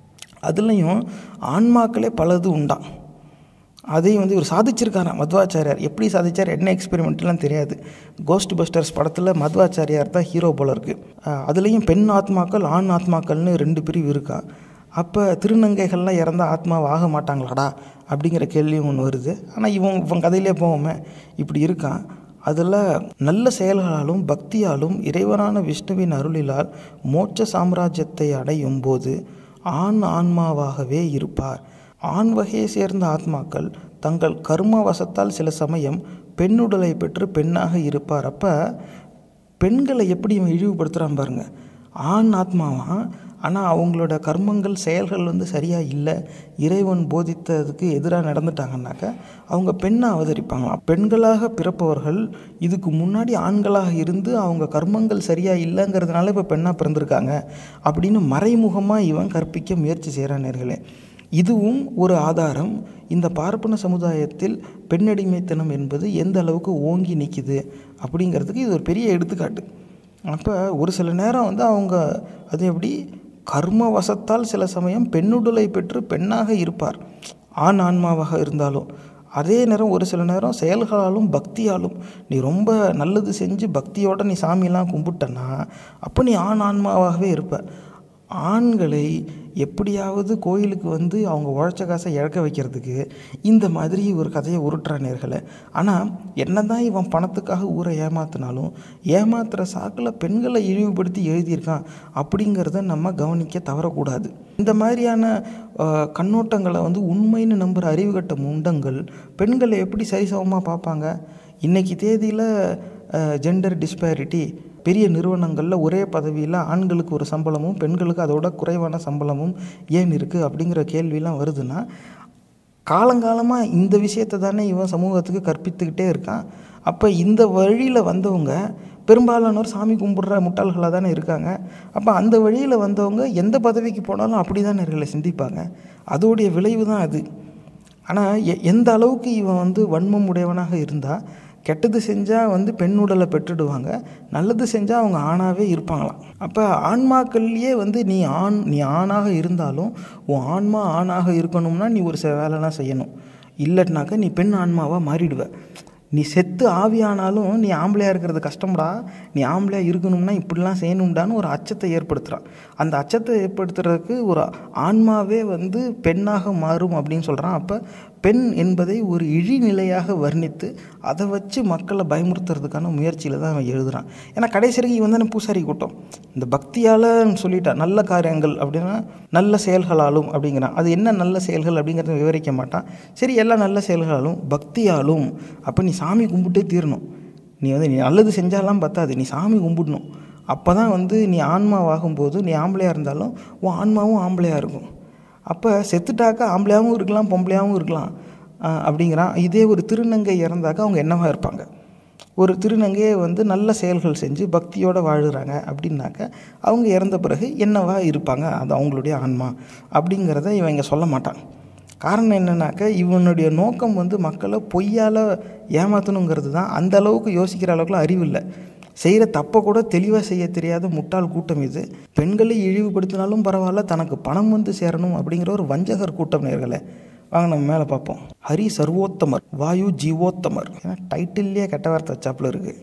அதுலேயும் ஆன்மாக்களே பலது உண்டாம் அதையும் வந்து இவர் சாதிச்சிருக்காராம் மத்வாச்சாரியார் எப்படி சாதிச்சார் என்ன எக்ஸ்பெரிமெண்ட்லாம் தெரியாது கோஸ்ட் பஸ்டர்ஸ் படத்தில் மத்வாச்சாரியார் தான் ஹீரோ போல இருக்குது அதுலேயும் பெண் ஆத்மாக்கள் ஆண் ஆத்மாக்கள்னு ரெண்டு பிரிவு இருக்கா அப்போ திருநங்கைகள்லாம் இறந்தா ஆத்மாவை ஆக மாட்டாங்களாடா அப்படிங்கிற கேள்வியும் ஒன்று வருது ஆனால் இவன் இவன் கதையிலே போவோமே இப்படி இருக்கான் அதில் நல்ல செயல்களாலும் பக்தியாலும் இறைவனான விஷ்ணுவின் அருளிலால் மோட்ச சாம்ராஜ்யத்தை அடையும் போது ஆண் ஆன்மாவாகவே இருப்பார் ஆண் வகையை சேர்ந்த ஆத்மாக்கள் தங்கள் கர்ம வசத்தால் சில சமயம் பெண்ணுடலை பெற்று பெண்ணாக இருப்பார் அப்போ பெண்களை எப்படி இவன் இழிவுபடுத்துகிறான் பாருங்க ஆண் ஆத்மாவா ஆனால் அவங்களோட கர்மங்கள் செயல்கள் வந்து சரியாக இல்லை இறைவன் போதித்ததுக்கு எதிராக நடந்துட்டாங்கன்னாக்க அவங்க பெண்ணாக அவதரிப்பாங்களாம் பெண்களாக பிறப்பவர்கள் இதுக்கு முன்னாடி ஆண்களாக இருந்து அவங்க கர்மங்கள் சரியாக இல்லைங்கிறதுனால இப்போ பெண்ணாக பிறந்திருக்காங்க அப்படின்னு மறைமுகமாக இவன் கற்பிக்க முயற்சி செய்கிறான் நேர்களே இதுவும் ஒரு ஆதாரம் இந்த பார்ப்பன சமுதாயத்தில் பெண்ணடிமைத்தனம் என்பது எந்த அளவுக்கு ஓங்கி நிற்கிது அப்படிங்கிறதுக்கு இது ஒரு பெரிய எடுத்துக்காட்டு அப்போ ஒரு சில நேரம் வந்து அவங்க அது எப்படி கர்ம வசத்தால் சில சமயம் பெண்ணுடலை பெற்று பெண்ணாக இருப்பார் ஆண் ஆன்மாவாக இருந்தாலும் அதே நேரம் ஒரு சில நேரம் செயல்களாலும் பக்தியாலும் நீ ரொம்ப நல்லது செஞ்சு பக்தியோடு நீ சாமியெல்லாம் கும்பிட்டன்னா அப்போ நீ ஆண் ஆன்மாவாகவே இருப்ப ஆண்களை எப்படியாவது கோயிலுக்கு வந்து அவங்க உழைச்ச காசை இழக்க வைக்கிறதுக்கு இந்த மாதிரி ஒரு கதையை உருட்டுறான் நேர்களை ஆனால் என்ன தான் இவன் பணத்துக்காக ஊரை ஏமாத்தினாலும் ஏமாத்துகிற சாக்கில் பெண்களை இழிவுபடுத்தி எழுதியிருக்கான் அப்படிங்கிறத நம்ம கவனிக்க தவறக்கூடாது இந்த மாதிரியான அஹ், கண்ணோட்டங்களை வந்து உண்மைன்னு நம்புகிற அறிவுகட்ட முண்டங்கள் பெண்களை எப்படி சரிசமமாக பார்ப்பாங்க இன்றைக்கி தேதியில் ஜெண்டர் டிஸ்பேரிட்டி பெரிய நிறுவனங்களில் ஒரே பதவியில் ஆண்களுக்கு ஒரு சம்பளமும் பெண்களுக்கு அதோட குறைவான சம்பளமும் ஏன் இருக்குது அப்படிங்கிற கேள்விலாம் வருதுன்னா காலங்காலமாக இந்த விஷயத்தை தானே இவன் சமூகத்துக்கு கற்பித்துக்கிட்டே இருக்கான் அப்போ இந்த வழியில் வந்தவங்க பெரும்பாலானோர் சாமி கும்பிட்ற முட்டாள்களாக தானே இருக்காங்க அப்போ அந்த வழியில் வந்தவங்க எந்த பதவிக்கு போனாலும் அப்படி தான் நேர்களை சிந்திப்பாங்க அதோடைய விளைவு தான் அது ஆனால் எ எந்த அளவுக்கு இவன் வந்து வன்மம் உடையவனாக இருந்தால் கெட்டது செஞ்சால் வந்து பெண் உடலை பெற்றுடுவாங்க நல்லது செஞ்சால் அவங்க ஆணாகவே இருப்பாங்களாம் அப்போ ஆன்மாக்கள்லேயே வந்து நீ ஆண் நீ ஆணாக இருந்தாலும் உன் ஆன்மா ஆணாக இருக்கணும்னா நீ ஒரு சில வேலைலாம் செய்யணும் இல்லைனாக்கா நீ பெண் ஆன்மாவாக மாறிடுவ நீ செத்து ஆவியானாலும் நீ ஆம்பளையாக இருக்கிறது கஷ்டம்டா நீ ஆம்பளையாக இருக்கணும்னா இப்படிலாம் செய்யணும்டான்னு ஒரு அச்சத்தை ஏற்படுத்துகிறான் அந்த அச்சத்தை ஏற்படுத்துறதுக்கு ஒரு ஆன்மாவே வந்து பெண்ணாக மாறும் அப்படின்னு சொல்கிறான் அப்போ பெண் என்பதை ஒரு இழிநிலையாக வர்ணித்து அதை வச்சு மக்களை பயமுறுத்துறதுக்கான முயற்சியில் தான் அவன் எழுதுகிறான் ஏன்னா கடைசி வரைக்கும் இவன் தானே பூசாரி கூட்டம் இந்த பக்தியால் சொல்லிட்டான் நல்ல காரியங்கள் அப்படின்னா நல்ல செயல்களாலும் அப்படிங்கிறான் அது என்ன நல்ல செயல்கள் அப்படிங்கிறத விவரிக்க மாட்டான் சரி எல்லா நல்ல செயல்களாலும் பக்தியாலும் அப்போ நீ சாமி கும்பிட்டே தீரணும் நீ வந்து நீ நல்லது செஞ்சாலாம் பத்தாது நீ சாமி கும்பிடணும் அப்போ தான் வந்து நீ ஆன்மாவாகும்போது நீ ஆம்பளையாக இருந்தாலும் உன் ஆன்மாவும் ஆம்பளையாக இருக்கும் அப்போ செத்துட்டாக்கா ஆம்பளையாகவும் இருக்கலாம் பொம்பளையாகவும் இருக்கலாம் ஆஹ் அப்படிங்கிறான் இதே ஒரு திருநங்கை இறந்தாக்கா அவங்க என்னவா இருப்பாங்க ஒரு திருநங்கையை வந்து நல்ல செயல்கள் செஞ்சு பக்தியோடு வாழுறாங்க அப்படின்னாக்க அவங்க இறந்த பிறகு என்னவா இருப்பாங்க அது அவங்களுடைய ஆன்மா அப்படிங்கிறத இவன் இங்கே சொல்ல மாட்டான் காரணம் என்னன்னாக்க இவனுடைய நோக்கம் வந்து மக்களை பொய்யால் ஏமாற்றணுங்கிறது தான் அந்த அளவுக்கு யோசிக்கிற அளவுக்குலாம் அறிவு இல்லை செய்கிற தப்பை கூட தெளிவாக செய்ய தெரியாத முட்டாள் கூட்டம் இது பெண்களை இழிவுபடுத்தினாலும் பரவாயில்ல தனக்கு பணம் வந்து சேரணும் அப்படிங்கிற ஒரு வஞ்சகர் கூட்டம் நேர்களே வாங்க நம்ம மேலே பார்ப்போம் ஹரி சர்வோத்தமர் வாயு ஜீவோத்தமர் ஏன்னா டைட்டில்லையே கெட்ட வார்த்தை வச்சாப்புல இருக்குது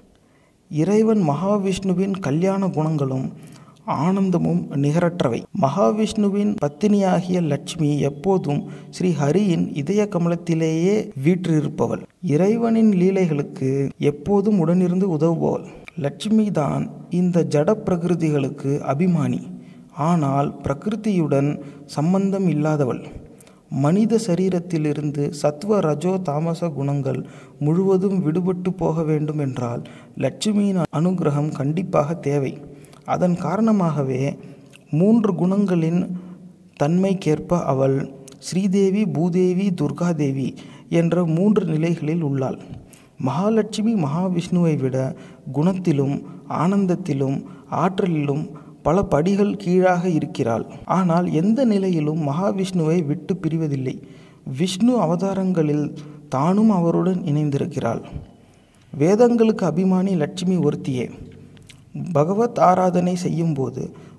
இறைவன் மகாவிஷ்ணுவின் கல்யாண குணங்களும் ஆனந்தமும் நிகரற்றவை மகாவிஷ்ணுவின் பத்தினியாகிய லட்சுமி எப்போதும் ஸ்ரீ ஹரியின் இதய கமலத்திலேயே வீற்றிருப்பவள் இறைவனின் லீலைகளுக்கு எப்போதும் உடனிருந்து உதவுபவள் லட்சுமி தான் இந்த ஜட பிரகிருதிகளுக்கு அபிமானி ஆனால் பிரகிருதியுடன் சம்பந்தம் இல்லாதவள் மனித சரீரத்திலிருந்து சத்வ ரஜோ தாமச குணங்கள் முழுவதும் விடுபட்டு போக வேண்டும் என்றால் லட்சுமியின் அனுகிரகம் கண்டிப்பாக தேவை அதன் காரணமாகவே மூன்று குணங்களின் தன்மைக்கேற்ப அவள் ஸ்ரீதேவி பூதேவி துர்காதேவி என்ற மூன்று நிலைகளில் உள்ளாள் மகாலட்சுமி மகாவிஷ்ணுவை விட குணத்திலும் ஆனந்தத்திலும் ஆற்றலிலும் பல படிகள் கீழாக இருக்கிறாள் ஆனால் எந்த நிலையிலும் மகாவிஷ்ணுவை விட்டு பிரிவதில்லை விஷ்ணு அவதாரங்களில் தானும் அவருடன் இணைந்திருக்கிறாள் வேதங்களுக்கு அபிமானி லட்சுமி ஒருத்தியே பகவத் ஆராதனை செய்யும்போது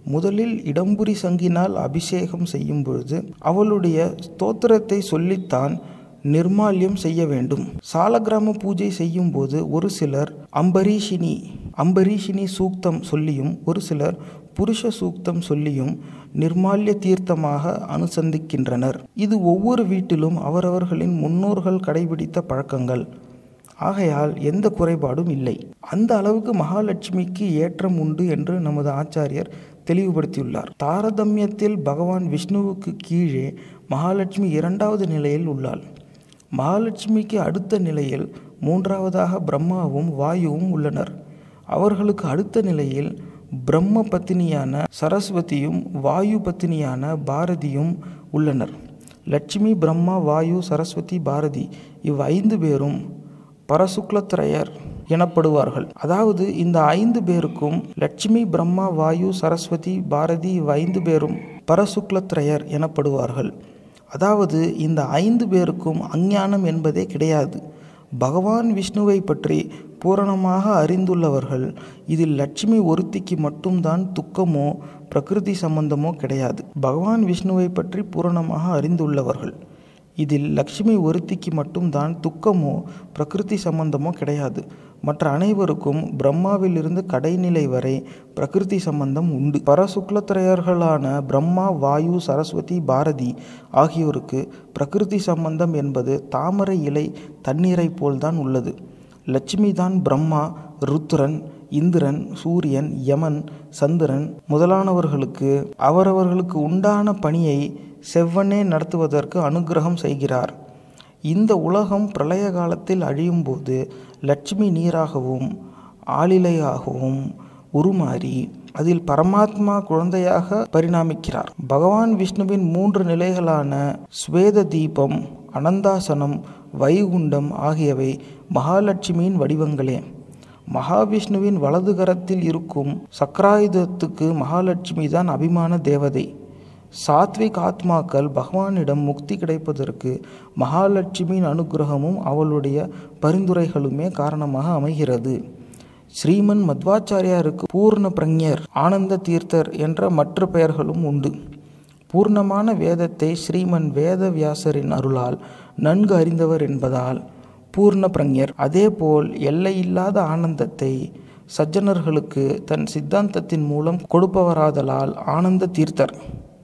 முதலில் இடம்புரி சங்கினால் அபிஷேகம் செய்யும் பொழுது அவளுடைய ஸ்தோத்திரத்தை சொல்லித்தான் நிர்மால்யம் செய்ய வேண்டும் சாலக்கிராம பூஜை செய்யும் போது ஒரு சிலர் அம்பரீஷினி அம்பரீஷினி சூக்தம் சொல்லியும் ஒரு சிலர் புருஷ சூக்தம் சொல்லியும் நிர்மால்ய தீர்த்தமாக அனுசந்திக்கின்றனர் இது ஒவ்வொரு வீட்டிலும் அவரவர்களின் முன்னோர்கள் கடைபிடித்த பழக்கங்கள் ஆகையால் எந்த குறைபாடும் இல்லை அந்த அளவுக்கு மகாலட்சுமிக்கு ஏற்றம் உண்டு என்று நமது ஆச்சாரியர் தெளிவுபடுத்தியுள்ளார் தாரதமியத்தில் பகவான் விஷ்ணுவுக்கு கீழே மகாலட்சுமி இரண்டாவது நிலையில் உள்ளாள் மகாலட்சுமிக்கு அடுத்த நிலையில் மூன்றாவதாக பிரம்மாவும் வாயுவும் உள்ளனர் அவர்களுக்கு அடுத்த நிலையில் பிரம்ம பத்தினியான சரஸ்வதியும் வாயு பத்தினியான பாரதியும் உள்ளனர் லட்சுமி பிரம்மா வாயு சரஸ்வதி பாரதி இவ் ஐந்து பேரும் பரசுக்லத்திரையர் எனப்படுவார்கள் அதாவது இந்த ஐந்து பேருக்கும் லட்சுமி பிரம்மா வாயு சரஸ்வதி பாரதி இவ் ஐந்து பேரும் பரசுக்லத்திரையர் எனப்படுவார்கள் அதாவது இந்த ஐந்து பேருக்கும் அஞ்ஞானம் என்பதே கிடையாது பகவான் விஷ்ணுவை பற்றி பூரணமாக அறிந்துள்ளவர்கள் இதில் லட்சுமி ஒருத்திக்கு மட்டும்தான் துக்கமோ பிரகிருதி சம்பந்தமோ கிடையாது பகவான் விஷ்ணுவை பற்றி பூரணமாக அறிந்துள்ளவர்கள் இதில் லக்ஷ்மி ஒருத்திக்கு மட்டும்தான் துக்கமோ பிரகிருதி சம்பந்தமோ கிடையாது மற்ற அனைவருக்கும் பிரம்மாவிலிருந்து கடைநிலை வரை பிரகிருதி சம்பந்தம் உண்டு பரசுக்லத்திரையர்களான பிரம்மா வாயு சரஸ்வதி பாரதி ஆகியோருக்கு பிரகிருதி சம்பந்தம் என்பது தாமரை இலை தண்ணீரை போல்தான் உள்ளது லட்சுமி தான் பிரம்மா ருத்ரன் இந்திரன் சூரியன் யமன் சந்திரன் முதலானவர்களுக்கு அவரவர்களுக்கு உண்டான பணியை செவ்வனே நடத்துவதற்கு அனுகிரகம் செய்கிறார் இந்த உலகம் பிரளய காலத்தில் அழியும் போது லட்சுமி நீராகவும் ஆளிலையாகவும் உருமாறி அதில் பரமாத்மா குழந்தையாக பரிணாமிக்கிறார் பகவான் விஷ்ணுவின் மூன்று நிலைகளான ஸ்வேத தீபம் அனந்தாசனம் வைகுண்டம் ஆகியவை மகாலட்சுமியின் வடிவங்களே மகாவிஷ்ணுவின் வலது கரத்தில் இருக்கும் சக்கராயுதத்துக்கு மகாலட்சுமி தான் அபிமான தேவதை சாத்விக் ஆத்மாக்கள் பகவானிடம் முக்தி கிடைப்பதற்கு மகாலட்சுமியின் அனுகிரகமும் அவளுடைய பரிந்துரைகளுமே காரணமாக அமைகிறது ஸ்ரீமன் மத்வாச்சாரியாருக்கு பூர்ண பிரஞர் ஆனந்த தீர்த்தர் என்ற மற்ற பெயர்களும் உண்டு பூர்ணமான வேதத்தை ஸ்ரீமன் வேத வியாசரின் அருளால் நன்கு அறிந்தவர் என்பதால் பூர்ண பிரஞர் அதேபோல் எல்லையில்லாத ஆனந்தத்தை சஜ்ஜனர்களுக்கு தன் சித்தாந்தத்தின் மூலம் கொடுப்பவராதலால் ஆனந்த தீர்த்தர்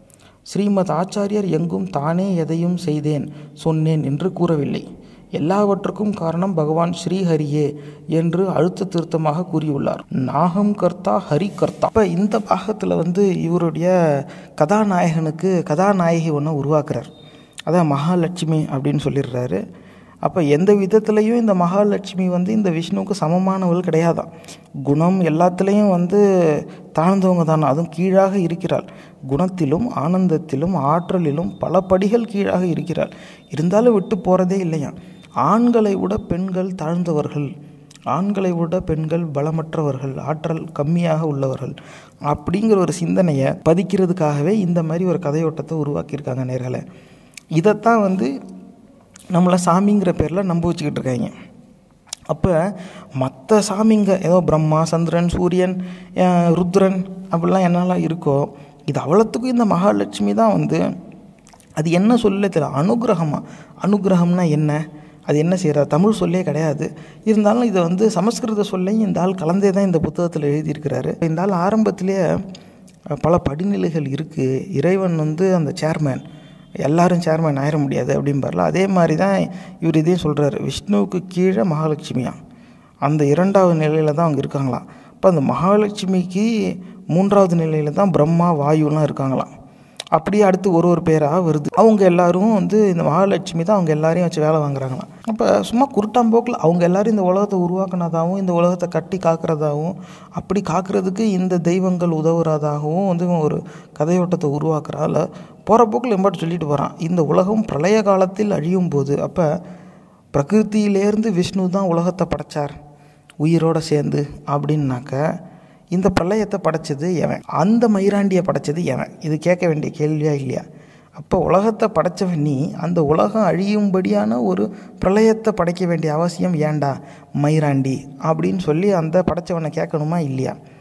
ஸ்ரீமத் ஆச்சாரியர் எங்கும் தானே எதையும் செய்தேன் சொன்னேன் என்று கூறவில்லை எல்லாவற்றுக்கும் காரணம் பகவான் ஸ்ரீஹரியே என்று அழுத்த திருத்தமாக கூறியுள்ளார் நாகம் கர்த்தா ஹரி கர்த்தா இப்போ இந்த பாகத்தில் வந்து இவருடைய கதாநாயகனுக்கு கதாநாயகி ஒன்று உருவாக்குறார் அதான் மகாலட்சுமி அப்படின்னு சொல்லிடுறாரு அப்போ எந்த விதத்துலேயும் இந்த மகாலட்சுமி வந்து இந்த விஷ்ணுவுக்கு சமமானவள் கிடையாதான் குணம் எல்லாத்துலேயும் வந்து தாழ்ந்தவங்க தானே அதுவும் கீழாக இருக்கிறாள் குணத்திலும் ஆனந்தத்திலும் ஆற்றலிலும் பல படிகள் கீழாக இருக்கிறாள் இருந்தாலும் விட்டு போகிறதே இல்லையா ஆண்களை விட பெண்கள் தாழ்ந்தவர்கள் ஆண்களை விட பெண்கள் பலமற்றவர்கள் ஆற்றல் கம்மியாக உள்ளவர்கள் அப்படிங்கிற ஒரு சிந்தனையை பதிக்கிறதுக்காகவே இந்த மாதிரி ஒரு கதையோட்டத்தை உருவாக்கியிருக்காங்க நேர்களை இதைத்தான் வந்து நம்மளை சாமிங்கிற பேரில் நம்ப வச்சுக்கிட்டு இருக்காங்க அப்போ மற்ற சாமிங்க ஏதோ பிரம்மா சந்திரன் சூரியன் அஹ், ருத்ரன் அப்படிலாம் என்னெல்லாம் இருக்கோ இது அவ்வளோத்துக்கும் இந்த மகாலட்சுமி தான் வந்து அது என்ன சொல்ல தெரியல அனுகிரகமா அனுகிரகம்னா என்ன அது என்ன செய்கிறா தமிழ் சொல்லே கிடையாது இருந்தாலும் இதை வந்து சமஸ்கிருத சொல்லையும் இந்த ஆள் கலந்தே தான் இந்த புத்தகத்தில் எழுதியிருக்கிறாரு இந்த ஆள் ஆரம்பத்திலேயே அஹ், பல படிநிலைகள் இருக்குது இறைவன் வந்து அந்த சேர்மேன் எல்லாரும் சேர்மேன் ஆயிட முடியாது அப்படிம்பார்ல அதே மாதிரி தான் இவர் இதையும் சொல்கிறாரு விஷ்ணுவுக்கு கீழே மகாலட்சுமியா அந்த இரண்டாவது நிலையில் தான் அவங்க இருக்காங்களாம் இப்போ அந்த மகாலட்சுமிக்கு மூன்றாவது நிலையில் தான் பிரம்மா வாயுலாம் இருக்காங்களாம் அப்படியே அடுத்து ஒரு ஒரு பேராக வருது அவங்க எல்லாரும் வந்து இந்த மகாலட்சுமி தான் அவங்க எல்லாரையும் வச்சு வேலை வாங்குறாங்களாம் அப்போ சும்மா குருட்டாம்போக்கில் அவங்க எல்லாரும் இந்த உலகத்தை உருவாக்குனதாகவும் இந்த உலகத்தை கட்டி காக்கிறதாகவும் அப்படி காக்கிறதுக்கு இந்த தெய்வங்கள் உதவுறதாகவும் வந்து இவன் ஒரு கதையோட்டத்தை உருவாக்குறால போகிற போக்கில் எம்பாட்டு சொல்லிட்டு போகிறான் இந்த உலகம் பிரளய காலத்தில் அழியும் போது அப்போ பிரகிருத்தியிலேருந்து விஷ்ணு தான் உலகத்தை படைச்சார் உயிரோட சேர்ந்து அப்படின்னாக்க இந்த பிரளயத்தை படைச்சது எவன் அந்த மயிராண்டியை படைச்சது எவன் இது கேட்க வேண்டிய கேள்வியா இல்லையா அப்போ உலகத்தை படைச்சவன் நீ அந்த உலகம் அழியும்படியான ஒரு பிரளயத்தை படைக்க வேண்டிய அவசியம் ஏன்டா மயிராண்டி அப்படின்னு சொல்லி அந்த படைச்சவனை கேட்கணுமா இல்லையா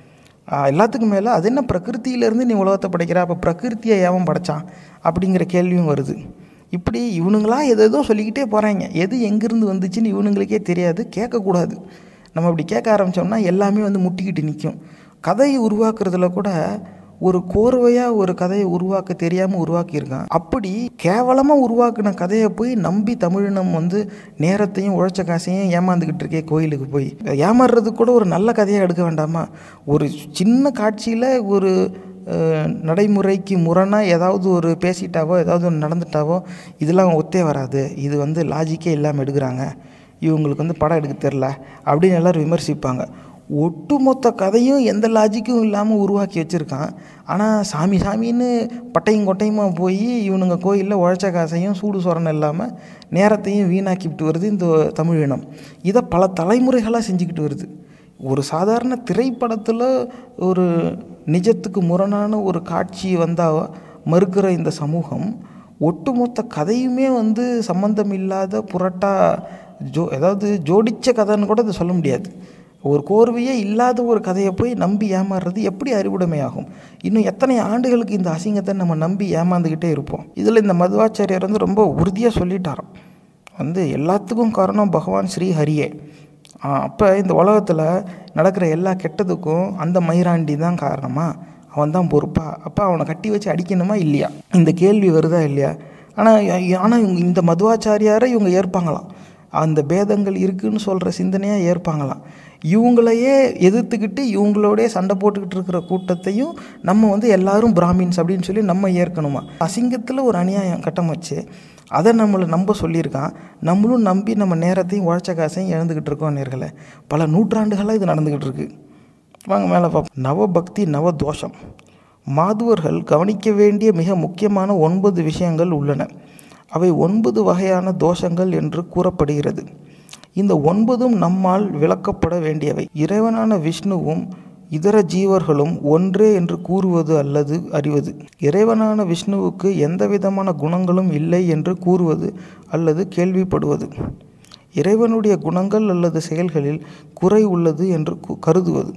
ஆஹ் எல்லாத்துக்கும் மேலே அது என்ன பிரகிருத்தியிலேருந்து நீ உலகத்தை படைக்கிற அப்போ பிரகிருத்தியை ஏவன் படைச்சான் அப்படிங்கிற கேள்வியும் வருது இப்படி இவனுங்களா எதோ சொல்லிக்கிட்டே போகிறாங்க எது எங்கேருந்து வந்துச்சுன்னு இவனுங்களுக்கே தெரியாது கேட்கக்கூடாது நம்ம இப்படி கேட்க ஆரம்பித்தோம்னா எல்லாமே வந்து முட்டிக்கிட்டு நிற்கும் கதையை உருவாக்குறதுல கூட ஒரு கோர்வையாக ஒரு கதையை உருவாக்க தெரியாமல் உருவாக்கியிருக்கான் அப்படி கேவலமாக உருவாக்கின கதையை போய் நம்பி தமிழினம் வந்து நேரத்தையும் உழைச்ச காசையும் ஏமாந்துக்கிட்டு இருக்கே கோயிலுக்கு போய் ஏமாறுறதுக்கு கூட ஒரு நல்ல கதையாக எடுக்க வேண்டாமா ஒரு சின்ன காட்சியில் ஒரு அஹ், நடைமுறைக்கு முரணாக ஏதாவது ஒரு பேசிட்டாவோ ஏதாவது ஒன்று நடந்துட்டாவோ இதெல்லாம் ஒத்தே வராது இது வந்து லாஜிக்கே இல்லாமல் எடுக்கிறாங்க இவங்களுக்கு வந்து படம் எடுக்க தெரில அப்படின்னு எல்லாரும் விமர்சிப்பாங்க ஒட்டுமொத்த கதையும் எந்த லாஜிக்கும் இல்லாமல் உருவாக்கி வச்சுருக்கான் ஆனால் சாமி சாமின்னு பட்டையும் கொட்டையுமா போய் இவனுங்க கோயிலில் உழைச்ச காசையும் சூடு சொரணம் இல்லாமல் நேரத்தையும் வீணாக்கிவிட்டு வருது இந்த தமிழ் இனம் இதை பல தலைமுறைகளாக செஞ்சுக்கிட்டு வருது ஒரு சாதாரண திரைப்படத்தில் ஒரு நிஜத்துக்கு முரணான ஒரு காட்சி வந்தால் மறுக்கிற இந்த சமூகம் ஒட்டுமொத்த கதையுமே வந்து சம்மந்தம் இல்லாத புரட்டா ஜோ அதாவது ஜோடிச்ச கதைன்னு கூட அதை சொல்ல முடியாது ஒரு கோர்வையே இல்லாத ஒரு கதையை போய் நம்பி ஏமாறுறது எப்படி அறிவுடைமையாகும் இன்னும் எத்தனை ஆண்டுகளுக்கு இந்த அசிங்கத்தை நம்ம நம்பி ஏமாந்துக்கிட்டே இருப்போம் இதில் இந்த மதுவாச்சாரியார் வந்து ரொம்ப உறுதியாக சொல்லிட்டாராம் வந்து எல்லாத்துக்கும் காரணம் பகவான் ஸ்ரீ ஹரியே அப்போ இந்த உலகத்தில் நடக்கிற எல்லா கெட்டதுக்கும் அந்த மயிராண்டி தான் காரணமா அவன் தான் பொறுப்பா அப்போ அவனை கட்டி வச்சு அடிக்கணுமா இல்லையா இந்த கேள்வி வருதா இல்லையா ஆனால் ஆனால் இவங்க இந்த மதுவாச்சாரியாரை இவங்க ஏற்பாங்களாம் அந்த பேதங்கள் இருக்குன்னு சொல்கிற சிந்தனையாக ஏற்பாங்களாம் இவங்களையே எதிர்த்துக்கிட்டு இவங்களோடய சண்டை போட்டுக்கிட்டு இருக்கிற கூட்டத்தையும் நம்ம வந்து எல்லாரும் பிராமின்ஸ் அப்படின்னு சொல்லி நம்ம ஏற்கணுமா அசிங்கத்தில் ஒரு அநியாயம் கட்டம் வச்சு அதை நம்மளை நம்ப சொல்லியிருக்கான் நம்மளும் நம்பி நம்ம நேரத்தையும் உழைச்ச காசையும் இழந்துக்கிட்டு இருக்கோம் நேர்களை பல நூற்றாண்டுகளாக இது நடந்துக்கிட்டு இருக்கு வாங்க மேலே பார்ப்போம் நவபக்தி நவ தோஷம் மாதுவர்கள் கவனிக்க வேண்டிய மிக முக்கியமான ஒன்பது விஷயங்கள் உள்ளன அவை ஒன்பது வகையான தோஷங்கள் என்று கூறப்படுகிறது இந்த ஒன்பதும் நம்மால் விளக்கப்பட வேண்டியவை இறைவனான விஷ்ணுவும் இதர ஜீவர்களும் ஒன்றே என்று கூறுவது அல்லது அறிவது இறைவனான விஷ்ணுவுக்கு எந்த விதமான குணங்களும் இல்லை என்று கூறுவது அல்லது கேள்விப்படுவது இறைவனுடைய குணங்கள் அல்லது செயல்களில் குறை உள்ளது என்று கு- கருதுவது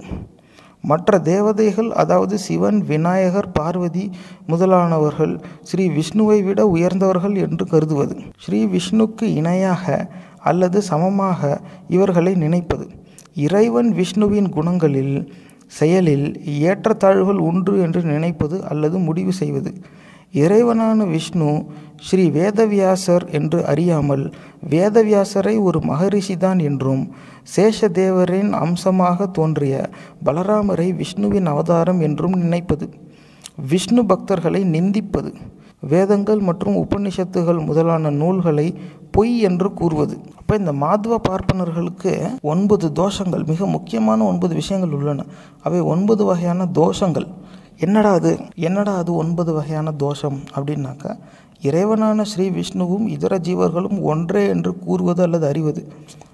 மற்ற தேவதைகள் அதாவது சிவன் விநாயகர் பார்வதி முதலானவர்கள் ஸ்ரீ விஷ்ணுவை விட உயர்ந்தவர்கள் என்று கருதுவது ஸ்ரீ விஷ்ணுக்கு இணையாக அல்லது சமமாக இவர்களை நினைப்பது இறைவன் விஷ்ணுவின் குணங்களில் செயலில் ஏற்றத்தாழ்வுகள் உண்டு என்று நினைப்பது அல்லது முடிவு செய்வது இறைவனான விஷ்ணு ஸ்ரீ வேதவியாசர் என்று அறியாமல் வேதவியாசரை ஒரு மகரிஷிதான் என்றும் சேஷதேவரின் அம்சமாக தோன்றிய பலராமரை விஷ்ணுவின் அவதாரம் என்றும் நினைப்பது விஷ்ணு பக்தர்களை நிந்திப்பது வேதங்கள் மற்றும் உபநிஷத்துகள் முதலான நூல்களை பொய் என்று கூறுவது அப்போ இந்த மாதுவ பார்ப்பனர்களுக்கு ஒன்பது தோஷங்கள் மிக முக்கியமான ஒன்பது விஷயங்கள் உள்ளன அவை ஒன்பது வகையான தோஷங்கள் என்னடா அது என்னடா அது ஒன்பது வகையான தோஷம் அப்படின்னாக்கா இறைவனான ஸ்ரீ விஷ்ணுவும் இதர ஜீவர்களும் ஒன்றே என்று கூறுவது அல்லது அறிவது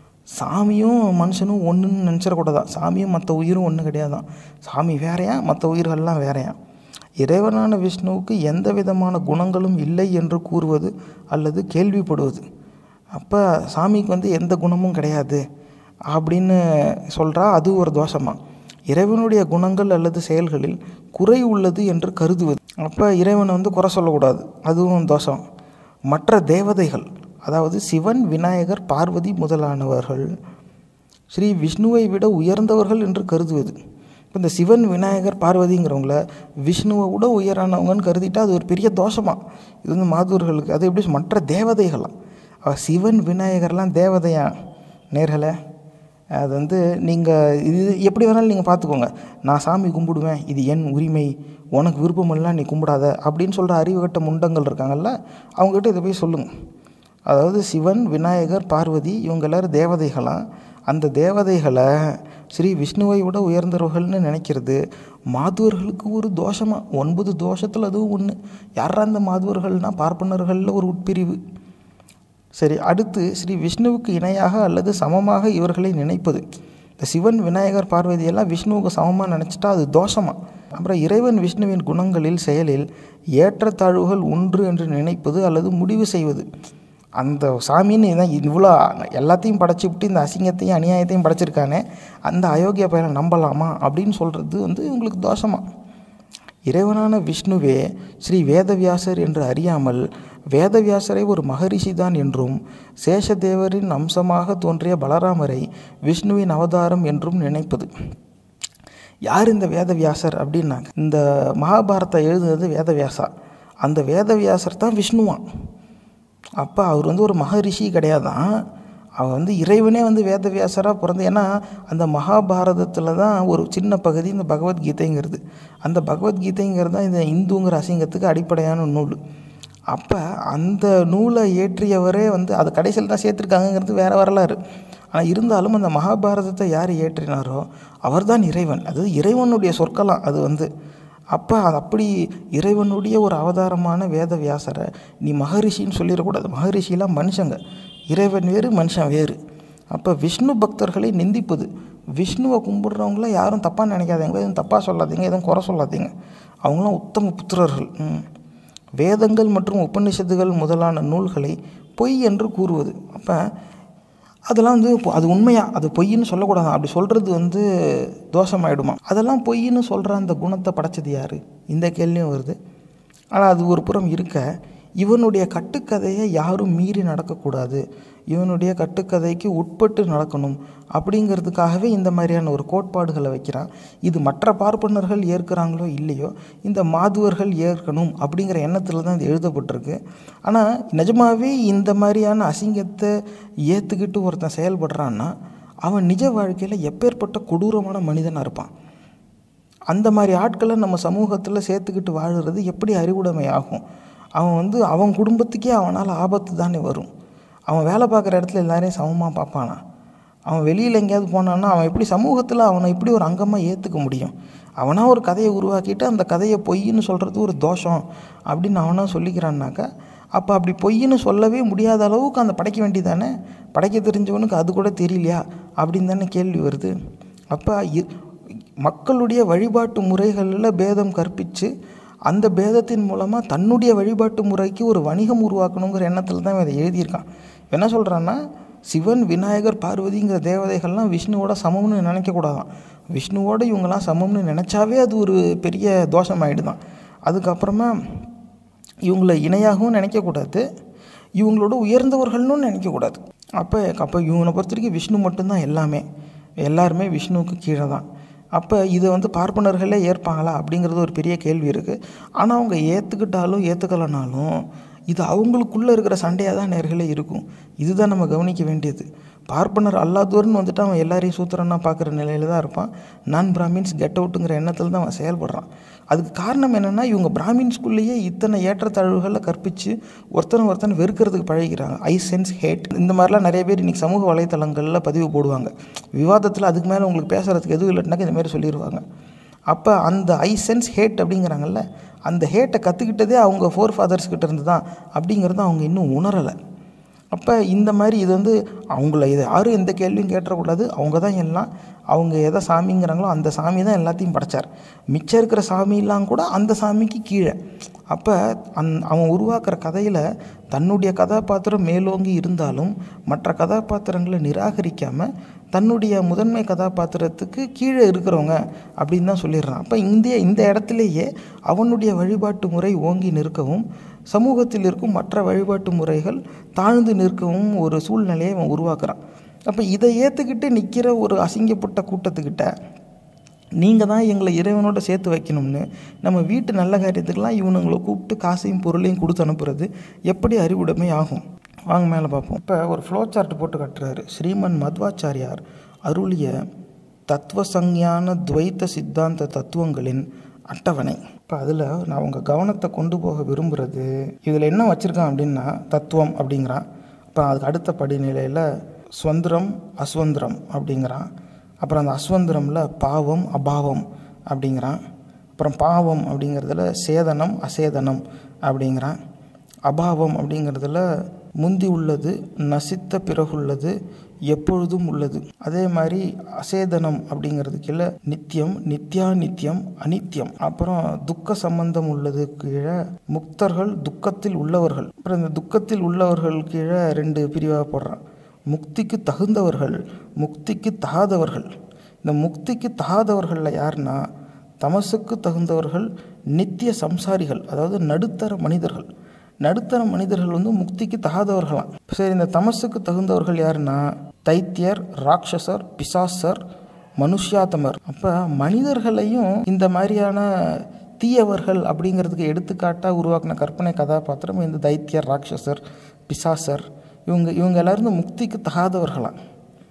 சாமியும் மனுஷனும் ஒன்றுன்னு நினச்சிடக்கூடாதான் சாமியும் மற்ற உயிரும் ஒன்று கிடையாதான் சாமி வேறையா மற்ற உயிர்கள்லாம் வேறையா இறைவனான விஷ்ணுவுக்கு எந்த விதமான குணங்களும் இல்லை என்று கூறுவது அல்லது கேள்விப்படுவது அப்போ சாமிக்கு வந்து எந்த குணமும் கிடையாது அப்படின்னு சொல்கிறா அது ஒரு தோஷமா இறைவனுடைய குணங்கள் அல்லது செயல்களில் குறை உள்ளது என்று கருதுவது அப்போ இறைவனை வந்து குறை சொல்லக்கூடாது அதுவும் தோஷம் மற்ற தேவதைகள் அதாவது சிவன் விநாயகர் பார்வதி முதலானவர்கள் ஸ்ரீ விஷ்ணுவை விட உயர்ந்தவர்கள் என்று கருதுவது இப்போ இந்த சிவன் விநாயகர் பார்வதிங்கிறவங்கள விஷ்ணுவை விட உயரானவங்கன்னு கருதிட்டா அது ஒரு பெரிய தோஷமா இது வந்து மாதூர்களுக்கு அது எப்படி மற்ற தேவதைகளாம் அவ சிவன் விநாயகர்லாம் தேவதையா நேர்களே அது வந்து நீங்கள் இது எப்படி வேணாலும் நீங்கள் பார்த்துக்கோங்க நான் சாமி கும்பிடுவேன் இது என் உரிமை உனக்கு விருப்பமெல்லாம் நீ கும்பிடாத அப்படின்னு சொல்கிற அறிவுகட்ட முண்டங்கள் இருக்காங்கல்ல அவங்ககிட்ட இதை போய் சொல்லுங்கள் அதாவது சிவன் விநாயகர் பார்வதி இவங்க எல்லாரும் தேவதைகளாம் அந்த தேவதைகளை ஸ்ரீ விஷ்ணுவை விட உயர்ந்தவர்கள்னு நினைக்கிறது மாதுவர்களுக்கு ஒரு தோஷமாக ஒன்பது தோஷத்தில் அதுவும் ஒன்று யாரா அந்த மாதுவர்கள்னா பார்ப்பனர்களில் ஒரு உட்பிரிவு சரி அடுத்து ஸ்ரீ விஷ்ணுவுக்கு இணையாக அல்லது சமமாக இவர்களை நினைப்பது இந்த சிவன் விநாயகர் பார்வதி எல்லாம் விஷ்ணுவுக்கு சமமாக நினச்சிட்டா அது தோஷமா அப்புறம் இறைவன் விஷ்ணுவின் குணங்களில் செயலில் ஏற்றத்தாழ்வுகள் உண்டு என்று நினைப்பது அல்லது முடிவு செய்வது அந்த சாமின்னு இதான் இவ்வளோ எல்லாத்தையும் படைச்சி விட்டு இந்த அசிங்கத்தையும் அநியாயத்தையும் படைச்சிருக்கானே அந்த அயோக்கிய பையனை நம்பலாமா அப்படின்னு சொல்கிறது வந்து உங்களுக்கு தோஷமா இறைவனான விஷ்ணுவே ஸ்ரீ வேதவியாசர் என்று அறியாமல் வேதவியாசரை ஒரு மகரிஷி தான் என்றும் சேஷதேவரின் அம்சமாக தோன்றிய பலராமரை விஷ்ணுவின் அவதாரம் என்றும் நினைப்பது யார் இந்த வேதவியாசர் அப்படின்னாங்க இந்த மகாபாரத்தை எழுதுனது வேதவியாசா அந்த வேதவியாசர் தான் விஷ்ணுவான் அப்போ அவர் வந்து ஒரு மகரிஷி கிடையாதான் அவர் வந்து இறைவனே வந்து வேதவியாசராக பிறந்து ஏன்னா அந்த மகாபாரதத்தில் தான் ஒரு சின்ன பகுதி இந்த பகவத்கீதைங்கிறது அந்த பகவத்கீதைங்கிறது தான் இந்த இந்துங்கிற அசிங்கத்துக்கு அடிப்படையான நூல் அப்போ அந்த நூலை ஏற்றியவரே வந்து அது கடைசியில் தான் சேர்த்துருக்காங்கங்கிறது வேற வரலாறு ஆனால் இருந்தாலும் அந்த மகாபாரதத்தை யார் ஏற்றினாரோ அவர்தான் இறைவன் அது இறைவனுடைய சொற்கலாம் அது வந்து அப்போ அது அப்படி இறைவனுடைய ஒரு அவதாரமான வேத வியாசரை நீ மகரிஷின்னு சொல்லிடக்கூடாது மகரிஷிலாம் மனுஷங்க இறைவன் வேறு மனுஷன் வேறு அப்போ விஷ்ணு பக்தர்களை நிந்திப்பது விஷ்ணுவை கும்பிடுறவங்கள யாரும் தப்பாக நினைக்காதீங்க எதுவும் தப்பாக சொல்லாதீங்க எதுவும் குறை சொல்லாதீங்க அவங்களாம் உத்தம புத்திரர்கள் ம். வேதங்கள் மற்றும் உபநிஷத்துகள் முதலான நூல்களை பொய் என்று கூறுவது அப்போ அதெல்லாம் வந்து பொ- அது உண்மையா அது பொய்ன்னு சொல்லக்கூடாது அப்படி சொல்கிறது வந்து தோஷமாயிடுமா அதெல்லாம் பொய்ன்னு சொல்கிற அந்த குணத்தை படைச்சது யார் இந்த கேள்வியும் வருது ஆனால் அது ஒரு புறம் இருக்க இவனுடைய கட்டுக்கதையை யாரும் மீறி நடக்கக்கூடாது இவனுடைய கட்டுக்கதைக்கு உட்பட்டு நடக்கணும் அப்படிங்கிறதுக்காகவே இந்த மாதிரியான ஒரு கோட்பாடுகளை வைக்கிறான் இது மற்ற பார்ப்பனர்கள் ஏற்கிறாங்களோ இல்லையோ இந்த மாதுவர்கள் ஏற்கணும் அப்படிங்கிற எண்ணத்தில் தான் இது எழுதப்பட்டிருக்கு ஆனால் நிஜமாகவே இந்த மாதிரியான அசிங்கத்தை ஏற்றுக்கிட்டு ஒருத்தன் செயல்படுறான்னா அவன் நிஜ வாழ்க்கையில் எப்பேற்பட்ட கொடூரமான மனிதனாக இருப்பான் அந்த மாதிரி ஆட்களை நம்ம சமூகத்தில் சேர்த்துக்கிட்டு வாழுறது எப்படி அறிவுடைமை ஆகும் அவன் வந்து அவன் குடும்பத்துக்கே அவனால் ஆபத்து தானே வரும் அவன் வேலை பார்க்குற இடத்துல எல்லாரையும் சமமாக பார்ப்பானா அவன் வெளியில் எங்கேயாவது போனான்னா அவன் எப்படி சமூகத்தில் அவனை எப்படி ஒரு அங்கமாக ஏற்றுக்க முடியும் அவனாக ஒரு கதையை உருவாக்கிட்டு அந்த கதையை பொய்ன்னு சொல்கிறது ஒரு தோஷம் அப்படின்னு அவனாக சொல்லிக்கிறான்னாக்கா அப்போ அப்படி பொய்ன்னு சொல்லவே முடியாத அளவுக்கு அந்த படைக்க வேண்டியதானே படைக்க தெரிஞ்சவனுக்கு அது கூட தெரியலையா அப்படின்னு தானே கேள்வி வருது அப்போ இ- மக்களுடைய வழிபாட்டு முறைகளில் பேதம் கற்பித்து அந்த பேதத்தின் மூலமாக தன்னுடைய வழிபாட்டு முறைக்கு ஒரு வணிகம் உருவாக்கணுங்கிற எண்ணத்தில் தான் இவன் இதை எழுதியிருக்கான் இவன் என்ன சொல்கிறான்னா சிவன் விநாயகர் பார்வதிங்கிற தேவதைகள்லாம் விஷ்ணுவோட சமம்னு நினைக்கக்கூடாதான் விஷ்ணுவோட இவங்கெல்லாம் சமம்னு நினச்சாவே அது ஒரு பெரிய தோஷமாயிடுதான் அதுக்கப்புறமா இவங்கள இணையாகவும் நினைக்கக்கூடாது இவங்களோட உயர்ந்தவர்கள்னு நினைக்கக்கூடாது அப்போ அப்போ இவனை பொறுத்த வரைக்கும் விஷ்ணு மட்டும்தான் எல்லாமே எல்லாருமே விஷ்ணுவுக்கு கீழே தான் அப்போ இதை வந்து பார்ப்பனர்களே ஏற்பாங்களா அப்படிங்கிறது ஒரு பெரிய கேள்வி இருக்குது ஆனால் அவங்க ஏற்றுக்கிட்டாலும் ஏற்றுக்கலைனாலும் இது அவங்களுக்குள்ளே இருக்கிற சண்டையாக தான் நேர்களே இருக்கும் இதுதான் நம்ம கவனிக்க வேண்டியது பார்ப்பனர் அல்லாதவர்னு வந்துட்டு அவன் எல்லாரையும் சூத்திரனா பார்க்குற நிலையில தான் இருப்பான் நான் பிராமின்ஸ் கெட் அவுட்டுங்கிற எண்ணத்தில் தான் அவன் செயல்படுறான் அதுக்கு காரணம் என்னென்னா இவங்க பிராமின்ஸ்குள்ளேயே இத்தனை ஏற்றத்தாழ்வுகளை கற்பித்து ஒருத்தனை ஒருத்தனை வெறுக்கிறதுக்கு பழகிக்கிறாங்க ஐ சென்ஸ் ஹேட் இந்த மாதிரிலாம் நிறைய பேர் இன்றைக்கி சமூக வலைத்தளங்களில் பதிவு போடுவாங்க விவாதத்தில் அதுக்கு மேலே உங்களுக்கு பேசுகிறதுக்கு எதுவும் இல்லைனாக்கா இந்த மாதிரி சொல்லிடுவாங்க அப்போ அந்த ஐ சென்ஸ் ஹேட் அப்படிங்கிறாங்கல்ல அந்த ஹேட்டை கற்றுக்கிட்டதே அவங்க ஃபோர் ஃபாதர்ஸ் கிட்ட இருந்து தான் அப்படிங்கிறத அவங்க இன்னும் உணரலை அப்போ இந்த மாதிரி இது வந்து அவங்கள இதை யாரும் எந்த கேள்வியும் கேட்டக்கூடாது அவங்க தான் எல்லாம் அவங்க எதை சாமிங்கிறாங்களோ அந்த சாமி தான் எல்லாத்தையும் படைச்சார் மிச்சம் இருக்கிற சாமியெல்லாம் கூட அந்த சாமிக்கு கீழே அப்போ அந் அவன் உருவாக்குற கதையில் தன்னுடைய கதாபாத்திரம் மேலோங்கி இருந்தாலும் மற்ற கதாபாத்திரங்களை நிராகரிக்காமல் தன்னுடைய முதன்மை கதாபாத்திரத்துக்கு கீழே இருக்கிறவங்க அப்படின்னு தான் சொல்லிடுறான் அப்போ இந்திய இந்த இடத்துலையே அவனுடைய வழிபாட்டு முறை ஓங்கி நிற்கவும் சமூகத்தில் இருக்கும் மற்ற வழிபாட்டு முறைகள் தாழ்ந்து நிற்கவும் ஒரு சூழ்நிலையை அவன் உருவாக்குறான் அப்போ இதை ஏற்றுக்கிட்டு நிற்கிற ஒரு அசிங்கப்பட்ட கூட்டத்துக்கிட்ட நீங்கள் தான் எங்களை இறைவனோட சேர்த்து வைக்கணும்னு நம்ம வீட்டு நல்ல காரியத்துக்கெல்லாம் இவனுங்களை கூப்பிட்டு காசையும் பொருளையும் கொடுத்து அனுப்புறது எப்படி அறிவுடைமை ஆகும் வாங்க மேலே பார்ப்போம் இப்போ ஒரு ஃப்ளோ சார்ட் போட்டு காட்டுறாரு ஸ்ரீமன் மத்வாச்சாரியார் அருளிய தத்துவ சஞ்ஞான துவைத்த சித்தாந்த தத்துவங்களின் அட்டவணை இப்போ அதில் நான் உங்கள் கவனத்தை கொண்டு போக விரும்புகிறது இதில் என்ன வச்சுருக்கான் அப்படின்னா தத்துவம் அப்படிங்கிறான் இப்போ அதுக்கு அடுத்த படிநிலையில் ஸ்வந்திரம் அஸ்வந்திரம் அப்படிங்கிறான் அப்புறம் அந்த அஸ்வந்திரமில் பாவம் அபாவம் அப்படிங்கிறான் அப்புறம் பாவம் அப்படிங்கிறதுல சேதனம் அசேதனம் அப்படிங்கிறான் அபாவம் அப்படிங்கிறதுல முந்தி உள்ளது நசித்த பிறகுள்ளது எப்பொழுதும் உள்ளது அதே மாதிரி அசேதனம் அப்படிங்கிறது கீழே நித்தியம் நித்யா நித்தியம் அனித்தியம் அப்புறம் துக்க சம்பந்தம் உள்ளது கீழே முக்தர்கள் துக்கத்தில் உள்ளவர்கள் அப்புறம் இந்த துக்கத்தில் உள்ளவர்கள் கீழே ரெண்டு பிரிவாக போடுறான் முக்திக்கு தகுந்தவர்கள் முக்திக்கு தகாதவர்கள் இந்த முக்திக்கு தகாதவர்களில் யாருன்னா தமசுக்கு தகுந்தவர்கள் நித்திய சம்சாரிகள் அதாவது நடுத்தர மனிதர்கள் நடுத்தர மனிதர்கள் வந்து முக்திக்கு தகாதவர்களாம் சரி இந்த தமசுக்கு தகுந்தவர்கள் யாருன்னா தைத்தியர் ராட்சசர் பிசாசர் மனுஷ்யாத்தமர் அப்போ மனிதர்களையும் இந்த மாதிரியான தீயவர்கள் அப்படிங்கிறதுக்கு எடுத்துக்காட்டாக உருவாக்கின கற்பனை கதாபாத்திரம் இந்த தைத்தியர் ராட்சசர் பிசாசர் இவங்க இவங்க எல்லாரும் இந்த முக்திக்கு தகாதவர்களாம்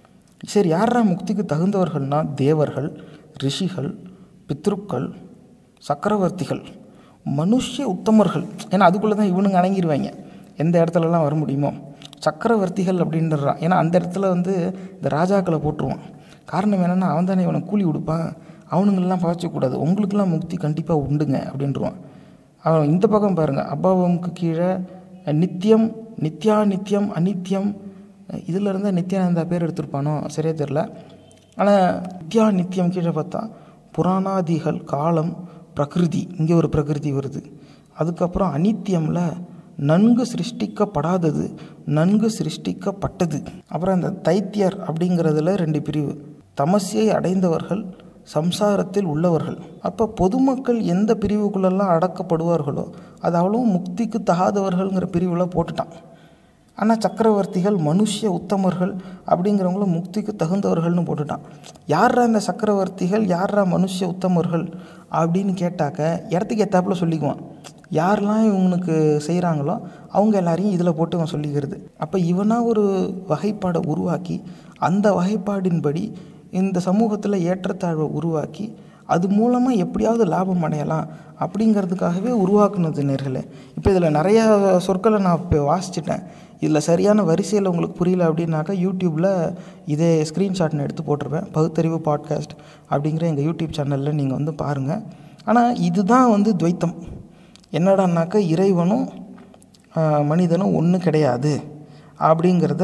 சரி யாரா முக்திக்கு தகுந்தவர்கள்னா தேவர்கள் ரிஷிகள் பித்ருக்கள் சக்கரவர்த்திகள் மனுஷ உத்தமர்கள் ஏன்னா அதுக்குள்ளே தான் இவனுங்க அடங்கிடுவாங்க எந்த இடத்துலலாம் வர முடியுமோ சக்கரவர்த்திகள் அப்படின்றான் ஏன்னா அந்த இடத்துல வந்து இந்த ராஜாக்களை போட்டுருவான் காரணம் என்னென்னா அவன் தானே இவனை கூலி கொடுப்பான் அவனுங்களெலாம் பழச்சக்கூடாது உங்களுக்கெல்லாம் முக்தி கண்டிப்பாக உண்டுங்க அப்படின்றான் அவன் இந்த பக்கம் பாருங்கள் அபாவமுக்கு கீழே நித்தியம் நித்யா நித்தியம் அநித்தியம் இதில் இருந்தால் நித்யானந்தா பேர் எடுத்திருப்பானோ சரியா தெரில ஆனால் நித்யா நித்தியம் கீழே பார்த்தா புராணாதிகள் காலம் பிரகிருதி இங்கே ஒரு பிரகிருதி வருது அதுக்கப்புறம் அனித்தியமில் நன்கு சிருஷ்டிக்கப்படாதது நன்கு சிருஷ்டிக்கப்பட்டது அப்புறம் அந்த தைத்தியர் அப்படிங்கிறதுல ரெண்டு பிரிவு தமசியை அடைந்தவர்கள் சம்சாரத்தில் உள்ளவர்கள் அப்போ பொதுமக்கள் எந்த பிரிவுக்குள்ளெல்லாம் அடக்கப்படுவார்களோ அது அவ்வளவும் முக்திக்கு தகாதவர்கள்ங்கிற பிரிவில் போட்டுட்டான் ஆனால் சக்கரவர்த்திகள் மனுஷ உத்தமர்கள் அப்படிங்கிறவங்கள முக்திக்கு தகுந்தவர்கள்னு போட்டுட்டான் யாரா இந்த சக்கரவர்த்திகள் யாரா மனுஷ உத்தமர்கள் அப்படின்னு கேட்டாக்க இடத்துக்கு ஏத்தாப்புல சொல்லிக்குவான் யாரெல்லாம் இவனுக்கு செய்கிறாங்களோ அவங்க எல்லாரையும் இதில் போட்டு இவன் சொல்லிக்கிறது அப்போ இவனாக ஒரு வகைப்பாடை உருவாக்கி அந்த வகைப்பாடின்படி இந்த சமூகத்தில் ஏற்றத்தாழ்வை உருவாக்கி அது மூலமாக எப்படியாவது லாபம் அடையலாம் அப்படிங்கிறதுக்காகவே உருவாக்குனது நேர்களே இப்போ இதில் நிறையா சொற்களை நான் இப்போ வாசிச்சிட்டேன் இதில் சரியான வரிசையில் உங்களுக்கு புரியல அப்படின்னாக்கா யூடியூப்பில் இதே ஸ்க்ரீன்ஷாட் நான் எடுத்து போட்டிருப்பேன் பகுத்தறிவு பாட்காஸ்ட் அப்படிங்கிற எங்கள் யூடியூப் சேனலில் நீங்கள் வந்து பாருங்கள் ஆனால் இதுதான் வந்து துவைத்தம் என்னடான்னாக்கா இறைவனும் ஆஹ், மனிதனும் ஒன்று கிடையாது அப்படிங்கிறத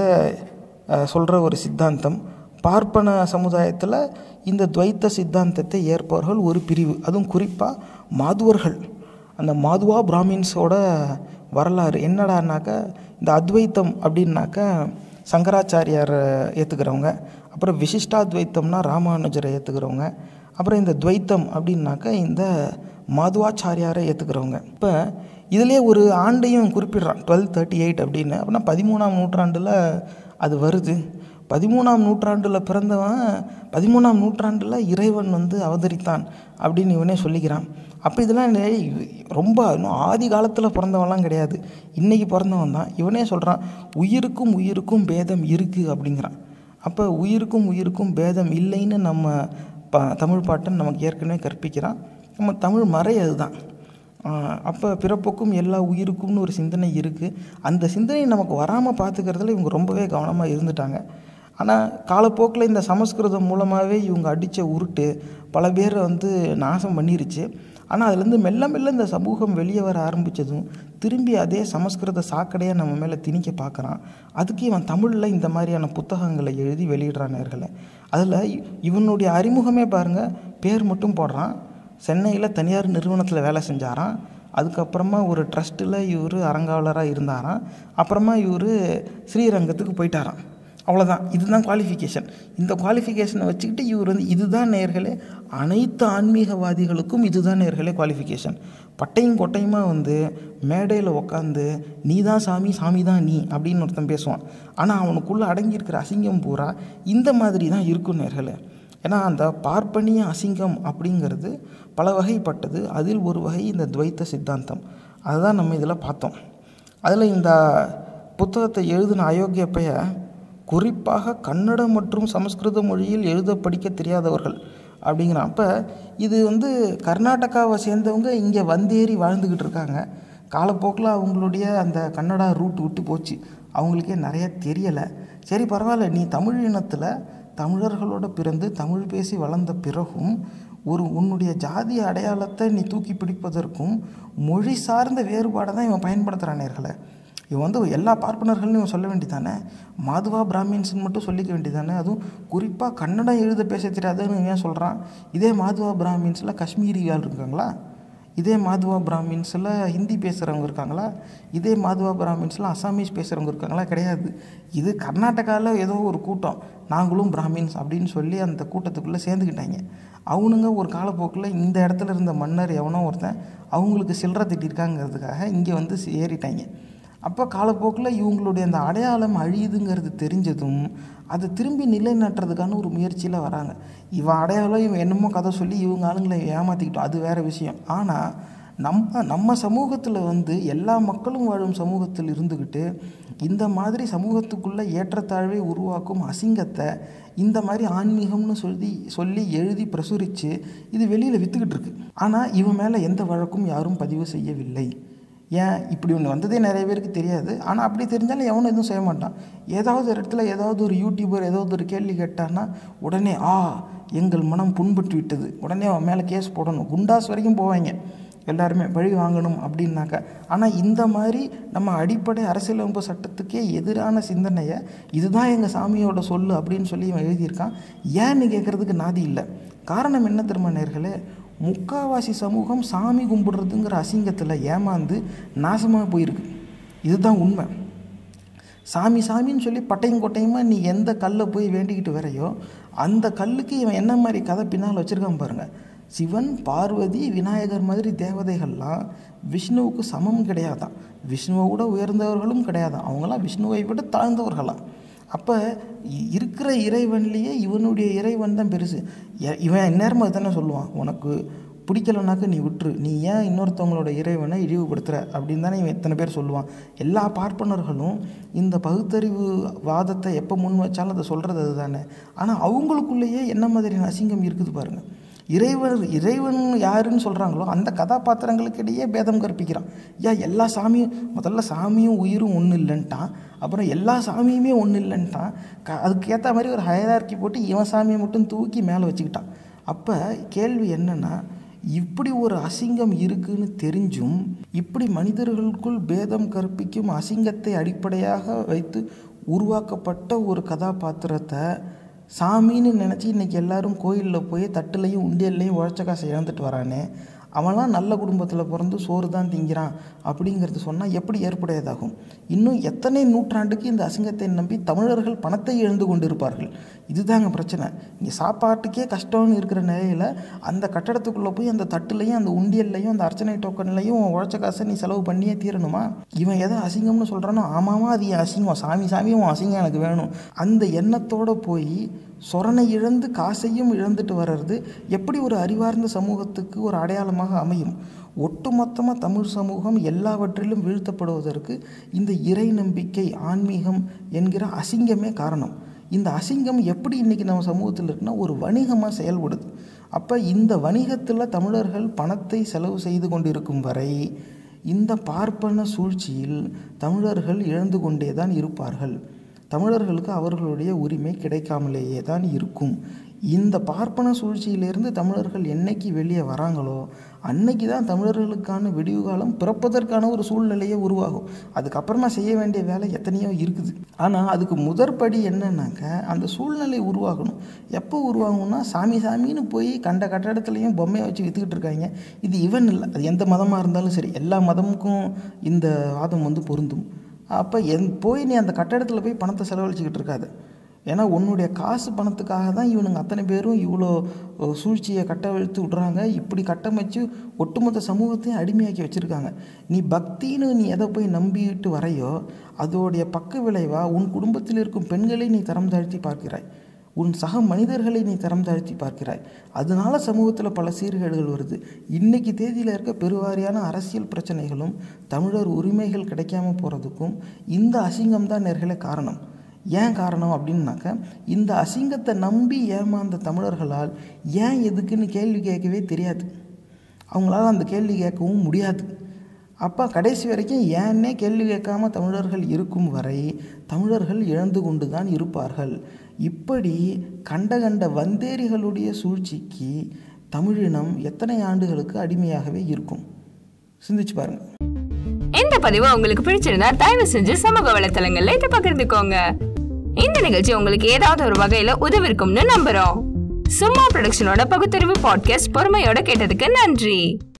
சொல்கிற ஒரு சித்தாந்தம் பார்ப்பன சமுதாயத்தில் இந்த துவைத்த சித்தாந்தத்தை ஏற்பவர்கள் ஒரு பிரிவு அதுவும் குறிப்பாக மாதுவர்கள் அந்த மாதுவா பிராமின்ஸோட வரலாறு என்னடான்னாக்கா இந்த அத்வைத்தம் அப்படின்னாக்கா சங்கராச்சாரியாரை ஏற்றுக்கிறவங்க அப்புறம் விசிஷ்டாத்வைத்தம்னா ராமானுஜரை ஏற்றுக்கிறவங்க அப்புறம் இந்த துவைத்தம் அப்படின்னாக்கா இந்த மாதுவாச்சாரியாரை ஏற்றுக்கிறவங்க இப்போ இதிலே ஒரு ஆண்டையும் குறிப்பிடுறான் டுவெல் தேர்ட்டி எயிட் அப்படின்னு அப்படின்னா பதிமூணாம் நூற்றாண்டில் அது வருது பதிமூணாம் நூற்றாண்டில் பிறந்தவன் பதிமூணாம் நூற்றாண்டில் இறைவன் வந்து அவதரித்தான் அப்படின்னு இவனே சொல்லிக்கிறான் அப்போ இதெல்லாம் நெ- ரொம்ப இன்னும் ஆதி காலத்தில் பிறந்தவன்லாம் கிடையாது இன்றைக்கி பிறந்தவன் தான் இவனே சொல்கிறான் உயிருக்கும் உயிருக்கும் பேதம் இருக்குது அப்படிங்கிறான் அப்போ உயிருக்கும் உயிருக்கும் பேதம் இல்லைன்னு நம்ம ப தமிழ் பாட்டன் நமக்கு ஏற்கனவே கற்பிக்கிறான் நம்ம தமிழ் மறை அதுதான் அப்போ பிறப்புக்கும் எல்லா உயிருக்கும்னு ஒரு சிந்தனை இருக்குது அந்த சிந்தனை நமக்கு வராமல் பார்த்துக்கிறதுல இவங்க ரொம்பவே கவனமாக இருந்துட்டாங்க ஆனால் காலப்போக்கில் இந்த சமஸ்கிருதம் மூலமாகவே இவங்க அடித்த உருட்டு பல பேரை வந்து நாசம் பண்ணிருச்சு ஆனால் அதுலேருந்து மெல்ல மெல்ல இந்த சமூகம் வெளியே வர ஆரம்பித்ததும் திரும்பி அதே சமஸ்கிருத சாக்கடையாக நம்ம மேலே திணிக்க பார்க்குறான் அதுக்கு இவன் தமிழில் இந்த மாதிரியான புத்தகங்களை எழுதி வெளியிடுறான் நேர்களை அதில் இவனுடைய அறிமுகமே பாருங்கள் பேர் மட்டும் போடுறான் சென்னையில் தனியார் நிறுவனத்தில் வேலை செஞ்சாராம் அதுக்கப்புறமா ஒரு ட்ரஸ்ட்டில் இவர் அறங்காவலராக இருந்தாராம் அப்புறமா இவர் ஸ்ரீரங்கத்துக்கு போயிட்டாராம் அவ்வளோதான் இதுதான் குவாலிஃபிகேஷன் இந்த குவாலிஃபிகேஷனை வச்சுக்கிட்டு இவர் வந்து இதுதான் நேர்களே அனைத்து ஆன்மீகவாதிகளுக்கும் இதுதான் நேர்களே குவாலிஃபிகேஷன் பட்டையும் கொட்டையுமா வந்து மேடையில் உக்காந்து நீ தான் சாமி சாமி தான் நீ அப்படின்னு ஒருத்தன் பேசுவான் ஆனால் அவனுக்குள்ளே அடங்கியிருக்கிற அசிங்கம் பூரா இந்த மாதிரி தான் இருக்கும் நேர்களே ஏன்னா அந்த பார்ப்பனிய அசிங்கம் அப்படிங்கிறது பல வகைப்பட்டது அதில் ஒரு வகை இந்த துவைத்த சித்தாந்தம் அதுதான் நம்ம இதில் பார்த்தோம் அதில் இந்த புத்தகத்தை எழுதின அயோக்கிய பைய குறிப்பாக கன்னடம் மற்றும் சமஸ்கிருத மொழியில் எழுத படிக்க தெரியாதவர்கள் அப்படிங்கிறான் அப்போ இது வந்து கர்நாடகாவை சேர்ந்தவங்க இங்கே வந்தேறி வாழ்ந்துக்கிட்டு இருக்காங்க காலப்போக்கில் அவங்களுடைய அந்த கன்னடா ரூட் விட்டு போச்சு அவங்களுக்கே நிறைய தெரியலை சரி பரவாயில்ல நீ தமிழ் இனத்தில் தமிழர்களோட பிறந்து தமிழ் பேசி வளர்ந்த பிறகும் ஒரு உன்னுடைய ஜாதி அடையாளத்தை நீ தூக்கி பிடிப்பதற்கும் மொழி சார்ந்த வேறுபாடை தான் இவன் பயன்படுத்துகிறான் நேர்களை இவன் வந்து எல்லா பார்ப்பனர்கள்னு இவன் சொல்ல வேண்டியதானே மாதுவா பிராமின்ஸ்னு மட்டும் சொல்லிக்க வேண்டியதானே அதுவும் குறிப்பாக கன்னடம் எழுத பேச தெரியாதுன்னு ஏன் சொல்கிறான் இதே மாதுவா பிராமின்ஸில் காஷ்மீரி ஆள் இருக்காங்களா இதே மாதுவா பிராமின்ஸில் ஹிந்தி பேசுகிறவங்க இருக்காங்களா இதே மாதுவா பிராமின்ஸில் அசாமீஸ் பேசுகிறவங்க இருக்காங்களா கிடையாது இது கர்நாடகாவில் ஏதோ ஒரு கூட்டம் நாங்களும் பிராமின்ஸ் அப்படின்னு சொல்லி அந்த கூட்டத்துக்குள்ளே சேர்ந்துக்கிட்டாங்க அவனுங்க ஒரு காலப்போக்கில் இந்த இடத்துல இருந்த மன்னர் எவனோ ஒருத்தன் அவங்களுக்கு சில்லறை திட்டிருக்காங்கிறதுக்காக இங்கே வந்து ஏறிட்டாங்க அப்போ காலப்போக்கில் இவங்களுடைய அந்த அடையாளம் அழியுதுங்கிறது தெரிஞ்சதும் அதை திரும்பி நிலைநாட்டுறதுக்கான ஒரு முயற்சியில் வராங்க இவன் அடையாளம் இவன் என்னமோ கதை சொல்லி இவங்க ஆளுங்களை ஏமாற்றிக்கிட்டோம் அது வேறு விஷயம் ஆனால் நம்ம நம்ம சமூகத்தில் வந்து எல்லா மக்களும் வாழும் சமூகத்தில் இருந்துக்கிட்டு இந்த மாதிரி சமூகத்துக்குள்ளே ஏற்றத்தாழ்வை உருவாக்கும் அசிங்கத்தை இந்த மாதிரி ஆன்மீகம்னு சொல்லி சொல்லி எழுதி பிரசுரித்து இது வெளியில் விற்றுக்கிட்டு இருக்கு ஆனால் இவன் மேலே எந்த வழக்கும் யாரும் பதிவு செய்யவில்லை ஏன் இப்படி ஒன்று வந்ததே நிறைய பேருக்கு தெரியாது ஆனால் அப்படி தெரிஞ்சாலும் எவனும் எதுவும் செய்ய மாட்டான் ஏதாவது ஒரு இடத்துல ஏதாவது ஒரு யூடியூபர் ஏதாவது ஒரு கேள்வி கேட்டான்னா உடனே ஆ எங்கள் மனம் புண்பட்டு விட்டது உடனே அவன் மேலே கேஸ் போடணும் குண்டாஸ் வரைக்கும் போவாங்க எல்லாருமே பழி வாங்கணும் அப்படின்னாக்க ஆனால் இந்த மாதிரி நம்ம அடிப்படை அரசியலமைப்பு சட்டத்துக்கே எதிரான சிந்தனையை இதுதான் எங்கள் சாமியோட சொல்லு அப்படின்னு சொல்லி இவன் எழுதியிருக்கான் ஏன்னு கேட்குறதுக்கு நாதி இல்லை காரணம் என்ன தெரியுமா நேர்களே முக்காவாசி சமூகம் சாமி கும்பிடுறதுங்கிற அசிங்கத்தில் ஏமாந்து நாசமாக போயிருக்கு இதுதான் உண்மை சாமி சாமின்னு சொல்லி பட்டையும் கொட்டையுமா நீ எந்த கல்லை போய் வேண்டிக்கிட்டு வரையோ அந்த கல்லுக்கு இவன் என்ன மாதிரி கதை பின்னால் வச்சுருக்கான் பாருங்கள் சிவன் பார்வதி விநாயகர் மாதிரி தேவதைகள்லாம் விஷ்ணுவுக்கு சமம் கிடையாதான் விஷ்ணுவை விட உயர்ந்தவர்களும் கிடையாதான் அவங்களாம் விஷ்ணுவை விட தாழ்ந்தவர்களாம் அப்போ இருக்கிற இறைவன்லேயே இவனுடைய இறைவன் தான் பெருசு இவன் எந்நேரமும் அதுதானே சொல்லுவான் உனக்கு பிடிக்கலனாக்க நீ விட்டுரு நீ ஏன் இன்னொருத்தவங்களோட இறைவனை இழிவுபடுத்துகிற அப்படின்னு தானே இவன் எத்தனை பேர் சொல்லுவான் எல்லா பார்ப்பனர்களும் இந்த பகுத்தறிவு வாதத்தை எப்போ முன் வச்சாலும் அதை சொல்கிறது அதுதானே ஆனால் அவங்களுக்குள்ளேயே என்ன மாதிரியான அசிங்கம் இருக்குது பாருங்கள் இறைவன் இறைவன் யாருன்னு சொல்கிறாங்களோ அந்த கதாபாத்திரங்களுக்கு இடையே பேதம் கற்பிக்கிறான் ஏன் எல்லா சாமியும் முதல்ல சாமியும் உயிரும் ஒன்றும் இல்லைன்ட்டான் அப்புறம் எல்லா சாமியுமே ஒன்றும் இல்லைன்ட்டான் க அதுக்கேற்ற மாதிரி ஒரு ஹயரார்க்கி போட்டு இவன் சாமியை மட்டும் தூக்கி மேலே வச்சுக்கிட்டான் அப்போ கேள்வி என்னென்னா இப்படி ஒரு அசிங்கம் இருக்குன்னு தெரிஞ்சும் இப்படி மனிதர்களுக்குள் பேதம் கற்பிக்கும் அசிங்கத்தை அடிப்படையாக வைத்து உருவாக்கப்பட்ட ஒரு கதாபாத்திரத்தை சாமின்னு நினச்சி இன்றைக்கி எல்லோரும் கோயிலில் போய் தட்டுலையும் உண்டியல்லையும் உழைச்ச காசை இழந்துட்டு வரானே அவன்லாம் நல்ல குடும்பத்தில் பிறந்து சோறு தான் திங்கிறான் அப்படிங்கிறது சொன்னால் எப்படி ஏற்புடையதாகும் இன்னும் எத்தனை நூற்றாண்டுக்கு இந்த அசிங்கத்தை நம்பி தமிழர்கள் பணத்தை இழந்து கொண்டிருப்பார்கள் இதுதாங்க பிரச்சனை இங்கே சாப்பாட்டுக்கே கஷ்டம்னு இருக்கிற நிலையில் அந்த கட்டடத்துக்குள்ளே போய் அந்த தட்டுலையும் அந்த உண்டியல்லையும் அந்த அர்ச்சனை டோக்கன்லையும் உழைச்ச காசை நீ செலவு பண்ணியே தீரணுமா இவன் எதை அசிங்கம்னு சொல்கிறானோ ஆமாமா அது என் அசிங்கம் சாமி சாமி உன் அசிங்கம் எனக்கு வேணும் அந்த எண்ணத்தோடு போய் சொரணை இழந்து காசையும் இழந்துட்டு வர்றது எப்படி ஒரு அறிவார்ந்த சமூகத்துக்கு ஒரு அடையாளமாக அமையும் ஒட்டுமொத்தமாக தமிழ் சமூகம் எல்லாவற்றிலும் வீழ்த்தப்படுவதற்கு இந்த இறை நம்பிக்கை ஆன்மீகம் என்கிற அசிங்கமே காரணம் இந்த அசிங்கம் எப்படி இன்றைக்கி நம்ம சமூகத்தில் இருக்குன்னா ஒரு வணிகமாக செயல்படுது அப்போ இந்த வணிகத்தில் தமிழர்கள் பணத்தை செலவு செய்து கொண்டிருக்கும் வரை இந்த பார்ப்பன சூழ்ச்சியில் தமிழர்கள் இழந்து கொண்டே தான் இருப்பார்கள் தமிழர்களுக்கு அவர்களுடைய உரிமை கிடைக்காமலேயே தான் இருக்கும் இந்த பார்ப்பன சூழ்ச்சியிலிருந்து தமிழர்கள் என்னைக்கு வெளியே வராங்களோ அன்னைக்கு தான் தமிழர்களுக்கான விடிவு காலம் பிறப்பதற்கான ஒரு சூழ்நிலையே உருவாகும் அதுக்கப்புறமா செய்ய வேண்டிய வேலை எத்தனையோ இருக்குது ஆனால் அதுக்கு முதற்படி என்னன்னாக்க அந்த சூழ்நிலை உருவாகணும் எப்போ உருவாகும்னா சாமி சாமின்னு போய் கண்ட கட்டடத்துலையும் பொம்மையை வச்சு விற்றுக்கிட்டு இருக்காங்க இது இவன் இல்லை அது எந்த மதமாக இருந்தாலும் சரி எல்லா மதமுக்கும் இந்த வாதம் வந்து பொருந்தும் அப்போ என் போய் நீ அந்த கட்டடத்தில் போய் பணத்தை செலவழிச்சிக்கிட்டு இருக்காது ஏன்னா உன்னுடைய காசு பணத்துக்காக தான் இவனுங்க அத்தனை பேரும் இவ்வளோ சூழ்ச்சியை கட்டவிழ்த்து விட்றாங்க இப்படி கட்டமைச்சு ஒட்டுமொத்த சமூகத்தையும் அடிமையாக்கி வச்சுருக்காங்க நீ பக்தின்னு நீ எதை போய் நம்பிட்டு வரையோ அதோடைய பக்க விளைவாக உன் குடும்பத்தில் இருக்கும் பெண்களை நீ தரம் தாழ்த்தி பார்க்கிறாய் உன் சக மனிதர்களை நீ தரம் தாழ்த்தி பார்க்கிறாய் அதனால சமூகத்தில் பல சீர்கேடுகள் வருது இன்னைக்கு தேதியில் இருக்க பெருவாரியான அரசியல் பிரச்சனைகளும் தமிழர் உரிமைகள் கிடைக்காம போகிறதுக்கும் இந்த அசிங்கம் தான் நேர்களே காரணம் ஏன் காரணம் அப்படின்னாக்க இந்த அசிங்கத்தை நம்பி ஏமாந்த தமிழர்களால் ஏன் எதுக்குன்னு கேள்வி கேட்கவே தெரியாது அவங்களால அந்த கேள்வி கேட்கவும் முடியாது அப்போ கடைசி வரைக்கும் ஏன்னே கேள்வி கேட்காம தமிழர்கள் இருக்கும் வரை தமிழர்கள் இழந்து கொண்டு தான் இருப்பார்கள் இப்படி கண்ட கண்ட வந்தேரிகளுடைய சூழ்ச்சிக்கு தமிழினம் எத்தனை ஆண்டுகளுக்கு அடிமையாகவே இருக்கும் சிந்திச்சு பாருங்கள் இந்த பதிவு உங்களுக்கு பிடிச்சிருந்தா தயவு செஞ்சு சமூக வலைத்தளங்கள்ல இதை பகிர்ந்துக்கோங்க இந்த நிகழ்ச்சி உங்களுக்கு ஏதாவது ஒரு வகையில உதவிருக்கும்னு நம்புறோம் சும்மா ப்ரொடக்ஷனோட பகுத்தறிவு பாட்காஸ்ட் பொறுமையோட கேட்டதுக்கு நன்றி